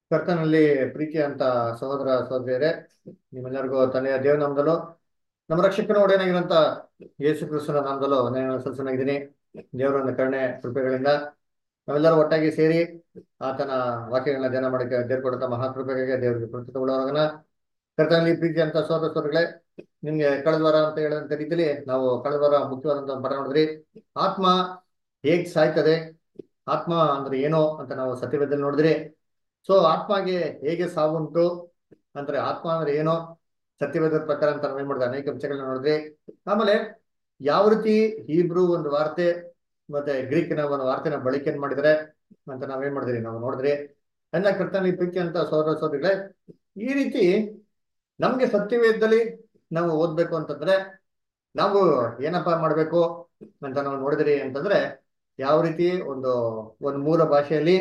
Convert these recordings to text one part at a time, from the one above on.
ಕರ್ತನಲ್ಲಿ ಪ್ರೀತಿ ಅಂತ ಸಹೋದರ ಸಹೋದರಿಯರೇ ನಿಮ್ಮೆಲ್ಲರಿಗೂ ತನ್ನೆಯ ದೇವನಾಮದಲ್ಲೂ ನಮ್ಮ ರಕ್ಷಕನ ಒಡೆಯನಾಗಿರಂತ ಯೇಸು ಕ್ರಿಸ್ತನ ನಾಮದಲ್ಲೂ ನಾನು ಸಲ್ಸನಾಗಿದ್ದೀನಿ ದೇವರನ್ನ ಕರುಣೆ ಕೃಪೆಗಳಿಂದ ನಾವೆಲ್ಲರೂ ಒಟ್ಟಾಗಿ ಸೇರಿ ಆತನ ವಾಕ್ಯಗಳನ್ನ ಧ್ಯಾನ ಮಾಡಕ್ಕೆ ದೇವ್ರು ಕೊಡುತ್ತ ಮಹಾಕೃಪೆಗಳಿಗೆ ದೇವರಿಗೆ ಕೃತಜ್ಞರಾಗೋಣ ಕರ್ತನಲ್ಲಿ ಪ್ರೀತಿ ಅಂತ ಸಹೋದರ ಸಹೋದರಿಗಳೇ ನಿಮ್ಗೆ ಕಳೆದ ವಾರ ಅಂತ ಹೇಳಿದಂತ ರೀತಿಯಲ್ಲಿ ನಾವು ಕಳೆದ ವಾರ ಮುಖ್ಯವಾದಂತ ಪಾಠ ನೋಡಿದ್ರಿ ಆತ್ಮ ಹೇಗ್ ಸಾಯ್ತದೆ ಆತ್ಮ ಅಂದ್ರೆ ಏನೋ ಅಂತ ನಾವು ಸತ್ಯವೇದದಲ್ಲಿ ನೋಡಿದ್ರಿ ಸೊ ಆತ್ಮಗೆ ಹೇಗೆ ಸಾವುಂಟು ಅಂದ್ರೆ ಆತ್ಮ ಅಂದ್ರೆ ಏನೋ ಸತ್ಯವೇದದ ಪ್ರಕಾರ ಅಂತ ನಾವೇನ್ ಮಾಡಿದ್ರೆ ಅನೇಕ ವಿಷಯಗಳನ್ನ ನೋಡಿದ್ರಿ ಆಮೇಲೆ ಯಾವ ರೀತಿ ಹೀಬ್ರು ಒಂದು ವಾರ್ತೆ ಮತ್ತೆ ಗ್ರೀಕಿನ ಒಂದು ವಾರ್ತೆನ ಬಳಕೆಯನ್ನು ಮಾಡಿದರೆ ಅಂತ ನಾವೇನ್ ಮಾಡಿದ್ರಿ ನಾವು ನೋಡಿದ್ರಿ ಅನ್ನ ಕರ್ತನ ಪ್ರೀತಿ ಅಂತ ಸೋದರ ಸೋದರಿಗಳೇ ಈ ರೀತಿ ನಮ್ಗೆ ಸತ್ಯವೇದದಲ್ಲಿ ನಾವು ಓದ್ಬೇಕು ಅಂತಂದ್ರೆ ನಾವು ಏನಪ್ಪಾ ಮಾಡ್ಬೇಕು ಅಂತ ನಾವು ನೋಡಿದ್ರಿ ಅಂತಂದ್ರೆ ಯಾವ ರೀತಿ ಒಂದು ಒಂದು ಮೂಲ ಭಾಷೆಯಲ್ಲಿ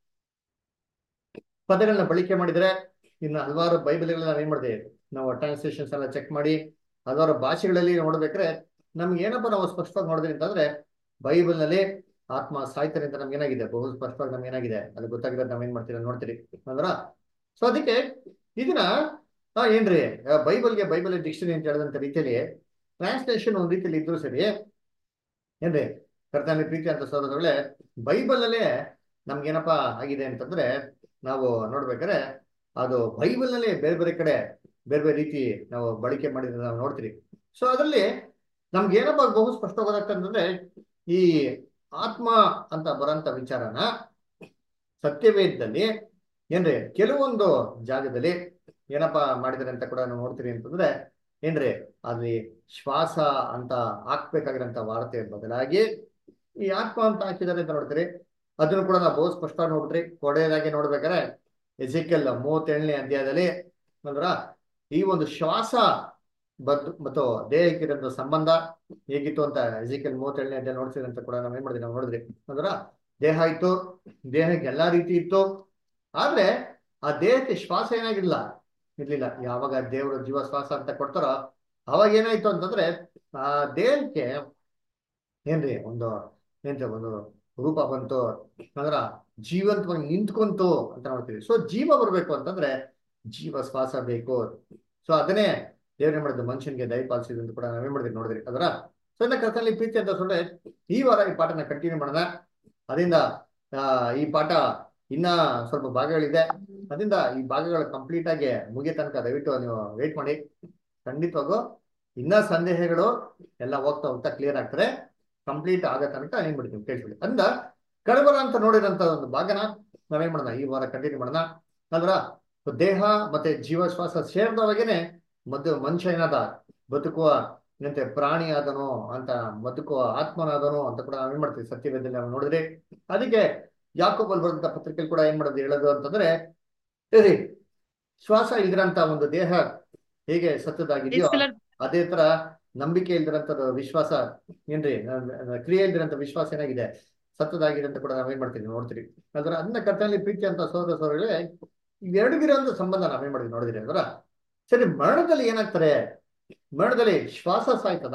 ಪದಗಳನ್ನ ಬಳಕೆ ಮಾಡಿದ್ರೆ ಇನ್ನು ಹಲವಾರು ಬೈಬಲ್ಗಳನ್ನ ನಾವ್ ಏನ್ ಮಾಡಿದೆ ನಾವು ಟ್ರಾನ್ಸ್ಲೇಷನ್ಸ್ ಎಲ್ಲ ಚೆಕ್ ಮಾಡಿ ಹಲವಾರು ಭಾಷೆಗಳಲ್ಲಿ ನೋಡ್ಬೇಕ್ರೆ ನಮ್ಗೆ ಏನಪ್ಪ ನಾವು ಸ್ಪಷ್ಟವಾಗಿ ನೋಡಿದ್ರಿ ಅಂತಂದ್ರೆ ಬೈಬಲ್ ನಲ್ಲಿ ಆತ್ಮ ಸಾಯ್ತಾರೆ ಅಂತ ನಮ್ಗೆ ಏನಾಗಿದೆ ಬಹು ಸ್ಪಷ್ಟವಾಗಿ ನಮ್ಗೆ ಏನಾಗಿದೆ ಅದು ಗೊತ್ತಾಗಿದೆ ನಾವ್ ಏನ್ ಮಾಡ್ತೀವಿ ನೋಡ್ತೀರಿ ಅಂದ್ರ ಸೊ ಅದಕ್ಕೆ ಇದನ್ನ ಹಾ ಏನ್ರಿ ಬೈಬಲ್ಗೆ ಬೈಬಲ್ ಡಿಕ್ಷನರಿ ಅಂತ ಹೇಳಿದಂತ ರೀತಿಯಲ್ಲಿ ಟ್ರಾನ್ಸ್ಲೇಷನ್ ಒಂದ್ ರೀತಿಯಲ್ಲಿ ಇದ್ರು ಸರಿ ಏನ್ರಿ ಕರ್ತನ ಪ್ರೀತಿ ಅಂತ ಸೋದರಗಳೇ ಬೈಬಲ್ ಅಲ್ಲೇ ನಮ್ಗೇನಪ್ಪಾ ಆಗಿದೆ ಅಂತಂದ್ರೆ ನಾವು ನೋಡ್ಬೇಕಾದ್ರೆ ಅದು ಬೈಬಲ್ ನಲ್ಲಿ ಬೇರೆ ಬೇರೆ ಕಡೆ ಬೇರೆ ಬೇರೆ ರೀತಿ ನಾವು ಬಳಕೆ ಮಾಡಿದ್ರೆ ನಾವು ನೋಡ್ತೀರಿ ಸೊ ಅದರಲ್ಲಿ ನಮ್ಗೆ ಏನಪ್ಪ ಬಹು ಸ್ಪಷ್ಟವಾಗತ್ತಂತಂದ್ರೆ ಈ ಆತ್ಮ ಅಂತ ಬರೋಂತ ವಿಚಾರನ ಸತ್ಯವೇದದಲ್ಲಿ ಏನ್ರಿ ಕೆಲವೊಂದು ಜಾಗದಲ್ಲಿ ಏನಪ್ಪಾ ಮಾಡಿದಾರೆ ಅಂತ ಕೂಡ ನಾವು ನೋಡ್ತೀರಿ ಅಂತಂದ್ರೆ ಏನ್ರಿ ಅಲ್ಲಿ ಶ್ವಾಸ ಅಂತ ಹಾಕ್ಬೇಕಾಗಿರೋಂಥ ವಾರ್ತೆ ಬದಲಾಗಿ ಈ ಆತ್ಮ ಅಂತ ಹಾಕಿದ್ದಾರೆ ಅಂತ ನೋಡ್ತೀರಿ ಅದನ್ನು ಕೂಡ ನಾವು ಬಹು ಸ್ಪಷ್ಟವಾಗಿ ನೋಡ್ಬಿಟ್ರಿ ಕೊಡೆಯದಾಗಿ ನೋಡ್ಬೇಕಾದ್ರೆ ಎಜಿಕಲ್ ಮೂವತ್ತೇಳನೇ ಅಧ್ಯಾಯದಲ್ಲಿ ಅಂದ್ರ ಈ ಒಂದು ಶ್ವಾಸ ಬದ್ ಮತ್ತು ದೇಹಕ್ಕಿರೋ ಸಂಬಂಧ ಹೇಗಿತ್ತು ಅಂತ ಎಜಿಕಲ್ ಮೂವತ್ತೇಳನೇ ಅಧ್ಯಾಯ ನೋಡ್ತೀರಿ ಅಂತ ಕೂಡ ನಾವ್ ಏನ್ ಮಾಡಿದ್ವಿ ನಾವು ನೋಡಿದ್ರಿ ಅಂದ್ರ ದೇಹ ಇತ್ತು ದೇಹಕ್ಕೆ ಎಲ್ಲಾ ರೀತಿ ಇತ್ತು ಆದ್ರೆ ಆ ದೇಹಕ್ಕೆ ಶ್ವಾಸ ಏನಾಗಿರ್ಲಿಲ್ಲ ಇರ್ಲಿಲ್ಲ ಯಾವಾಗ ದೇವರು ಜೀವ ಶ್ವಾಸ ಅಂತ ಕೊಡ್ತಾರೋ ಅವಾಗ ಏನಾಯ್ತು ಅಂತಂದ್ರೆ ಆ ದೇಹಕ್ಕೆ ಏನ್ರಿ ಒಂದು ಏನ್ರಿ ಒಂದು ರೂಪ ಬಂತು ಅಂದ್ರ ಜೀವಂತವಾಗಿ ನಿಂತ್ಕೊಂತು ಅಂತ ನೋಡ್ತೀವಿ ಸೊ ಜೀವ ಬರ್ಬೇಕು ಅಂತಂದ್ರೆ ಜೀವ ಶ್ವಾಸ ಬೇಕು ಸೊ ಅದನ್ನೇ ದೇವ್ರ ಮಾಡಿದ್ದು ಮನುಷ್ಯನ್ಗೆ ದಯಪಾಲಿಸಿದ್ರು ಅಂತ ಕೂಡ ನಾವೇನ್ ಮಾಡಿದ್ವಿ ನೋಡಿದ್ರಿ ಅದರ ಸೊ ಇನ್ನ ಕರ್ತನಲ್ಲಿ ಪ್ರೀತಿ ಅಂತ ಸೊಳ್ಳೆ ಈ ವಾರ ಈ ಪಾಠನ ಕಂಟಿನ್ಯೂ ಮಾಡೋಣ ಅದರಿಂದ ಆ ಈ ಪಾಠ ಇನ್ನ ಸ್ವಲ್ಪ ಭಾಗಗಳಿದೆ ಅದರಿಂದ ಈ ಭಾಗಗಳು ಕಂಪ್ಲೀಟ್ ಆಗಿ ಮುಗಿಯ ತನಕ ದಯವಿಟ್ಟು ನೀವು ವೇಟ್ ಮಾಡಿ ಖಂಡಿತವಾಗೂ ಇನ್ನ ಸಂದೇಹಗಳು ಎಲ್ಲ ಹೋಗ್ತಾ ಹೋಗ್ತಾ ಕ್ಲಿಯರ್ ಆಗ್ತಾರೆ ಕಂಪ್ಲೀಟ್ ಆಗೋ ತನಕ ಏನ್ ಬಿಡ್ತೀವಿ ಕೇಳ್ಕೊಳ್ಳಿ ಅಂದ ಕಡಬರ ಅಂತ ನೋಡಿದಂತ ಒಂದು ಭಾಗನ ನಾವೇನ್ ಮಾಡೋಣ ಈ ವಾರ ಕಂಟಿನ್ಯೂ ಮಾಡೋಣ ಅಂದ್ರ ದೇಹ ಮತ್ತೆ ಜೀವ ಶ್ವಾಸ ಸೇರಿದವಾಗೇನೆ ಮದ್ದು ಮನುಷ್ಯ ಏನಾದ ಬದುಕುವ ಏನಂತೆ ಪ್ರಾಣಿ ಆದನು ಅಂತ ಬದುಕುವ ಆತ್ಮನಾದನು ಅಂತ ಕೂಡ ನಾವೇನ್ ಮಾಡ್ತೀವಿ ಸತ್ಯವೇದಲ್ಲಿ ನಾವು ನೋಡಿದ್ರಿ ಅದಕ್ಕೆ ಯಾಕೋಬಲ್ ಬರೆದಂತ ಪತ್ರಿಕೆಯಲ್ಲಿ ಕೂಡ ಏನ್ ಮಾಡೋದು ಹೇಳೋದು ಅಂತಂದ್ರೆ ಸರಿ ಶ್ವಾಸ ಇಲ್ದಿರಂತ ಒಂದು ದೇಹ ಹೇಗೆ ಸತ್ತದಾಗಿದೆಯೋ ಅದೇ ತರ ನಂಬಿಕೆ ಇಲ್ದಿರಂತದ್ದು ವಿಶ್ವಾಸ ಏನ್ರಿ ಕ್ರಿಯೆ ಇಲ್ದಿರಂತ ವಿಶ್ವಾಸ ಏನಾಗಿದೆ ಸತ್ತದಾಗಿದೆ ಅಂತ ಕೂಡ ನಾವೇನ್ ಮಾಡ್ತೀವಿ ನೋಡ್ತೀರಿ ಅದ್ರ ಅದನ್ನ ಕರ್ತನಲ್ಲಿ ಪ್ರೀತಿ ಅಂತ ಸೋದರ ಸೋದರಗಳೇ ಇವೆರಡಿಗಿರೋಂಥ ಸಂಬಂಧ ನಾವೇನ್ ಮಾಡಿದ್ವಿ ನೋಡಿದ್ರಿ ಅಂದ್ರ ಸರಿ ಮರಣದಲ್ಲಿ ಏನಾಗ್ತಾರೆ ಮರಣದಲ್ಲಿ ಶ್ವಾಸ ಸಾಯ್ತದ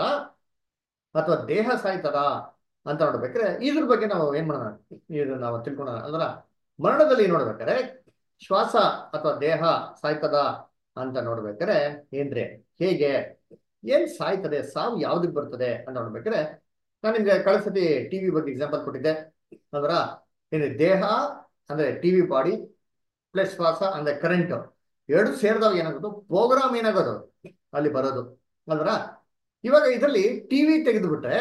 ಅಥವಾ ದೇಹ ಸಾಯ್ತದ ಅಂತ ನೋಡ್ಬೇಕಾದ್ರೆ ಇದ್ರ ಬಗ್ಗೆ ನಾವು ಏನ್ ಮಾಡೋಣ ಇದು ನಾವು ತಿಳ್ಕೊಳ್ಳೋಣ ಅಂದ್ರ ಮರಣದಲ್ಲಿ ನೋಡ್ಬೇಕಾದ್ರೆ ಶ್ವಾಸ ಅಥವಾ ದೇಹ ಸಾಯ್ತದ ಅಂತ ನೋಡ್ಬೇಕಾದ್ರೆ ಏನ್ರಿ ಹೇಗೆ ಏನ್ ಸಾಯ್ತದೆ ಸಾವು ಯಾವ್ದಕ್ ಬರ್ತದೆ ಅಂತ ನೋಡ್ಬೇಕಾದ್ರೆ ನಾನು ನಿಮ್ಗೆ ಕಳಿಸತಿ ಟಿವಿ ಬಗ್ಗೆ ಎಕ್ಸಾಂಪಲ್ ಕೊಟ್ಟಿದ್ದೆ ಅಂದ್ರ ಏನ್ರಿ ದೇಹ ಅಂದ್ರೆ ಟಿವಿ ಬಾಡಿ ಪ್ಲಸ್ ಶ್ವಾಸ ಅಂದ್ರೆ ಕರೆಂಟ್ ಎರಡು ಸೇರಿದಾಗ ಏನಾಗೋದು ಪ್ರೋಗ್ರಾಮ್ ಏನಾಗೋದು ಅಲ್ಲಿ ಬರೋದು ಅಂದ್ರ ಇವಾಗ ಇದರಲ್ಲಿ ಟಿವಿ ತೆಗೆದುಬಿಟ್ರೆ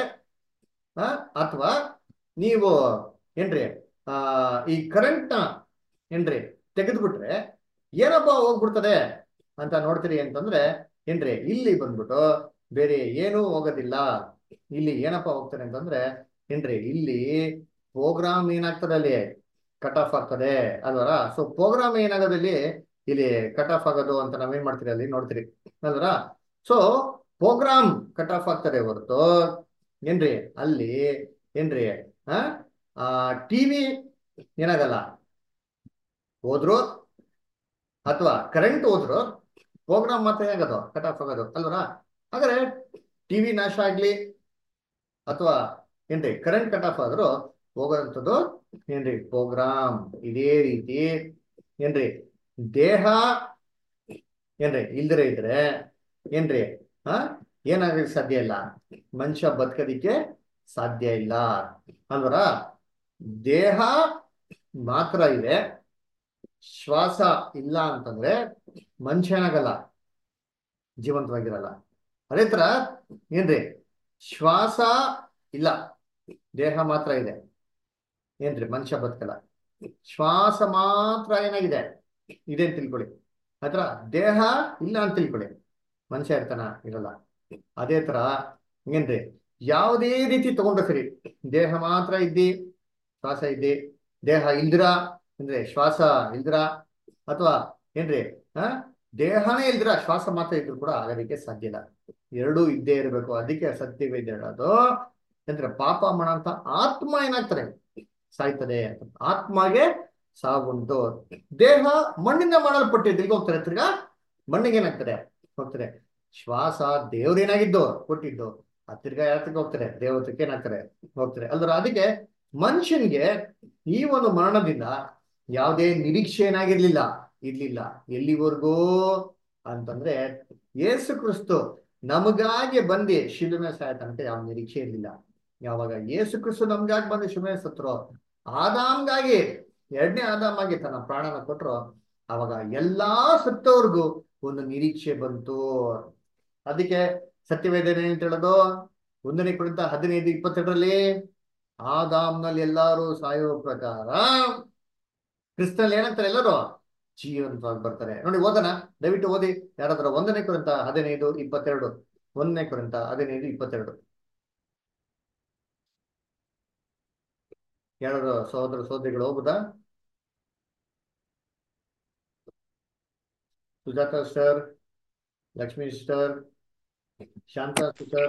ಅಥವಾ ನೀವು ಏನ್ರಿ ಆ ಈ ಕರೆಂಟ್ ನ ಏನ್ರಿ ತೆಗೆದ್ಬಿಟ್ರೆ ಏನಪ್ಪ ಹೋಗ್ಬಿಡ್ತದೆ ಅಂತ ನೋಡ್ತೀರಿ ಅಂತಂದ್ರೆ ಏನ್ರಿ ಇಲ್ಲಿ ಬಂದ್ಬಿಟ್ಟು ಬೇರೆ ಏನೂ ಹೋಗೋದಿಲ್ಲ ಇಲ್ಲಿ ಏನಪ್ಪ ಹೋಗ್ತಾರೆ ಅಂತಂದ್ರೆ ಏನ್ರಿ ಇಲ್ಲಿ ಪ್ರೋಗ್ರಾಮ್ ಏನಾಗ್ತದೆ ಅಲ್ಲಿ ಕಟ್ ಆಫ್ ಆಗ್ತದೆ ಅಲ್ವರ ಸೊ ಪ್ರೋಗ್ರಾಮ್ ಏನಾಗೋದಲ್ಲಿ ಇಲ್ಲಿ ಕಟ್ ಆಫ್ ಆಗೋದು ಅಂತ ನಾವೇನ್ ಮಾಡ್ತೀರಿ ಅಲ್ಲಿ ನೋಡ್ತೀರಿ ಅಲ್ವರ ಸೊ ಪ್ರೋಗ್ರಾಮ್ ಕಟ್ ಆಫ್ ಆಗ್ತದೆ ಹೊರತು ಏನ್ರಿ ಅಲ್ಲಿ ಏನ್ರಿ ಆ ಟಿವಿ ಏನಾಗಲ್ಲ ಹೋದ್ರು ಅಥವಾ ಕರೆಂಟ್ ಹೋದ್ರು ಪ್ರೋಗ್ರಾಮ್ ಮಾತ್ರ ಏನಾಗೋದು ಕಟ್ ಆಫ್ ಆಗೋದು ಅಲ್ವರ ಹಾಗಾದ್ರೆ ಟಿವಿ ನಾಶ ಆಗ್ಲಿ ಅಥವಾ ಏನ್ರಿ ಕರೆಂಟ್ ಕಟ್ ಆಫ್ ಆದ್ರೂ ಹೋಗೋಂಥದ್ದು ಏನ್ರಿ ಪ್ರೋಗ್ರಾಮ್ ಇದೇ ರೀತಿ ಏನ್ರಿ ದೇಹ ಏನ್ರಿ ಇಲ್ದಿರ ಇದ್ರೆ ಏನ್ರಿ ಹಾ ಏನಾಗಕ್ಕೆ ಸಾಧ್ಯ ಇಲ್ಲ ಮನುಷ್ಯ ಬದುಕೋದಿಕ್ಕೆ ಸಾಧ್ಯ ಇಲ್ಲ ಅಲ್ವರ ದೇಹ ಮಾತ್ರ ಇದೆ ಶ್ವಾಸ ಇಲ್ಲ ಅಂತಂದ್ರೆ ಮನುಷ್ಯ ಏನಾಗಲ್ಲ ಜೀವಂತವಾಗಿರಲ್ಲ ಅದೇ ತರ ಏನ್ರಿ ಶ್ವಾಸ ಇಲ್ಲ ದೇಹ ಮಾತ್ರ ಇದೆ ಏನ್ರಿ ಮನುಷ್ಯ ಬದುಕಲ್ಲ ಶ್ವಾಸ ಮಾತ್ರ ಏನಾಗಿದೆ ಇದೆ ಅಂತ ತಿಳ್ಕೊಳ್ಳಿ ಆತರ ದೇಹ ಇಲ್ಲ ಅಂತ ತಿಳ್ಕೊಳ್ಳಿ ಮನುಷ್ಯ ಇರ್ತಾನ ಇರಲ್ಲ ಅದೇ ತರ ಏನ್ರಿ ಯಾವುದೇ ರೀತಿ ತಗೊಂಡ್ರೆ ಸರಿ ದೇಹ ಮಾತ್ರ ಇದ್ದಿ ಶ್ವಾಸ ಇದ್ದಿ ದೇಹ ಇಲ್ದಿರ ಅಂದ್ರೆ ಶ್ವಾಸ ಇಲ್ದಿರ ಅಥವಾ ಏನ್ರಿ ಆ ದೇಹನೇ ಇಲ್ದಿರ ಶ್ವಾಸ ಮಾತ್ರ ಇದ್ರು ಕೂಡ ಆಗೋದಕ್ಕೆ ಸಾಧ್ಯ ಇಲ್ಲ ಎರಡೂ ಇದ್ದೇ ಇರಬೇಕು ಅದಕ್ಕೆ ಸತ್ಯವೈದ್ಯ ಹೇಳೋದು ಅಂದ್ರೆ ಪಾಪ ಮಾಡಂತ ಆತ್ಮ ಏನಾಗ್ತಾರೆ ಸಾಯ್ತದೆ ಆತ್ಮಗೆ ಸಾವುಂಟು ದೇಹ ಮಣ್ಣಿಂದ ಮಾಡಲ್ಪಟ್ಟಿದ್ದು ಈಗ ಹೋಗ್ತಾರೆ ತಿರ್ಗಾ ಮಣ್ಣಿಗೆ ಏನಾಗ್ತದೆ ಹೋಗ್ತಾರೆ ಶ್ವಾಸ ದೇವ್ರೇನಾಗಿದ್ದು ಕೊಟ್ಟಿದ್ದು ಆ ತಿರ್ಗಾ ಯಾತಕ್ಕೆ ಹೋಗ್ತಾರೆ ದೇವತಕ್ಕೆ ಏನಾಗ್ತಾರೆ ಹೋಗ್ತಾರೆ ಅಲ್ದ್ರ ಅದಕ್ಕೆ ಮನುಷ್ಯನ್ಗೆ ಈ ಒಂದು ಮರಣದಿಂದ ಯಾವುದೇ ನಿರೀಕ್ಷೆ ಏನಾಗಿರ್ಲಿಲ್ಲ ಇರ್ಲಿಲ್ಲ ಎಲ್ಲಿವರೆಗೂ ಅಂತಂದ್ರೆ ಯೇಸು ಕ್ರಿಸ್ತು ನಮಗಾಗಿ ಬಂದು ಶಿಲುಮೆ ಸಾಯ್ತಂತ ಯಾವ ನಿರೀಕ್ಷೆ ಇರ್ಲಿಲ್ಲ ಯಾವಾಗ ಯೇಸು ಕ್ರಿಸ್ತು ನಮ್ಗಾಗಿ ಬಂದು ಶಿಲುಮೆ ಸತ್ರು ಆದಾಮ್ಗಾಗಿ ಎರಡನೇ ಆದಾಮಾಗಿ ತನ್ನ ಪ್ರಾಣನ ಕೊಟ್ರು ಅವಾಗ ಎಲ್ಲಾ ಸತ್ತವ್ರಿಗೂ ಒಂದು ನಿರೀಕ್ಷೆ ಬಂತು ಅದಕ್ಕೆ ಸತ್ಯವೇದನೆ ಅಂತ ಹೇಳೋದು ಒಂದನೇ ಕುರಿತ ಹದಿನೈದು ಇಪ್ಪತ್ತೆರಡರಲ್ಲಿ ಆದಾಮ್ನಲ್ಲಿ ಎಲ್ಲಾರು ಸಾಯುವ ಪ್ರಕಾರ ಕ್ರಿಸ್ತನಲ್ಲಿ ಏನಂತಾರೆ ಎಲ್ಲರೂ ಜೀವಂತವಾಗಿ ಬರ್ತಾರೆ ನೋಡಿ ಓದೋಣ ದಯವಿಟ್ಟು ಓದಿ ಯಾರಾದ್ರೂ ಒಂದನೇ ಕುರಿತ ಹದಿನೈದು ಇಪ್ಪತ್ತೆರಡು ಒಂದನೇ ಕುರಿತ ಹದಿನೈದು ಇಪ್ಪತ್ತೆರಡು ಯಾರಾದ್ರು ಸಹೋದರ ಸಹೋದರಿಗಳು ಹೋಗುದಾ Sujatha sir Lakshmi sister Shantha sister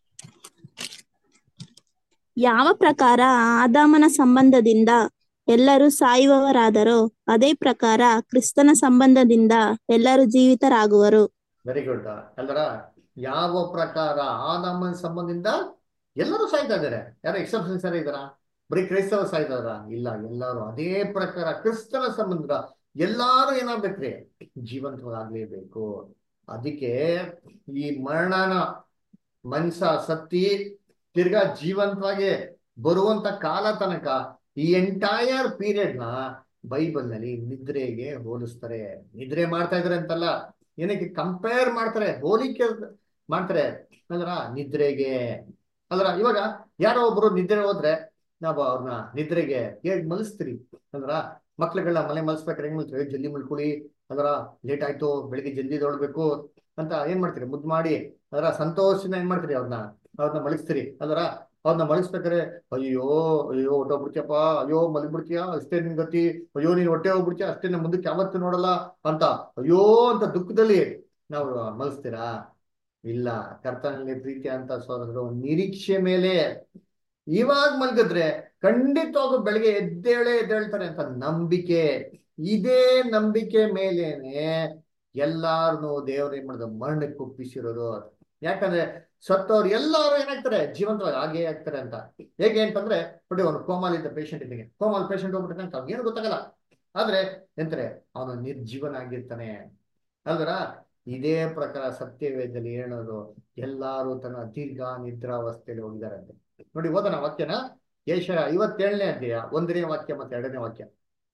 ಯಾವ ಪ್ರಕಾರ ಆದಾಮನ ಸಂಬಂಧದಿಂದ ಎಲ್ಲರೂ ಸಾಯುವವರಾದರೋ ಅದೇ ಪ್ರಕಾರ ಕ್ರಿಸ್ತನ ಸಂಬಂಧದಿಂದ ಎಲ್ಲರೂ ಜೀವಿತರಾಗುವರು ವೆರಿ ಗುಡ್ ಅಲ್ದರ ಯಾವ ಪ್ರಕಾರ ಆದಾಮನ ಸಂಬಂಧದಿಂದ ಎಲ್ಲರೂ ಸಾಯ್ತಾ ಇದ್ದಾರೆ ಯಾರು ಎಕ್ಸೆಪ್ಷನ್ಸ್ ಯಾರು ಇದ್ದಾರಾ ಬರೀ ಕ್ರೈಸ್ತವ ಸಾಯ್ತಾರ ಇಲ್ಲ ಎಲ್ಲರೂ ಅದೇ ಪ್ರಕಾರ ಕ್ರಿಸ್ತನ ಸಂಬಂಧ ಎಲ್ಲಾರು ಏನಾಗ್ಬೇಕ್ರಿ ಜೀವಂತವಾಗ್ಲೇಬೇಕು ಅದಕ್ಕೆ ಈ ಮರಣನ ಮನ್ಸ ಸತ್ತಿ ತಿರ್ಗಾ ಜೀವಂತವಾಗಿ ಬರುವಂತ ಕಾಲ ತನಕ ಈ ಎಂಟೈರ್ ಪೀರಿಯಡ್ ನ ಬೈಬಲ್ ನಲ್ಲಿ ನಿದ್ರೆಗೆ ಹೋಲಿಸ್ತಾರೆ ನಿದ್ರೆ ಮಾಡ್ತಾ ಇದಾರೆ ಅಂತಲ್ಲ ಏನಕ್ಕೆ ಕಂಪೇರ್ ಮಾಡ್ತಾರೆ ಹೋಲಿಕೆ ಮಾಡ್ತಾರೆ ಅಂದ್ರ ನಿದ್ರೆಗೆ ಅಲ್ರ ಇವಾಗ ಯಾರೋ ಒಬ್ರು ನಿದ್ರೆ ಹೋದ್ರೆ ನಾವು ಅವ್ರನ್ನ ನಿದ್ರೆಗೆ ಹೇಗ್ ಮಲಸ್ತೀರಿ ಅಂದ್ರ ಮಕ್ಳುಗಳನ್ನ ಮನೆ ಮಲಸ್ಬೇಕಾದ್ರೆ ಹೆಂಗ್ ಮಲ್ಸ್ತೀವಿ ಜಲ್ದಿ ಮಲ್ಕೊಳ್ಳಿ ಅದರ ಲೇಟ್ ಆಯ್ತು ಬೆಳಿಗ್ಗೆ ಜಲ್ದಿ ದೊಡ್ಬೇಕು ಅಂತ ಏನ್ ಮಾಡ್ತೀರಿ ಮುದ್ದು ಮಾಡಿ ಅದರ ಸಂತೋಷದಿಂದ ಏನ್ ಮಾಡ್ತೀರಿ ಅವ್ರನ್ನ ಅವ್ರನ್ನ ಮಲಗಿಸ್ತೀರಿ ಅದರ ಅವ್ರನ್ನ ಮಲಗಿಸ್ಬೇಕಾದ್ರೆ ಅಯ್ಯೋ ಅಯ್ಯೋ ಹೊಟ್ಟೋಗ್ಬಿಡ್ತೀಯಪ್ಪ ಅಯ್ಯೋ ಮಲಗ್ಬಿಡ್ತೀಯ ಅಷ್ಟೇ ನಿನ್ ಗತಿ ಅಯ್ಯೋ ನೀನ್ ಹೊಟ್ಟೆ ಹೋಗ್ಬಿಡ್ತೀಯ ಅಷ್ಟೇ ನಮ್ಮ ಮುಂದಕ್ಕೆ ಯಾವತ್ತು ನೋಡಲ್ಲ ಅಂತ ಅಯ್ಯೋ ಅಂತ ದುಃಖದಲ್ಲಿ ನಾವು ಮಲಗಿಸ್ತೀರಾ ಇಲ್ಲ ಕರ್ತನಲ್ಲಿ ಪ್ರೀತಿ ಅಂತ ಸೋದರರು ನಿರೀಕ್ಷೆ ಮೇಲೆ ಇವಾಗ ಮಲಗಿದ್ರೆ ಖಂಡಿತವಾಗೂ ಬೆಳಗ್ಗೆ ಎದ್ದೇಳೇ ಎದ್ದೇಳ್ತಾರೆ ಅಂತ ನಂಬಿಕೆ ಇದೇ ನಂಬಿಕೆ ಮೇಲೇನೆ ಎಲ್ಲಾರನು ದೇವ್ರ ಏನ್ ಮಾಡಿದ್ರು ಮರಣಕ್ಕೆ ಒಪ್ಪಿಸಿರೋದು ಯಾಕಂದ್ರೆ ಸತ್ತವ್ರು ಎಲ್ಲಾರು ಏನಾಗ್ತಾರೆ ಜೀವಂತವಾಗಿ ಹಾಗೆ ಆಗ್ತಾರೆ ಅಂತ ಹೇಗೆ ಅಂತಂದ್ರೆ ನೋಡಿ ಅವನು ಕೋಮಾಲ್ ಇದ್ದ ಪೇಷಂಟ್ ಇದ್ದಂಗೆ ಕೋಮಾಲ್ ಪೇಷಂಟ್ ಹೋಗ್ಬಿಟ್ಟೆ ಅಂತ ಏನು ಗೊತ್ತಾಗಲ್ಲ ಆದ್ರೆ ಎಂತಾರೆ ಅವನು ನಿರ್ಜೀವನ ಆಗಿರ್ತಾನೆ ಅಲ್ವರ ಇದೇ ಪ್ರಕಾರ ಸತ್ಯವೇದದಲ್ಲಿ ಹೇಳೋದು ಎಲ್ಲಾರು ತನ್ನ ದೀರ್ಘ ನಿದ್ರಾವಸ್ಥೆಯಲ್ಲಿ ಹೋಗಿದಾರಂತೆ ನೋಡಿ ಓದೋಣ ವಾಕ್ಯನ ಯೇಷ ಐವತ್ತೇಳನೇ ಅಧ್ಯಾಯ ಒಂದನೇ ವಾಕ್ಯ ಮತ್ತೆ ಎರಡನೇ ವಾಕ್ಯ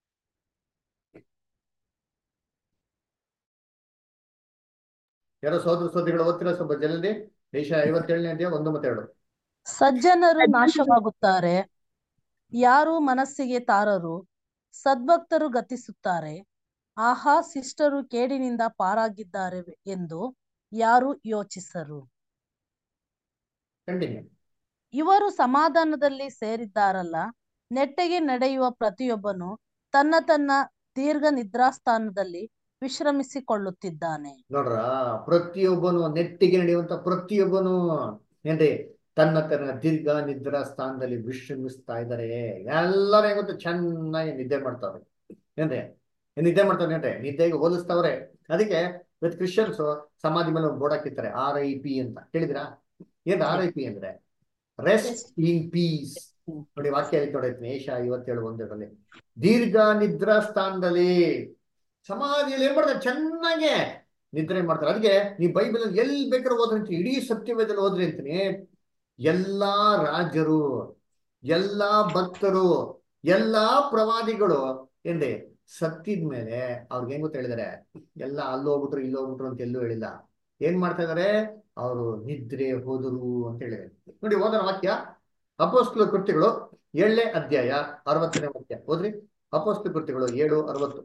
ಯಾರೋ ಸೋದರ ಸೋದರಿಗಳು ಓದ್ತಿರೋ ಸ್ವಲ್ಪ ಜಲ್ದಿ ಯೇಷ ಐವತ್ತೇಳನೇ ಅಧ್ಯಾಯ ಒಂದು ಮತ್ತೆ ಎರಡು ಸಜ್ಜನರು ನಾಶವಾಗುತ್ತಾರೆ ಯಾರು ಮನಸ್ಸಿಗೆ ತಾರರು ಸದ್ಭಕ್ತರು ಗತಿಸುತ್ತಾರೆ ಆಹಾ ಶಿಷ್ಟರು ಕೇಡಿನಿಂದ ಪಾರಾಗಿದ್ದಾರೆ ಎಂದು ಯಾರು ಯೋಚಿಸರು ಕಂಟಿನ್ಯೂ ಇವರು ಸಮಾಧಾನದಲ್ಲಿ ಸೇರಿದ್ದಾರಲ್ಲ ನೆಟ್ಟಗೆ ನಡೆಯುವ ಪ್ರತಿಯೊಬ್ಬನು ತನ್ನ ತನ್ನ ದೀರ್ಘ ನಿದ್ರಾಸ್ಥಾನದಲ್ಲಿ ವಿಶ್ರಮಿಸಿಕೊಳ್ಳುತ್ತಿದ್ದಾನೆ ನೋಡ್ರ ಪ್ರತಿಯೊಬ್ಬನು ನೆಟ್ಟಿಗೆ ನಡೆಯುವಂತ ಪ್ರತಿಯೊಬ್ಬನು ಏನ್ರಿ ತನ್ನ ತನ್ನ ದೀರ್ಘ ನಿದ್ರಾ ಸ್ಥಾನದಲ್ಲಿ ವಿಶ್ರಮಿಸ್ತಾ ಇದ್ದಾರೆ ಎಲ್ಲರೂ ಹೆಂಗ್ ಗೊತ್ತಾ ಚೆನ್ನಾಗಿ ನಿದ್ದೆ ಮಾಡ್ತಾವ್ರೆ ಏನ್ರಿ ಏನ್ ನಿದ್ದೆ ಮಾಡ್ತಾವ್ರೆ ಏನ್ರಿ ನಿದ್ದೆಗೆ ಹೋಲಿಸ್ತಾವ್ರೆ ಅದಕ್ಕೆ ಇವತ್ತು ಕ್ರಿಶ್ಚಿಯನ್ಸ್ ಸಮಾಧಿ ಮೇಲೆ ಬೋರ್ಡ್ ಹಾಕಿರ್ತಾರೆ ಆರ್ ಐ ಪಿ ಅಂತ ಕೇಳಿದಿರಾ ಏನ್ ಆರ್ ಐ ಪಿ ಅಂದ್ರೆ ರೆಸ್ಟ್ ಇನ್ ಪೀಸ್ ನೋಡಿ ವಾಕ್ಯ ನೋಡೈತಿ ಏಷ ಐವತ್ತೇಳು ಒಂದರಲ್ಲಿ ದೀರ್ಘ ನಿದ್ರಾ ಸ್ಥಾನದಲ್ಲಿ ಸಮಾಧಿಯಲ್ಲಿ ಏನ್ ಮಾಡ್ತಾರೆ ಚೆನ್ನಾಗೆ ನಿದ್ರೆ ಮಾಡ್ತಾರೆ ಅದಕ್ಕೆ ನೀವು ಬೈಬಲ್ ಎಲ್ಲಿ ಬೇಕಾದ್ರೂ ಓದ್ರಿ ಅಂತೀನಿ ಇಡೀ ಸತ್ಯವೇದಲ್ಲಿ ಓದ್ರಿ ಅಂತೀನಿ ಎಲ್ಲಾ ರಾಜರು ಎಲ್ಲಾ ಭಕ್ತರು ಎಲ್ಲಾ ಪ್ರವಾದಿಗಳು ಏನ್ರಿ ಸತ್ತಿದ ಮೇಲೆ ಅವ್ರಿಗೆ ಹೆಂಗ್ ಗೊತ್ತ ಹೇಳಿದಾರೆ ಎಲ್ಲ ಅಲ್ಲಿ ಹೋಗ್ಬಿಟ್ರು ಇಲ್ಲಿ ಹೋಗ್ಬಿಟ್ರು ಅಂತ ಎಲ್ಲೂ ಹೇಳಿಲ್ಲ ಏನ್ ಮಾಡ್ತಾ ಇದಾರೆ ಅವರು ನಿದ್ರೆ ಹೋದರು ಅಂತ ಹೇಳಿದ್ದಾರೆ ನೋಡಿ ಓದೋಣ ವಾಕ್ಯ ಅಪೋಸ್ಲ ಕೃತ್ಯಗಳು ಏಳನೇ ಅಧ್ಯಾಯ ಅರವತ್ತನೇ ವಾಕ್ಯ ಓದ್ರಿ ಅಪೋಸ್ಲ ಕೃತ್ಯಗಳು ಏಳು ಅರವತ್ತು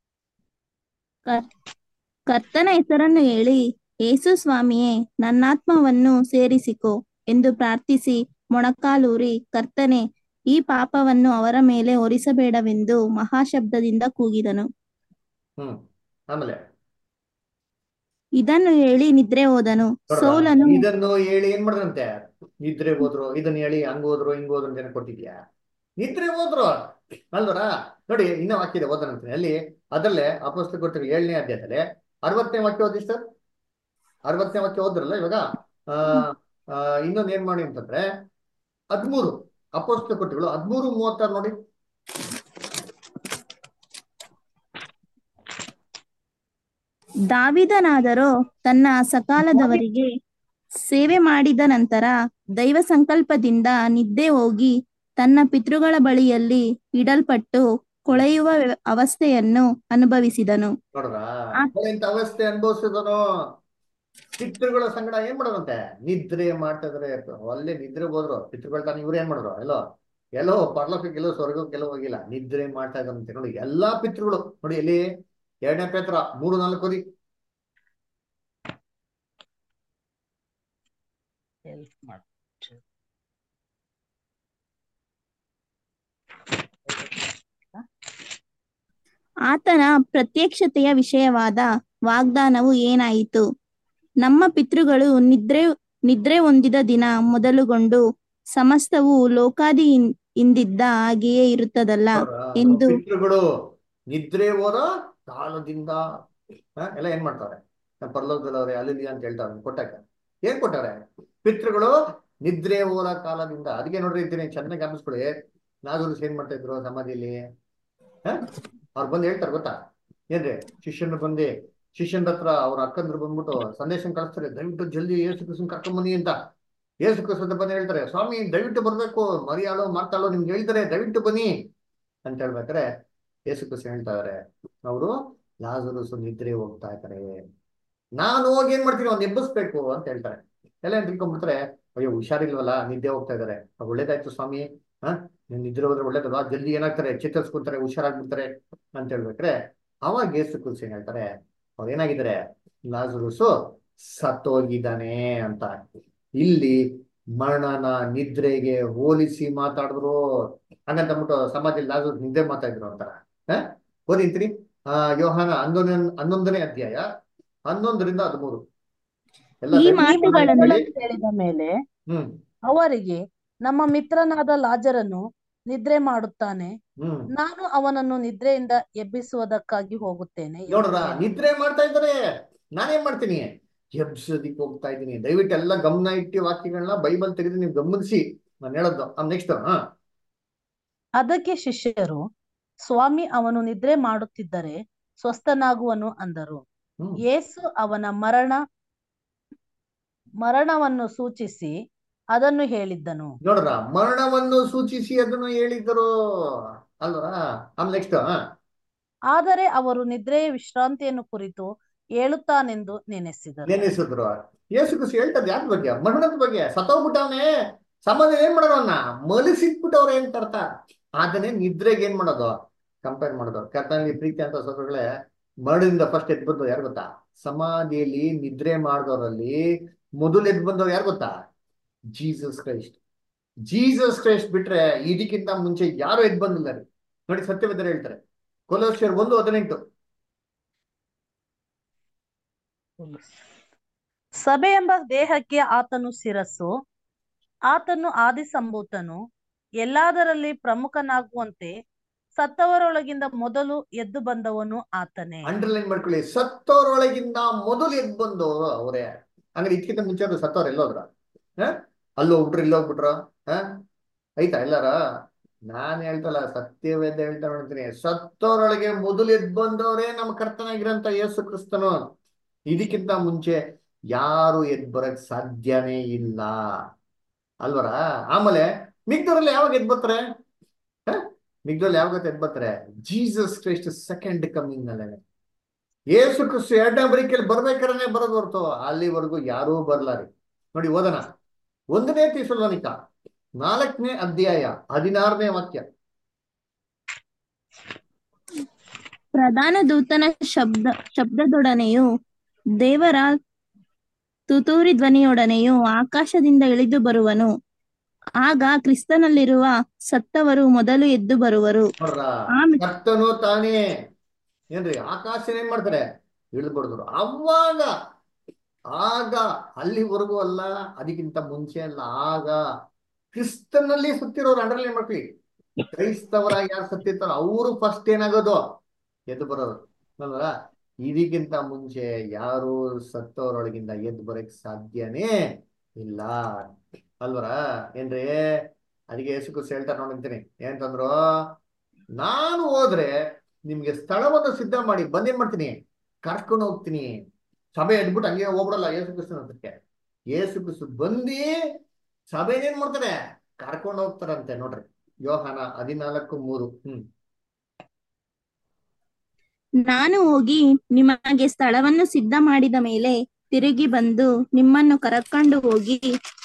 ಕರ್ತನ ಹೆಸರನ್ನು ಹೇಳಿ ಏಸು ಸ್ವಾಮಿಯೇ ನನ್ನಾತ್ಮವನ್ನು ಸೇರಿಸಿಕೊ ಎಂದು ಪ್ರಾರ್ಥಿಸಿ ಮೊಣಕಾಲೂರಿ ಕರ್ತನೆ ಈ ಪಾಪವನ್ನು ಅವರ ಮೇಲೆ ಹೊರಿಸಬೇಡವೆಂದು ಮಹಾಶಬ್ದದಿಂದ ಕೂಗಿದನು ಹ್ಮ್ ಆಮೇಲೆ ಇದನ್ನು ಹೇಳಿ ನಿದ್ರೆ ಹೋದನು ನೋಡ್ರಾ? ಸೌಲನು ಇದನ್ನು ಹೇಳಿ ಏನ್ ಮಾಡಿದ್ರಂತೆ ನಿದ್ರೆ ಹೋದ್ರು ಇದನ್ನ ಹೇಳಿ ಹಂಗ್ ಹೋದ್ರು ಹಿಂಗ್ ಹೋದ್ರು ಅಂತ ಏನ್ ಕೊಟ್ಟಿದ್ಯಾ ನಿದ್ರೆ ಹೋದ್ರು ಅಲ್ವರ ನೋಡಿ ಇನ್ನ ವಾಕ್ಯ ಇದೆ ಓದನಂತೆ ಅಲ್ಲಿ ಅದರಲ್ಲೇ ಅಪೋಸ್ತ ಕೊಟ್ಟಿರೋ ಏಳನೇ ಅಧ್ಯಾಯದಲ್ಲಿ ಅರವತ್ತನೇ ವಾಕ್ಯ ಓದಿ ಸರ್ ಅರವತ್ತನೇ ವಾಕ್ಯ ಓದ್ರಲ್ಲ ಇವಾಗ ಆ ಆ, ಇನ್ನೊಂದ್ ಏನ್ ಮಾಡಿ ಅಂತಂದ್ರೆ ಹದ್ಮೂರು ಅಪೋಸ್ತ ಕೊಟ್ಟಿಗಳು ಹದ್ಮೂರು ಮೂವತ್ತಾರು ನೋಡಿ ದಾವಿದನಾದರೋ ತನ್ನ ಸಕಾಲದವರಿಗೆ ಸೇವೆ ಮಾಡಿದ ನಂತರ ದೈವ ಸಂಕಲ್ಪದಿಂದ ನಿದ್ದೆ ಹೋಗಿ ತನ್ನ ಪಿತೃಗಳ ಬಳಿಯಲ್ಲಿ ಇಡಲ್ಪಟ್ಟು ಕೊಳೆಯುವ ವ್ಯ- ಅವಸ್ಥೆಯನ್ನು ಅನುಭವಿಸಿದನು ನೋಡ್ರ ಆ- ಎಂತ ಅವಸ್ಥೆ ಅನುಭವಿಸಿದನು ಪಿತೃಗಳ ಸಂಗಡ ಏನ್ ಮಾಡೋದಂತೆ ನಿದ್ರೆ ಮಾಡ್ತಾ ಇದಾರೆ ಅಲ್ಲೇ ನಿದ್ರೆ ಹೋದ್ರು ಪಿತೃಗಳ ತಾನು ಇವ್ರು ಏನ್ ಮಾಡಿದ್ರು ಎಲ್ಲೋ ಎಲ್ಲೋ ಪರ್ಲೋಕಕ್ಕೆ ಎಲ್ಲೋ ಸ್ವರ್ಗಕ್ಕೆ ಎಲ್ಲೋ ಹೋಗಿಲ್ಲ ನಿದ್ರೆ ಮಾಡ್ತಾ ಇದ್ದಂತೆ ನೋಡಿ ಎಲ್ಲಾ ಪಿತೃಗಳು ನೋಡಿ ಎಲ್ಲಿ ಎರಡನೇ ಪೇತ್ರ ಮೂರು ನಾಲ್ಕು ಓದಿ ಹೆಲ್ಪ್ ಮಾಡು ಆತನ ಪ್ರತ್ಯಕ್ಷತೆಯ ವಿಷಯವಾದ ವಾಗ್ದಾನವು ಏನಾಯಿತು ನಮ್ಮ ಪಿತೃಗಳು ನಿದ್ರೆ ನಿದ್ರೆ ಹೊಂದಿದ ದಿನ ಮೊದಲುಗೊಂಡು ಸಮಸ್ತವು ಲೋಕಾದಿ ಇನ್- ಇಂದಿದ್ದ ಹಾಗೆಯೇ ಇರುತ್ತದಲ್ಲ ನೋಡ್ರಾ? ಎಂದು ಪಿತೃಗಳು ನಿದ್ರೆ ಹೋದ ಕಾಲದಿಂದ ಹ? ಎಲ್ಲ ಏನ್ ಮಾಡ್ತಾರೆ ನಮ್ಮ ಪರಲೋಕದಲ್ಲವ್ರೆ ಅಲ್ಲಿ ಅಂತ ಹೇಳ್ತಾರೆ ಕೊಟ್ಟಾಕ ಏನ್ ಕೊಟ್ಟಾರೆ ಪಿತೃಗಳು ನಿದ್ರೆ ಹೋದ ಕಾಲದಿಂದ ಅದಕ್ಕೆ ನೋಡ್ರಿ ಇದ್ದೀನಿ ಚೆನ್ನಾಗಿ ಗಮನಿಸ್ಕೊಳ್ಳಿ ನಾಗರು ಏನ್ ಮಾಡ್ತಾ ಇದ್ರು ಸಮಾಧಿಯಲ್ಲಿ ಹ ಅವ್ರು ಬಂದು ಹೇಳ್ತಾರೆ ಗೊತ್ತಾ ಏನ್ರಿ ಶಿಷ್ಯನ ಬಂದು ಶಿಷ್ಯನ ಹತ್ರ ಅವ್ರ ಅಕ್ಕಂದ್ರು ಬಂದ್ಬಿಟ್ಟು ಸಂದೇಶ ಕಳಿಸ್ತಾರೆ ದಯವಿಟ್ಟು ಜಲ್ದಿ ಏಸು ಕೃಷ್ಣ ಕರ್ಕೊಂಡ್ ಬನ್ನಿ ಅಂತ ಏಸು ಕೃಷ್ಣ ಬಂದು ಹೇಳ್ತಾರೆ ಸ್ವಾಮಿ ದಯವಿಟ್ಟು ಬರ್ಬೇಕು ಮರಿಯಾಳೋ ಮಾಡ್ತಾಳೋ ನಿಮ್ಗೆ ಹೇಳ್ತಾರೆ ದಯವಿಟ್ಟು ಬನ್ನಿ ಅಂತ ಹೇಳ್ಬೇಕಾರೆ ಯೇಸು ಕ್ರಿಸ್ತ ಹೇಳ್ತಾ ಇದಾರೆ ಅವರು ಲಾಜರಸ್ ನಿದ್ರೆ ಹೋಗ್ತಾ ಇದ್ದಾರೆ ನಾನು ಹೋಗಿ ಏನ್ ಮಾಡ್ತೀನಿ ಅವ್ನು ಎಬ್ಬಿಸ್ಬೇಕು ಅಂತ ಹೇಳ್ತಾರೆ ಎಲ್ಲ ಏನ್ ತಿಳ್ಕೊಂಡ್ಬಿಡ್ತಾರೆ ಅಯ್ಯೋ ಹುಷಾರಿಲ್ವಲ್ಲ ನಿದ್ದೆ ಹೋಗ್ತಾ ಇದಾರೆ ಅವ್ ಒಳ್ಳೇದಾಯ್ತು ಸ್ವಾಮಿ ಹಾ ನೀನ್ ನಿದ್ರೆ ಹೋದ್ರೆ ಒಳ್ಳೇದಲ್ವಾ ಜಲ್ದಿ ಏನಾಗ್ತಾರೆ ಚೇತರಿಸ್ಕೊತಾರೆ ಹುಷಾರಾಗ್ಬಿಡ್ತಾರೆ ಅಂತ ಹೇಳ್ಬೇಕ್ರೆ ಅವಾಗ ಯೇಸು ಕ್ರಿಸ್ತ ಏನ್ ಹೇಳ್ತಾರೆ ಅವ್ರು ಏನಾಗಿದ್ದಾರೆ ಲಾಜರಸು ಸತ್ತೋಗಿದ್ದಾನೆ ಅಂತ ಇಲ್ಲಿ ಮರಣನ ನಿದ್ರೆಗೆ ಹೋಲಿಸಿ ಮಾತಾಡಿದ್ರು ಹಂಗಂತ ಅಂದ್ಬಿಟ್ಟು ಸಮಾಜದಲ್ಲಿ ಲಾಜರ್ ನಿದ್ದೆ ಮಾತಾಡಿದ್ರು ಅಂತಾರ ಹ ಓದಿಂತೀರಿ ಆ ಯೋಹಾನ ಹನ್ನೊಂದ ಹನ್ನೊಂದನೇ ಅಧ್ಯಾಯ ಹನ್ನೊಂದರಿಂದ ಹದಿಮೂರು ಎಲ್ಲ ಈ ದಯವಿಟ್ಟು ಮಾತುಗಳನ್ನು ಹೇಳಿ. ಹೇಳಿದ ಮೇಲೆ ಹ್ಮ್ ಅವರಿಗೆ ನಮ್ಮ ಮಿತ್ರನಾದ ಲಾಜರನು ನಿದ್ರೆ ಮಾಡುತ್ತಾನೆ ಹ್ಮ್ ನಾನು ಅವನನ್ನು ನಿದ್ರೆಯಿಂದ ಎಬ್ಬಿಸುವುದಕ್ಕಾಗಿ ಹೋಗುತ್ತೇನೆ ನೋಡ್ರ ಎಂದನು. ನಿದ್ರೆ ಮಾಡ್ತಾ ಇದ್ದಾರೆ ನಾನೇನ್ ಮಾಡ್ತೀನಿ ಎಬ್ಸೋದಿಕ್ ಹೋಗ್ತಾ ಇದ್ದೀನಿ ದಯವಿಟ್ಟು ಎಲ್ಲ ಗಮನ ಇಟ್ಟು ವಾಕ್ಯಗಳನ್ನ ಬೈಬಲ್ ತೆಗೆದು ನೀವು ಗಮನಿಸಿ ನಾನು ಹೇಳೋದು ನೆಕ್ಸ್ಟ್ ಹಾ ಅದಕ್ಕೆ ಶಿಷ್ಯರು ಸ್ವಾಮಿ ಅವನು ನಿದ್ರೆ ಮಾಡುತ್ತಿದ್ದರೆ ಸ್ವಸ್ಥನಾಗುವನು ಅಂದರು ಹ್ಮ್ ಯೇಸು ಅವನ ಮರಣ ಮರಣವನ್ನು ಸೂಚಿಸಿ ಅದನ್ನು ಹೇಳಿದ್ದನು ನೋಡ್ರ ಮರಣವನ್ನು ಸೂಚಿಸಿ ಅದನ್ನು ಹೇಳಿದರು ಅಲ್ವಾ ಆಮೇಲೆ ನೆಕ್ಸ್ಟ್ ಹಾ ಆದರೆ ಅವರು ನಿದ್ರೆಯ ವಿಶ್ರಾಂತಿಯನ್ನು ಕುರಿತು ಹೇಳುತ್ತಾನೆಂದು ನೆನೆಸಿದರು ನೆನೆಸಿದ್ರು ಯೇಸು ಕ್ರಿಸ್ತ ಹೇಳ್ತದೆ ಯಾರ ಬಗ್ಗೆ ಮರಣದ ಬಗ್ಗೆ ಸತ್ತೋಗ್ಬಿಟ್ಟವನೇ ಸಮಾಜ ಏನ್ ಮಾಡೋರವನ್ನ ಮಲಿಸಿಟ್ಬಿಟ್ಟವ್ರೆ ಅಂತ ಅರ್ಥ ಅದನ್ನೇ ನಿದ್ರೆಗೆ ಏನ್ ಮಾಡೋದು ಕಂಪೇರ್ ಮಾಡೋದು ಕರ್ತನಲ್ಲಿ ಪ್ರೀತಿ ಅಂತ ಸೋದರಗಳೇ ಮರಣದಿಂದ ಫಸ್ಟ್ ಎದ್ದು ಬಂದವ್ರು ಯಾರು ಗೊತ್ತಾ ಸಮಾಧಿಯಲ್ಲಿ ನಿದ್ರೆ ಮಾಡಿದವರಲ್ಲಿ ಮೊದಲು ಎದ್ದು ಬಂದವ್ರು ಯಾರು ಗೊತ್ತಾ ಜೀಸಸ್ ಕ್ರೈಸ್ಟ್ ಜೀಸಸ್ ಕ್ರೈಸ್ಟ್ ಬಿಟ್ರೆ ಇದಕ್ಕಿಂತ ಮುಂಚೆ ಯಾರು ಎದ್ದು ಬಂದಿಲ್ಲ ರೀ ನೋಡಿ ಸತ್ಯವೇದರು ಹೇಳ್ತಾರೆ ಕೊಲೋಸಿಯರ್ ಒಂದು ಹದಿನೆಂಟು ಸಭೆ ಎಂಬ ದೇಹಕ್ಕೆ ಆತನು ಶಿರಸ್ಸು ಆತನು ಆದಿಸಂಭೂತನು ಎಲ್ಲಾದರಲ್ಲಿ ಪ್ರಮುಖನಾಗುವಂತೆ ಸತ್ತವರೊಳಗಿಂದ ಮೊದಲು ಎದ್ದು ಬಂದವನು ಆತನೇ ಅಂಡರ್ಲೈನ್ ಮಾಡ್ಕೊಳ್ಳಿ ಸತ್ತೋರೊಳಗಿಂದ ಮೊದಲು ಎದ್ದು ಬಂದವರು ಅವರೇ ಹಂಗಾರೆ ಇದಕ್ಕಿಂತ ಮುಂಚೆ ಅದು ಸತ್ತವ್ರು ಎಲ್ಲೋದ್ರ ಹ ಅಲ್ಲಿ ಹೋಗ್ಬಿಟ್ರು ಇಲ್ಲಿ ಹೋಗ್ಬಿಟ್ರು ಹ ಐತಾ ಎಲ್ಲಾರ ನಾನ್ ಹೇಳ್ತಲ್ಲ ಸತ್ಯವೇದ ಹೇಳ್ತಾ ನೋಡ್ತೀನಿ ಸತ್ತವರೊಳಗೆ ಮೊದಲು ಎದ್ ಬಂದವರೇ ನಮ್ಮ ಕರ್ತನಾಗಿರಂತ ಯೇಸು ಕ್ರಿಸ್ತನು ಇದಕ್ಕಿಂತ ಮುಂಚೆ ಯಾರು ಎದ್ ಬರಕ್ ಸಾಧ್ಯನೇ ಇಲ್ಲ ಅಲ್ವರ ಆಮೇಲೆ ಮಿಗ್ದವ್ರಲ್ಲಿ ಯಾವಾಗ ಎದ್ ಬರ್ತಾರೆ ಮಿಗ್ದಲ್ಲಿ ಯಾವಾಗ ಎದ್ ಬರ್ತಾರೆ ಜೀಸಸ್ ಕ್ರೈಸ್ಟ್ ಸೆಕೆಂಡ್ ಕಮಿಂಗ್ ನಲ್ಲೇ ಯೇಸು ಕ್ರಿಸ್ತು ಎರಡನೇ ಬರಿಕೆಯಲ್ಲಿ ಬರ್ಬೇಕಾದ್ರೆ ಬರೋದು ಹೊರತು ಅಲ್ಲಿವರೆಗೂ ಯಾರೂ ಬರ್ಲಾರಿ ನೋಡಿ ಓದೋಣ ಒಂದನೇ ತೀಸಲೋನಿಕ ನಾಲ್ಕನೇ ಅಧ್ಯಾಯ ಹದಿನಾರನೇ ವಾಕ್ಯ ಪ್ರಧಾನ ದೂತನ ಶಬ್ದ ಶಬ್ದದೊಡನೆಯೂ ದೇವರ ತುತೂರಿ ಧ್ವನಿಯೊಡನೆಯೂ ಆಕಾಶದಿಂದ ಇಳಿದು ಬರುವನು ಆಗ ಕ್ರಿಸ್ತನಲ್ಲಿರುವ ಸತ್ತವರು ಮೊದಲು ಎದ್ದು ಬರುವರು ನೋಡ್ರ ಆಮೇಲೆ ಕರ್ತನು ತಾನೇ ಏನ್ರಿ ಆಕಾಶ ಏನ್ ಮಾಡ್ತಾರೆ ಇಳಿದು ಬಡಿದ್ರು ಅವಾಗ ಆಗ ಅಲ್ಲಿವರೆಗೂ ಅಲ್ಲ ಅದಕ್ಕಿಂತ ಮುಂಚೆ ಅಲ್ಲ ಆಗ ಕ್ರಿಸ್ತನಲ್ಲಿ ಸುತ್ತಿರೋರು ಅಂಡರ್ಲೈನ್ ಮಾಡ್ತೀವಿ ಕ್ರೈಸ್ತವರಾಗಿ ಯಾರು ಸತ್ತಿರ್ತಾರೋ ಅವರು ಫಸ್ಟ್ ಏನಾಗೋದು ಎದ್ದು ಬರೋರು ಅಲ್ವಾ ಇದಕ್ಕಿಂತ ಮುಂಚೆ ಯಾರು ಸತ್ತವರೊಳಗಿಂದ ಎದ್ದು ಬರಕ್ ಸಾಧ್ಯನೇ ಇಲ್ಲ ಅಲ್ವರ ಏನ್ರಿ ಅದಕ್ಕೆ ಯೇಸು ಕ್ರಿಸ್ತ ಹೇಳ್ತಾರೆ ನೋಡಿರ್ತೀನಿ ಏನಂತಂದ್ರು ನಾನು ಹೋದ್ರೆ ನಿಮ್ಗೆ ಸ್ಥಳವನ್ನು ಸಿದ್ಧ ಮಾಡಿ ಬಂದೇನ್ ಮಾಡ್ತೀನಿ ಕರ್ಕೊಂಡು ಹೋಗ್ತೀನಿ ಸಭೆ ಎದ್ಬಿಟ್ಟು ಹಂಗೆ ಹೋಗ್ಬಿಡಲ್ಲ ಯೇಸು ಕ್ರಿಸ್ತನ ಹತ್ರಕ್ಕೆ ಯೇಸು ಕ್ರಿಸ್ತು ಬಂದಿ ಸಭೆನೇನ್ ಮಾಡ್ತಾರೆ ಕರ್ಕೊಂಡು ಹೋಗ್ತಾರಂತೆ ನೋಡ್ರಿ ಯೋಹಾನ ಹದಿನಾಲ್ಕು ಮೂರು ಹ್ಮ್ ನಾನು ಹೋಗಿ ನಿಮಗೆ ಸ್ಥಳವನ್ನು ಸಿದ್ಧ ಮಾಡಿದ ಮೇಲೆ ತಿರುಗಿ ಬಂದು ನಿಮ್ಮನ್ನು ಕರಕೊಂಡು ಹೋಗಿ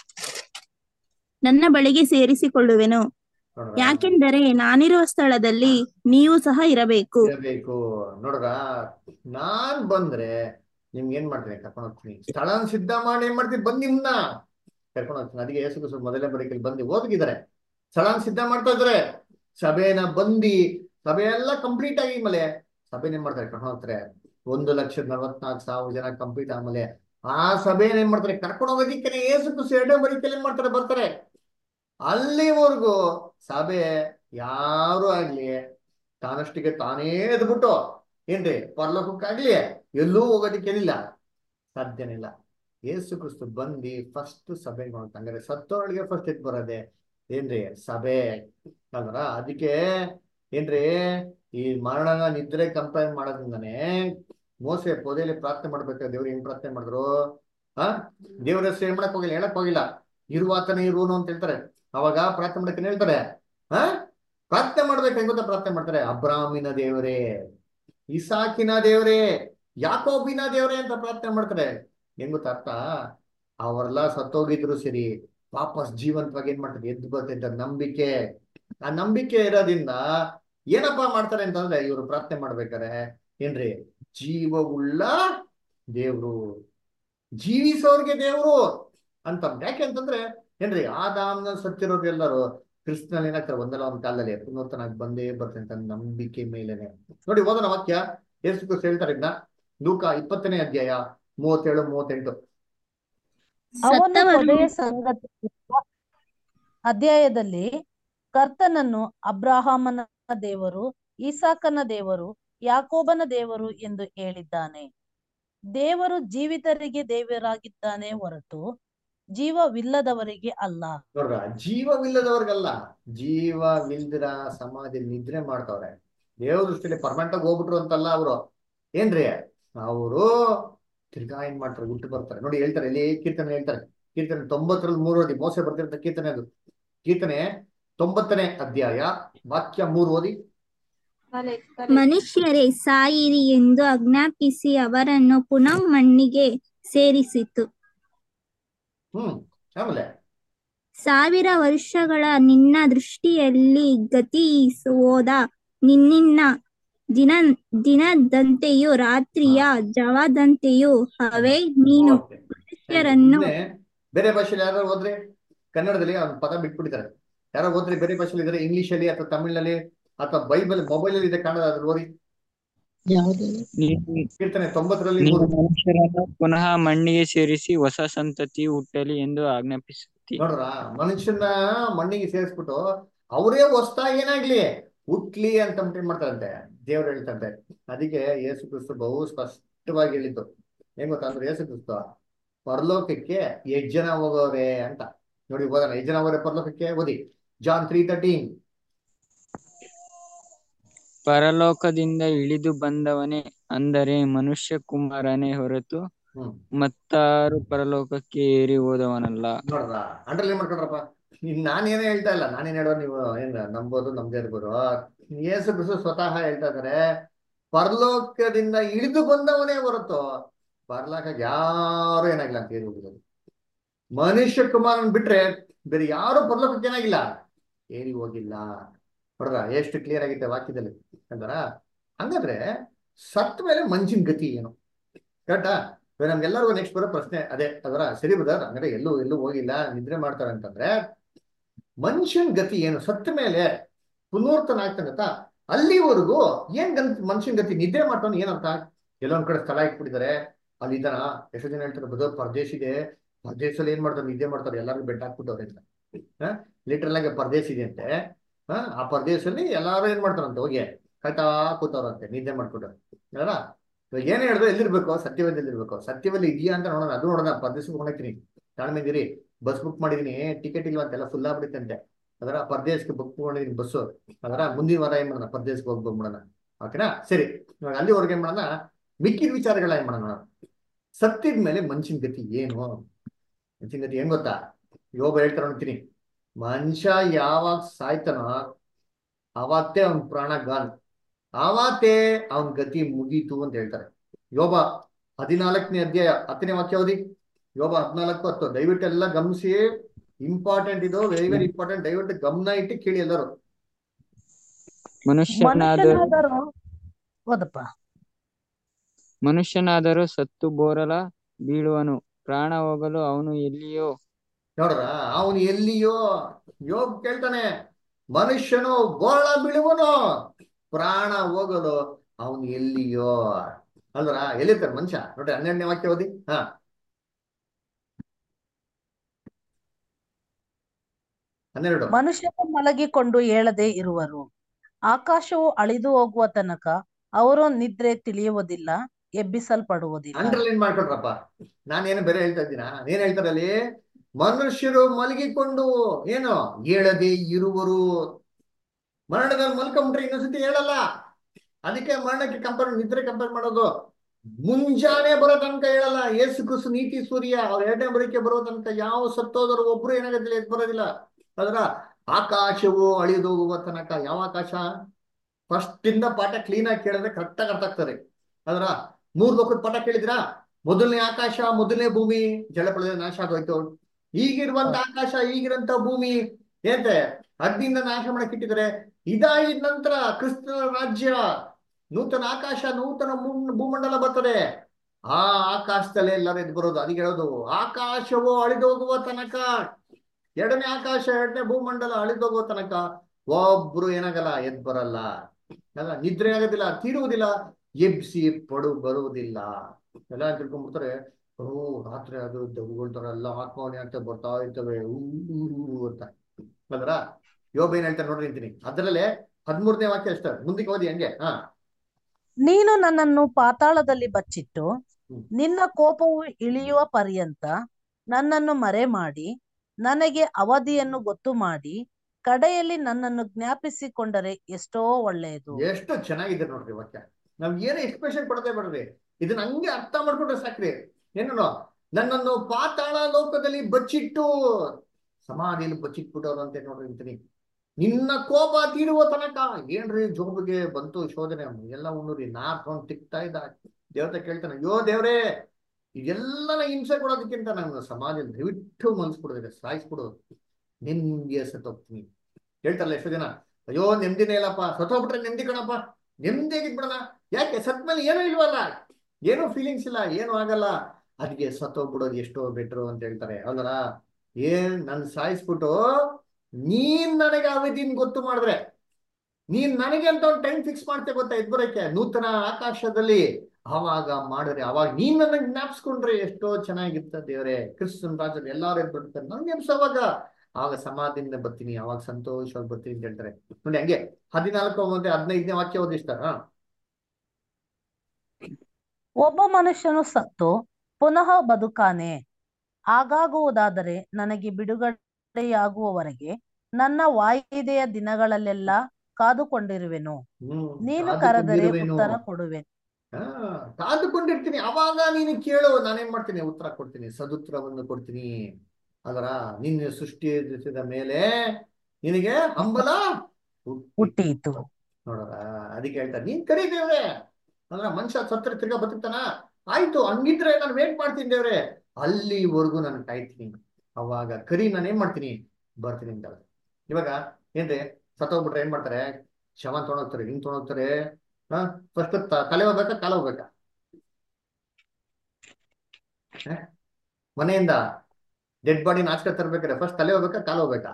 ನನ್ನ ಬಳಿಗೆ ಸೇರಿಸಿಕೊಳ್ಳುವೆನು ನೋಡ್ರ ಯಾಕೆಂದರೆ ನಾನಿರುವ ಸ್ಥಳದಲ್ಲಿ ನೀವು ಸಹ ಇರಬೇಕು ಇರಬೇಕು ನೋಡ್ರ ನಾನ್ ಬಂದ್ರೆ ನಿಮ್ಗೆ ಏನ್ ಮಾಡ್ತೀನಿ ಕರ್ಕೊಂಡು ಹೋಗ್ತೀನಿ ಸ್ಥಳ ಸಿದ್ಧ ಮಾಡಿ ಏನ್ ಮಾಡ್ತೀನಿ ಬಂದ್ ನಿಮ್ನ ಕರ್ಕೊಂಡು ಹೋಗ್ತೀನಿ ಅದಕ್ಕೆ ಯೇಸು ಕ್ರಿಸ್ತು ಮೊದಲನೇ ಬರೀಕಲ್ಲಿ ಬಂದು ಓದಿದ್ದಾರೆ ಸ್ಥಳ ಸಿದ್ಧ ಮಾಡ್ತಾ ಇದಾರೆ ಸಭೆನ ಬಂದಿ ಸಭೆ ಎಲ್ಲ ಕಂಪ್ಲೀಟ್ ಆಗಿ ಮೇಲೆ ಸಭೆನ ಏನ್ ಮಾಡ್ತಾರೆ ಕರ್ಕೊಂಡು ಹೋಗ್ತಾರೆ ಒಂದು ಲಕ್ಷದ ನಲವತ್ನಾಲ್ಕು ಸಾವಿರ ಜನ ಕಂಪ್ಲೀಟ್ ಆದ್ಮೇಲೆ ಆ ಸಭೆನ ಏನ್ ಮಾಡ್ತಾರೆ ಕರ್ಕೊಂಡು ಹೋಗೋದಿಕ್ಕೆ ಯೇಸು ಕ್ರಿಸ್ತು ಎರಡನೇ ಬರೀಕಲ್ಲಿ ಏನ್ ಮಾಡ್ತಾರೆ ಬರ್ತಾರೆ ಅಲ್ಲಿವರೆಗೂ ಸಭೆ ಯಾರು ಆಗ್ಲಿ ತಾನಷ್ಟಿಗೆ ತಾನೇ ಎದ್ಬಿಟ್ಟು ಏನ್ರಿ ಪರಲೋಕಕ್ಕಾಗ್ಲಿ ಎಲ್ಲೂ ಹೋಗೋದಿಕ್ಕೇನಿಲ್ಲ ಸಾಧ್ಯನೇ ಇಲ್ಲ ಯೇಸು ಕ್ರಿಸ್ತು ಬಂದು ಫಸ್ಟ್ ಸಭೆ ಹಂಗಾರೆ ಸತ್ತೋಳಿಗೆ ಫಸ್ಟ್ ಎತ್ ಬರೋದೆ ಏನ್ರಿ ಸಭೆ ಅಲ್ವರ ಅದಕ್ಕೆ ಏನ್ರಿ ಈ ಮರಣನ ನಿದ್ರೆ ಕಂಪೇರ್ ಮಾಡೋದ್ರಿಂದಾನೆ ಮೋಸೆ ಪೊದೆಯಲ್ಲಿ ಪ್ರಾರ್ಥನೆ ಮಾಡ್ಬೇಕಾದ್ರೆ ದೇವ್ರು ಏನ್ ಪ್ರಾರ್ಥನೆ ಮಾಡಿದ್ರು ಆ ದೇವ್ರ ಹೆಸರು ಏನ್ ಮಾಡಕ್ ಹೋಗಿಲ್ಲ ಹೇಳಕ್ ಹೋಗಿಲ್ಲ ಇರುವಾತನೇ ಇರುವನು ಅಂತ ಹೇಳ್ತಾರೆ ಅವಾಗ ಪ್ರಾರ್ಥನೆ ಮಾಡಕ್ಕೆ ಹೇಳ್ತಾರೆ ಹಾ ಪ್ರಾರ್ಥನೆ ಮಾಡ್ಬೇಕು ಹೆಂಗ್ ಗೊತ್ತಾ ಪ್ರಾರ್ಥನೆ ಮಾಡ್ತಾರೆ ಅಬ್ರಾಮಿನ ದೇವರೇ ಇಸಾಕಿನ ದೇವರೇ ಯಾಕೋಬಿನ ದೇವರೇ ಅಂತ ಪ್ರಾರ್ಥನೆ ಮಾಡ್ತಾರೆ ಹೆಂಗ್ ಗೊತ್ತಾ ಅರ್ಥ ಅವರೆಲ್ಲ ಸತ್ತೋಗಿದ್ರು ಸರಿ ವಾಪಸ್ ಜೀವಂತವಾಗಿ ಏನ್ ಮಾಡ್ತಾರೆ ಎದ್ದು ಬರ್ತೈತೆ ನಂಬಿಕೆ ಆ ನಂಬಿಕೆ ಇರೋದ್ರಿಂದ ಏನಪ್ಪಾ ಮಾಡ್ತಾರೆ ಅಂತಂದ್ರೆ ಇವರು ಪ್ರಾರ್ಥನೆ ಮಾಡ್ಬೇಕಾರೆ ಏನ್ರಿ ಜೀವವುಳ್ಳ ದೇವ್ರು ಜೀವಿಸೋರ್ಗೆ ದೇವ್ರು ಅಂತ ಯಾಕೆ ಅಂತಂದ್ರೆ ಏನ್ರಿ ಆದಾಮ್ನ ಸತ್ತಿರೋರು ಎಲ್ಲರೂ ಕ್ರಿಸ್ತನಲ್ಲಿ ಏನಾಗ್ತಾರೆ ಒಂದಲ್ಲ ಒಂದ್ ಕಾಲದಲ್ಲಿ ಪುನರ್ತನಾಗಿ ಬಂದೇ ಬರ್ತಂತ ನಂಬಿಕೆ ಮೇಲೆನೆ ನೋಡಿ ಓದೋಣ ವಾಕ್ಯ ಯೇಸು ಕ್ರಿಸ್ತ ಹೇಳ್ತಾರೆ ಇದನ್ನ ಲೂಕ ಇಪ್ಪತ್ತನೇ ಅಧ್ಯಾಯ ಮೂವತ್ತೇಳು ಮೂವತ್ತೆಂಟು ಅವನು ಸತ್ತವರು ಕೊನೆಯ ಸಂಗತಿ ಅಧ್ಯಾಯದಲ್ಲಿ ಕರ್ತನನ್ನು ಅಬ್ರಹಾಮನ ದೇವರು ಈಸಾಕನ ದೇವರು ಯಾಕೋಬನ ದೇವರು ಎಂದು ಹೇಳಿದ್ದಾನೆ ದೇವರು ಜೀವಿತರಿಗೆ ದೇವರಾಗಿದ್ದಾನೆ ಹೊರತು ಜೀವವಿಲ್ಲದವರಿಗೆ ಅಲ್ಲ ನೋಡ್ರ ಜೀವವಿಲ್ಲದವ್ರಿಗಲ್ಲ ಜೀವವಿಲ್ದಿರ ಸಮಾಧಿ ನಿದ್ರೆ ಮಾಡ್ತವ್ರೆ ದೇವ್ರ ದೃಷ್ಟಿಯಲ್ಲಿ ಪರ್ಮನೆಂಟ್ ಆಗಿ ಹೋಗ್ಬಿಟ್ರು ಅಂತಲ್ಲ ಅವರು ಏನ್ರಿ ಅವರು ತಿರ್ಗಾ ಏನ್ ಮಾಡ್ತಾರೆ ಹುಟ್ಟು ಬರ್ತಾರೆ ನೋಡಿ ಹೇಳ್ತಾರೆ ಇಲ್ಲಿ ಕೀರ್ತನೆ ಹೇಳ್ತಾರೆ ಕೀರ್ತನೆ ತೊಂಬತ್ತರಲ್ಲಿ ಮೂರು ಓದಿ ಮೋಸೆ ಬರ್ತಿರಂತ ಕೀರ್ತನೆ ಅದು ಕೀರ್ತನೆ ತೊಂಬತ್ತನೇ ಅಧ್ಯಾಯ ವಾಕ್ಯ ಮೂರು ಓದಿ ಮನುಷ್ಯರೇ ಸಾಯಿರಿ ಎಂದು ಆಜ್ಞಾಪಿಸಿ ಅವರನ್ನು ಪುನಃ ಮಣ್ಣಿಗೆ ಸೇರಿಸಿತು ಹ್ಮ್ ಆಮೇಲೆ ಸಾವಿರ ವರ್ಷಗಳ ನಿನ್ನ ದೃಷ್ಟಿಯಲ್ಲಿ ಗತಿ ಹೋದ ನಿನ್ನಿನ್ನ ದಿನ ದಿನದಂತೆಯೂ ರಾತ್ರಿಯ ಜವದಂತೆಯೂ ಹವೆ ನೀನು Okay. ಮನುಷ್ಯರನ್ನು ಸುಮ್ನೆ ಬೇರೆ ಭಾಷೆಯಲ್ಲಿ ಯಾರು ಓದ್ರಿ ಕನ್ನಡದಲ್ಲಿ ಅವ್ನ ಪದ ಬಿಟ್ಬಿಟ್ಟಿದ್ದಾರೆ ಯಾರೋ ಓದ್ರಿ ಬೇರೆ ಭಾಷೆಯಲ್ಲಿ ಇದಾರೆ ಇಂಗ್ಲಿಷ್ ಅಲ್ಲಿ ಅಥವಾ ತಮಿಳಿನಲ್ಲಿ ಅಥವಾ ಬೈಬಲ್ ಮೊಬೈಲ್ ಅಲ್ಲಿ ಇದೆ ಕನ್ನಡ ಅದ್ರ ಓದಿ ನೀವು ಕೀರ್ತನೆ ತೊಂಬತ್ತರಲ್ಲಿ ನೀವು ಮೂರು ಮನುಷ್ಯರನ್ನು ಪುನಃ ಮಣ್ಣಿಗೆ ಸೇರಿಸಿ ಹೊಸ ಸಂತತಿ ಹುಟ್ಟಲಿ ಎಂದು ಆಜ್ಞಾಪಿಸುತ್ತಿ ನೋಡ್ರ ಮನುಷ್ಯನ ಮಣ್ಣಿಗೆ ಸೇರಿಸ್ಬಿಟ್ಟು ಅವರೇ ಹೊಸ್ತಾ ಏನಾಗ್ಲಿ ಹುಟ್ಲಿ ಅಂತ ಏನ್ ಮಾಡ್ತಾರಂತೆ ದೇವ್ರು ಹೇಳ್ತಂತೆ ಅದಕ್ಕೆ ಯೇಸು ಕ್ರಿಸ್ತು ಬಹು ಸ್ಪಷ್ಟವಾಗಿ ಹೇಳಿದ್ದು ಏನ್ ಗೊತ್ತಾ ಅಂದ್ರೆ ಯೇಸು ಕ್ರಿಸ್ತು ಪರಲೋಕಕ್ಕೆ ಎಷ್ಟ್ ಜನ ಹೋಗೋರೆ ಅಂತ ನೋಡಿ ಓದೋಣ ಎಷ್ಟ್ ಜನ ಹೋಗೋರೆ ಪರಲೋಕಕ್ಕೆ ಓದಿ ಜಾನ್ ತ್ರೀ ತರ್ಟೀನ್ ಪರಲೋಕದಿಂದ ಇಳಿದು ಬಂದವನೇ ಅಂದರೆ ಮನುಷ್ಯ ಕುಮಾರನೇ ಹೊರತು ಹ್ಮ್ ಮತ್ತಾರು ಪರಲೋಕಕ್ಕೆ ಏರಿ ಹೋದವನಲ್ಲ ನೋಡ್ರ ಅಂಡರ್ಲೈನ್ ಮಾಡ್ಕೊಂಡ್ರಪ್ಪ ಇನ್ ನಾನೇನೇ ಹೇಳ್ತಾ ಇಲ್ಲ ನಾನೇನ್ ಹೇಳೋ ನೀವು ಏನ್ ನಂಬೋದು ನಮ್ದೇ ಇರ್ಬೋದು ಯೇಸು ಕ್ರಿಸ್ತು ಸ್ವತಃ ಹೇಳ್ತಾ ಇದಾರೆ ಪರಲೋಕದಿಂದ ಇಳಿದು ಬಂದವನೇ ಹೊರತು ಪರಲೋಕಕ್ಕೆ ಯಾರು ಏನಾಗಿಲ್ಲ ಅಂತ ಹೇಳಿ ಹೋಗಿರೋದು ಮನುಷ್ಯ ಕುಮಾರನ್ ಬಿಟ್ರೆ ಬೇರೆ ಯಾರು ಪರಲೋಕಕ್ಕೆ ಏನಾಗಿಲ್ಲ ಏರಿ ಹೋಗಿಲ್ಲ ನೋಡ್ರ ಎಷ್ಟು ಕ್ಲಿಯರ್ ಆಗಿತ್ತೆ ವಾಕ್ಯದಲ್ಲಿ ಅಂತಾರ ಹಂಗಾದ್ರೆ ಸತ್ ಮೇಲೆ ಮಂಜಿನ ಗತಿ ಏನು ಕರೆಕ್ಟಾ ಇವಾಗ ನಮ್ಗೆಲ್ಲರಿಗೂ ನೆಕ್ಸ್ಟ್ ಬರೋ ಪ್ರಶ್ನೆ ಅದೇ ಅದರ ಸರಿ ಬ್ರದರ್ ಅಂದ್ರೆ ಎಲ್ಲೂ ಎಲ್ಲೂ ಹೋಗಿಲ್ಲ ನಿದ್ರೆ ಮಾಡ್ತಾರೆ ಅಂತಂದ್ರೆ ಮನುಷ್ಯನ್ ಗತಿ ಏನು ಸತ್ತ ಮೇಲೆ ಪುನರ್ತನ ಆಗ್ತಾನಂತ ಅಲ್ಲಿವರೆಗೂ ಏನ್ ಗಂತ ಮನುಷ್ಯನ್ ಗತಿ ನಿದ್ರೆ ಮಾಡ್ತಾನೆ ಏನಂತ ಎಲ್ಲೊಂದ್ ಕಡೆ ಸ್ಥಳ ಇಟ್ಬಿಟ್ಟಿದ್ದಾರೆ ಅಲ್ಲಿ ಇದ್ದಾನ ಎಷ್ಟೋ ಜನ ಹೇಳ್ತಾರೆ ಬ್ರದರ್ ಪರದೇಶ ಇದೆ ಪರದೇಶದಲ್ಲಿ ಏನ್ ಮಾಡ್ತಾರೆ ನಿದ್ದೆ ಮಾಡ್ತಾರೆ ಎಲ್ಲರಿಗೂ ಬೆಡ್ ಹಾಕ್ಬಿಟ್ಟವ್ರೆ ಅಂತ ಲಿಟ್ರಲ್ ಆಗಿ ಪರದೇಶ ಇದೆ ಅಂತೆ ಹಾ ಆ ಪರದೇಶದಲ್ಲಿ ಎಲ್ಲಾರು ಏನ್ ಮಾಡ್ತಾರಂತೆ ಹೋಗಿ ಕೈತಾ ಕೂತವ್ರಂತೆ ನಿದ್ದೆ ಮಾಡ್ಕೊಂಡು ಅಲ್ಲ ಇವಾಗ ಏನ್ ಹೇಳಿದ್ರು ಎಲ್ಲಿರ್ಬೇಕು ಸತ್ಯವೇದಲ್ಲಿ ಇರ್ಬೇಕು ಸತ್ಯವೇಲಿ ಇದೆಯಾ ಅಂತ ನೋಡೋಣ ಅದು ನೋಡೋಣ ಪರದೇಶಕ್ಕೆ ಹೊಣಗ್ತೀನಿ ತಾಳ್ಮೆ ಇದ್ದೀರಿ ಬಸ್ ಬುಕ್ ಮಾಡಿದೀನಿ ಟಿಕೆಟ್ ಇಲ್ಲ ಅಂತೆಲ್ಲ ಫುಲ್ ಆಗ್ಬಿಡುತ್ತಂತೆ ಅದರ ಪರದೇಶಕ್ಕೆ ಬುಕ್ ಮಾಡಿದೀನಿ ಬಸ್ಸು ಅದರ ಮುಂದಿನ ವಾರ ಏನ್ ಮಾಡೋಣ ಪರದೇಶಕ್ಕೆ ಹೋಗಿ ಬಂದ್ಬಿಡೋಣ ಓಕೆನಾ ಸರಿ ಇವಾಗ ಅಲ್ಲಿವರೆಗೆ ಏನ್ ಮಾಡೋಣ ಮಿಕ್ಕಿದ ವಿಚಾರಗಳ ಏನ್ ಮಾಡೋಣ ಸತ್ತಿದ ಮೇಲೆ ಮನುಷ್ಯನ ಗತಿ ಏನು ಮನುಷ್ಯನ ಗತಿ ಏನ್ ಗೊತ್ತಾ ಯೋಗ ಹೇಳ್ತಾರ ಅಂತೀನಿ ಮನುಷ್ಯ ಯಾವಾಗ ಸಾಯ್ತಾನೋ ಅವತ್ತೇ ಅವನ್ ಪ್ರಾಣ ಗಾನ್ ಆವಾತೇ ಅವನ್ ಗತಿ ಮುಗೀತು ಅಂತ ಹೇಳ್ತಾರೆ ಯೋಬ ಹದಿನಾಲ್ಕನೇ ಅಧ್ಯಾಯ ಹತ್ತನೇ ವಾಕ್ಯ ಓದಿ ಯೋಬ ಹದಿನಾಲ್ಕು ಹತ್ತು ದಯವಿಟ್ಟು ಎಲ್ಲ ಗಮನಿಸಿ ಇಂಪಾರ್ಟೆಂಟ್ ಇದು ವೆರಿ ವೆರಿ ಇಂಪಾರ್ಟೆಂಟ್ ದಯವಿಟ್ಟು ಗಮನ ಇಟ್ಟು ಕೇಳಿ ಎಲ್ಲರೂ ಮನುಷ್ಯನಾದರೂ ಮನುಷ್ಯನಾದರೂ ಓದಪ್ಪ ಮನುಷ್ಯನಾದರೂ ಸತ್ತು ಬೋರಲ ಬೀಳುವನು ಪ್ರಾಣ ಹೋಗಲು ಅವನು ಎಲ್ಲಿಯೋ ನೋಡ್ರ ಅವನು ಎಲ್ಲಿಯೋ ಯೋಗ್ ಕೇಳ್ತಾನೆ ಮನುಷ್ಯನು ಗೋಳ ಬೀಳುವನು ಪ್ರಾಣ ಹೋಗಲು ಅವನು ಎಲ್ಲಿಯೋ ಅಲ್ವರ ಎಲ್ಲಿರ್ತಾನೆ ಮನುಷ್ಯ ನೋಡ್ರಿ ಹನ್ನೆರಡನೇ ವಾಕ್ಯ ಓದಿ ಹಾ ಹನ್ನೆರಡು ಮನುಷ್ಯರು ಮಲಗಿಕೊಂಡು ಏಳದೆ ಇರುವರು ಆಕಾಶವು ಅಳಿದು ಹೋಗುವ ತನಕ ಅವರು ನಿದ್ರೆ ತಿಳಿಯುವುದಿಲ್ಲ ಎಬ್ಬಿಸಲ್ಪಡುವುದಿಲ್ಲ ಅಂಡರ್ಲೈನ್ ಮಾಡ್ಕೊಟ್ರಪ್ಪ ನಾನೇನು ಬೇರೆ ಹೇಳ್ತಾ ಇದ್ದೀನ ಏನ್ ಹೇಳ್ತಾರಲ್ಲಿ ಮನುಷ್ಯರು ಮಲಗಿಕೊಂಡು ಏನು ಹೇಳದೆ ಇರುವರು ಮರಣದಲ್ಲಿ ಮಲ್ಕೊಂಬಿಟ್ರೆ ಇನ್ನೊಂದ್ಸತಿ ಹೇಳಲ್ಲ ಅದಕ್ಕೆ ಮರಣಕ್ಕೆ ಕಂಪೇರ್ ನಿದ್ರೆ ಕಂಪೇರ್ ಮಾಡೋದು ಮುಂಜಾನೆ ಬರೋ ತನಕ ಹೇಳಲ್ಲ ಏಸು ಕುಸು ನೀತಿ ಸೂರ್ಯ ಅವ್ರ ಎರಡನೇ ಬರೋಕೆ ಬರೋ ತನಕ ಯಾವ ಸತ್ತೋದರು ಒಬ್ರು ಏನಾಗೋದಿಲ್ಲ ಎದ್ದು ಬರೋದಿಲ್ಲ ಅದರ ಆಕಾಶವು ಅಳಿದೋಗುವ ತನಕ ಯಾವ ಆಕಾಶ ಫಸ್ಟ್ ಇಂದ ಪಾಠ ಕ್ಲೀನ್ ಆಗಿ ಕೇಳಿದ್ರೆ ಕರೆಕ್ಟಾಗಿ ಅರ್ಥ ಆಗ್ತದೆ ಅದರ ಮೂರ್ ಲೋಕದ ಪಾಠ ಕೇಳಿದ್ರಾ ಮೊದಲನೇ ಆಕಾಶ ಮೊದಲನೇ ಭೂಮಿ ಜಲಪ್ರಳಯ ನಾಶ ಆಗೋಯ್ತು ಈಗಿರುವಂತ ಆಕಾಶ ಈಗಿರಂತ ಭೂಮಿ ಏನ್ತೆ ಅಗ್ನಿಯಿಂದ ನಾಶ ಮಾಡಕ್ ಇಟ್ಟಿದ್ದಾರೆ ಇದಾಗಿದ ನಂತರ ಕ್ರಿಸ್ತನ ರಾಜ್ಯ ನೂತನ ಆಕಾಶ ನೂತನ ಮೂ- ಭೂಮಂಡಲ ಬರ್ತದೆ ಆ ಆಕಾಶದಲ್ಲೇ ಎಲ್ಲರೂ ಎದ್ದು ಬರೋದು ಅದಕ್ಕೆ ಹೇಳೋದು ಆಕಾಶವು ಅಳಿದೋಗುವ ತನಕ ಎರಡನೇ ಆಕಾಶ ಎರಡನೇ ಭೂಮಂಡಲ ಅಳಿದೋಗುವ ತನಕ ಒಬ್ರು ಏನಾಗಲ್ಲ ಎದ್ ಬರಲ್ಲ ಅಲ್ಲ ನಿದ್ರೆ ಆಗೋದಿಲ್ಲ ತೀರುವುದಿಲ್ಲ ಎಬ್ಸಿ ಪಡು ಬರುವುದಿಲ್ಲ ಎಲ್ಲ ತಿಳ್ಕೊಂಡ್ಬಿಡ್ತಾರೆ ಓ ರಾತ್ರಿ ಅದು ದೆವ್ವಗಳ ಎಲ್ಲ ಆತ್ಮವಾಣಿ ಅಂತ ಬರ್ತಾ ಇರ್ತವೆ ಊ ಊ, ಊ ಅಂತ ಅಲ್ರ ಯೋಬ ಏನ್ ಹೇಳ್ತಾರೆ ನೋಡ್ರಿ ಅಂತೀನಿ ಅದರಲ್ಲೇ ಹದಿಮೂರನೇ ವಾಕ್ಯ ಅಷ್ಟೇ ಮುಂದಕ್ಕೆ ಓದಿ ಹಂಗೆ ಹಾ ನೀನು ನನ್ನನ್ನು ಪಾತಾಳದಲ್ಲಿ ಬಚ್ಚಿಟ್ಟು ಹ್ಮ್. ನಿನ್ನ ಕೋಪವು ಇಳಿಯುವ ಪರ್ಯಂತ ನನ್ನನ್ನು ಮರೆ ಮಾಡಿ ನನಗೆ ಅವಧಿಯನ್ನು ಗೊತ್ತು ಮಾಡಿ ಕಡೆಯಲ್ಲಿ ನನ್ನನ್ನು ಜ್ಞಾಪಿಸಿಕೊಂಡರೆ ಎಷ್ಟೋ ಒಳ್ಳೆಯದು ಎಷ್ಟು ಚೆನ್ನಾಗಿದೆ ನೋಡ್ರಿ ವಾಕ್ಯ ನಾವ್ ಏನು ಎಕ್ಸ್ಪ್ರೆಷನ್ ಕೊಡದೆ ಬೇಡ್ರಿ ಇದನ್ನ ಹಂಗೆ ಅರ್ಥ ಮಾಡ್ಕೊಂಡ್ರೆ ಸಾಕ್ರಿ ಏನು ನನ್ನನ್ನು ಪಾತಾಳ ಲೋಕದಲ್ಲಿ ಬಚ್ಚಿಟ್ಟು ಸಮಾಧಿಯಲ್ಲಿ ಬಚ್ಚಿಟ್ಬಿಟ್ಟವ್ರು ಅಂತ ನೋಡ್ರಿ ಅಂತೀನಿ ನಿನ್ನ ಕೋಪ ತೀರುವ ತನಕ ಏನ್ರಿ ಜೋಬಿಗೆ ಬಂತು ಶೋಧನೆ ಎಲ್ಲ ಉಣ್ಣುರಿ ನಾರ್ಕೊಂಡು ತಿಕ್ತಾ ಇದ್ದ ದೇವತೆ ಕೇಳ್ತಾನೆ ಅಯ್ಯೋ ದೇವ್ರೇ ಇದೆಲ್ಲನ ಹಿಂಸೆ ಕೊಡೋದಕ್ಕಿಂತ ನನ್ನ ಸಮಾಧಿಯಲ್ಲಿ ದಯವಿಟ್ಟು ಮನ್ಸ್ಬಿಡೋದಿದೆ ಸಾಯಿಸ್ಬಿಡು ನಿಮ್ಗೆ ಸತ್ತೋಗ್ತೀನಿ ಹೇಳ್ತಾರಲ್ಲ ಎಷ್ಟೋ ಜನ ಅಯ್ಯೋ ನೆಮ್ಮದಿನೇ ಇಲ್ಲಪ್ಪ ಸತ್ತೋಗ್ಬಿಟ್ರೆ ನೆಮ್ಮದಿ ಕಣಪ್ಪ ನೆಮ್ಮದಿ ಆಗಿದ್ಬಿಡಣ ಯಾಕೆ ಸತ್ ಮೇಲೆ ಏನೂ ಇಲ್ವಲ್ಲ ಏನೂ ಫೀಲಿಂಗ್ಸ್ ಇಲ್ಲ ಏನೂ ಆಗಲ್ಲ ಅದಕ್ಕೆ ಸತ್ತೋಗ್ಬಿಡೋದು ಎಷ್ಟೋ ಬೆಟ್ರು ಅಂತ ಹೇಳ್ತಾರೆ ಹೌದಲ್ಲ ಏನ್ ನನ್ ಸಾಯಿಸ್ಬಿಟ್ಟು ನೀನ್ ನನಗೆ ಅವಧಿನ ಗೊತ್ತು ಮಾಡಿದ್ರೆ ನೀನ್ ನನಗೆ ಅಂತ ಒಂದು ಟೈಮ್ ಫಿಕ್ಸ್ ಮಾಡ್ತೇ ಗೊತ್ತಾ ಎದ್ ಬರೋಕೆ ನೂತನ ಆಕಾಶದಲ್ಲಿ ಆವಾಗ ಮಾಡಿದ್ರೆ ಅವಾಗ ನೀನ್ ನನಗೆ ಜ್ಞಾಪಿಸ್ಕೊಂಡ್ರೆ ಎಷ್ಟೋ ಚೆನ್ನಾಗಿತ್ತ ದೇವ್ರೆ ಕ್ರಿಸ್ತನ್ ರಾಜ್ಯದಲ್ಲಿ ಎಲ್ಲಾರು ಎದ್ ಬರ್ತಾರೆ ನನ್ಗೆ ಅವಾಗ ಆವಾಗ ಸಮಾಧಿಯಿಂದ ಬರ್ತೀನಿ ಅವಾಗ ಸಂತೋಷವಾಗಿ ಬರ್ತೀನಿ ಅಂತ ಹೇಳ್ತಾರೆ ನೋಡಿ ಹಂಗೆ ಹದಿನಾಲ್ಕು ಮತ್ತೆ ಹದಿನೈದನೇ ವಾಕ್ಯ ಓದಿಸ್ತಾರ ಒಬ್ಬ ಮನುಷ್ಯನು ಸತ್ತು ಪುನಃ ಬದುಕಾನೆ ಹಾಗಾಗುವುದಾದರೆ ನನಗೆ ಬಿಡುಗಡೆಯಾಗುವವರೆಗೆ ನನ್ನ ವಾಯಿದೆಯ ದಿನಗಳಲ್ಲೆಲ್ಲ ಕಾದುಕೊಂಡಿರುವೆನು ಹ್ಮ್ ನೀನು ಕರೆದರೆ ಕಾದುಕೊಂಡಿರುವೆನು. ಉತ್ತರ ಕೊಡುವೆನು ಹಾ ಕಾದುಕೊಂಡಿರ್ತೀನಿ ಅವಾಗ ನೀನು ಕೇಳು ನಾನೇನ್ ಮಾಡ್ತೀನಿ ಉತ್ತರ ಕೊಡ್ತೀನಿ ಸದುತ್ತರವನ್ನು ಕೊಡ್ತೀನಿ ಅದರ ನಿನ್ನ ಸೃಷ್ಟಿಸಿದ ಮೇಲೆ ನಿನಗೆ ಹಂಬಲ ಹುಟ್ಟಿ- ಹುಟ್ಟಿತು ನೋಡೋರ ಅದಕ್ಕೆ ಹೇಳ್ತಾರೆ ನೀನ್ ಕರಿ ದೇವ್ರೆ ಅಂದ್ರ ಮನುಷ್ಯ ಸತ್ರ ತಿರ್ಗಾ ಬದುಕ್ತಾನ ಆಯ್ತು ಹಂಗಿದ್ರೆ ನಾನು ವೇಟ್ ಮಾಡ್ತೀನಿ ದೇವ್ರೆ ಅಲ್ಲಿವರೆಗೂ ನಾನು ಕಾಯ್ತೀನಿ ಅವಾಗ ಕರಿ ನಾನು ಏನ್ ಮಾಡ್ತೀನಿ ಬರ್ತೀನಿ ಅಂತ ಇವಾಗ ಏನ್ರಿ ಸತ್ತೋಗ್ಬಿಟ್ರೆ ಏನ್ ಮಾಡ್ತಾರೆ ಶವ ತೊಗೊಂಡೋಗ್ತಾರೆ ಹಿಂಗ್ ತೊಗೊಂಡೋಗ್ತಾರೆ ಹಾ ಫಸ್ಟ್ ತಲೆ ಹೋಗ್ಬೇಕಾ ಕಾಲ ಹೋಗ್ಬೇಕಾ ಹ? ಮನೆಯಿಂದ ಡೆಡ್ ಬಾಡಿ ನಾಚ್ಕ ತರ್ಬೇಕಾರೆ ಫಸ್ಟ್ ತಲೆ ಹೋಗ್ಬೇಕಾ ಕಾಲ ಹೋಗ್ಬೇಕಾ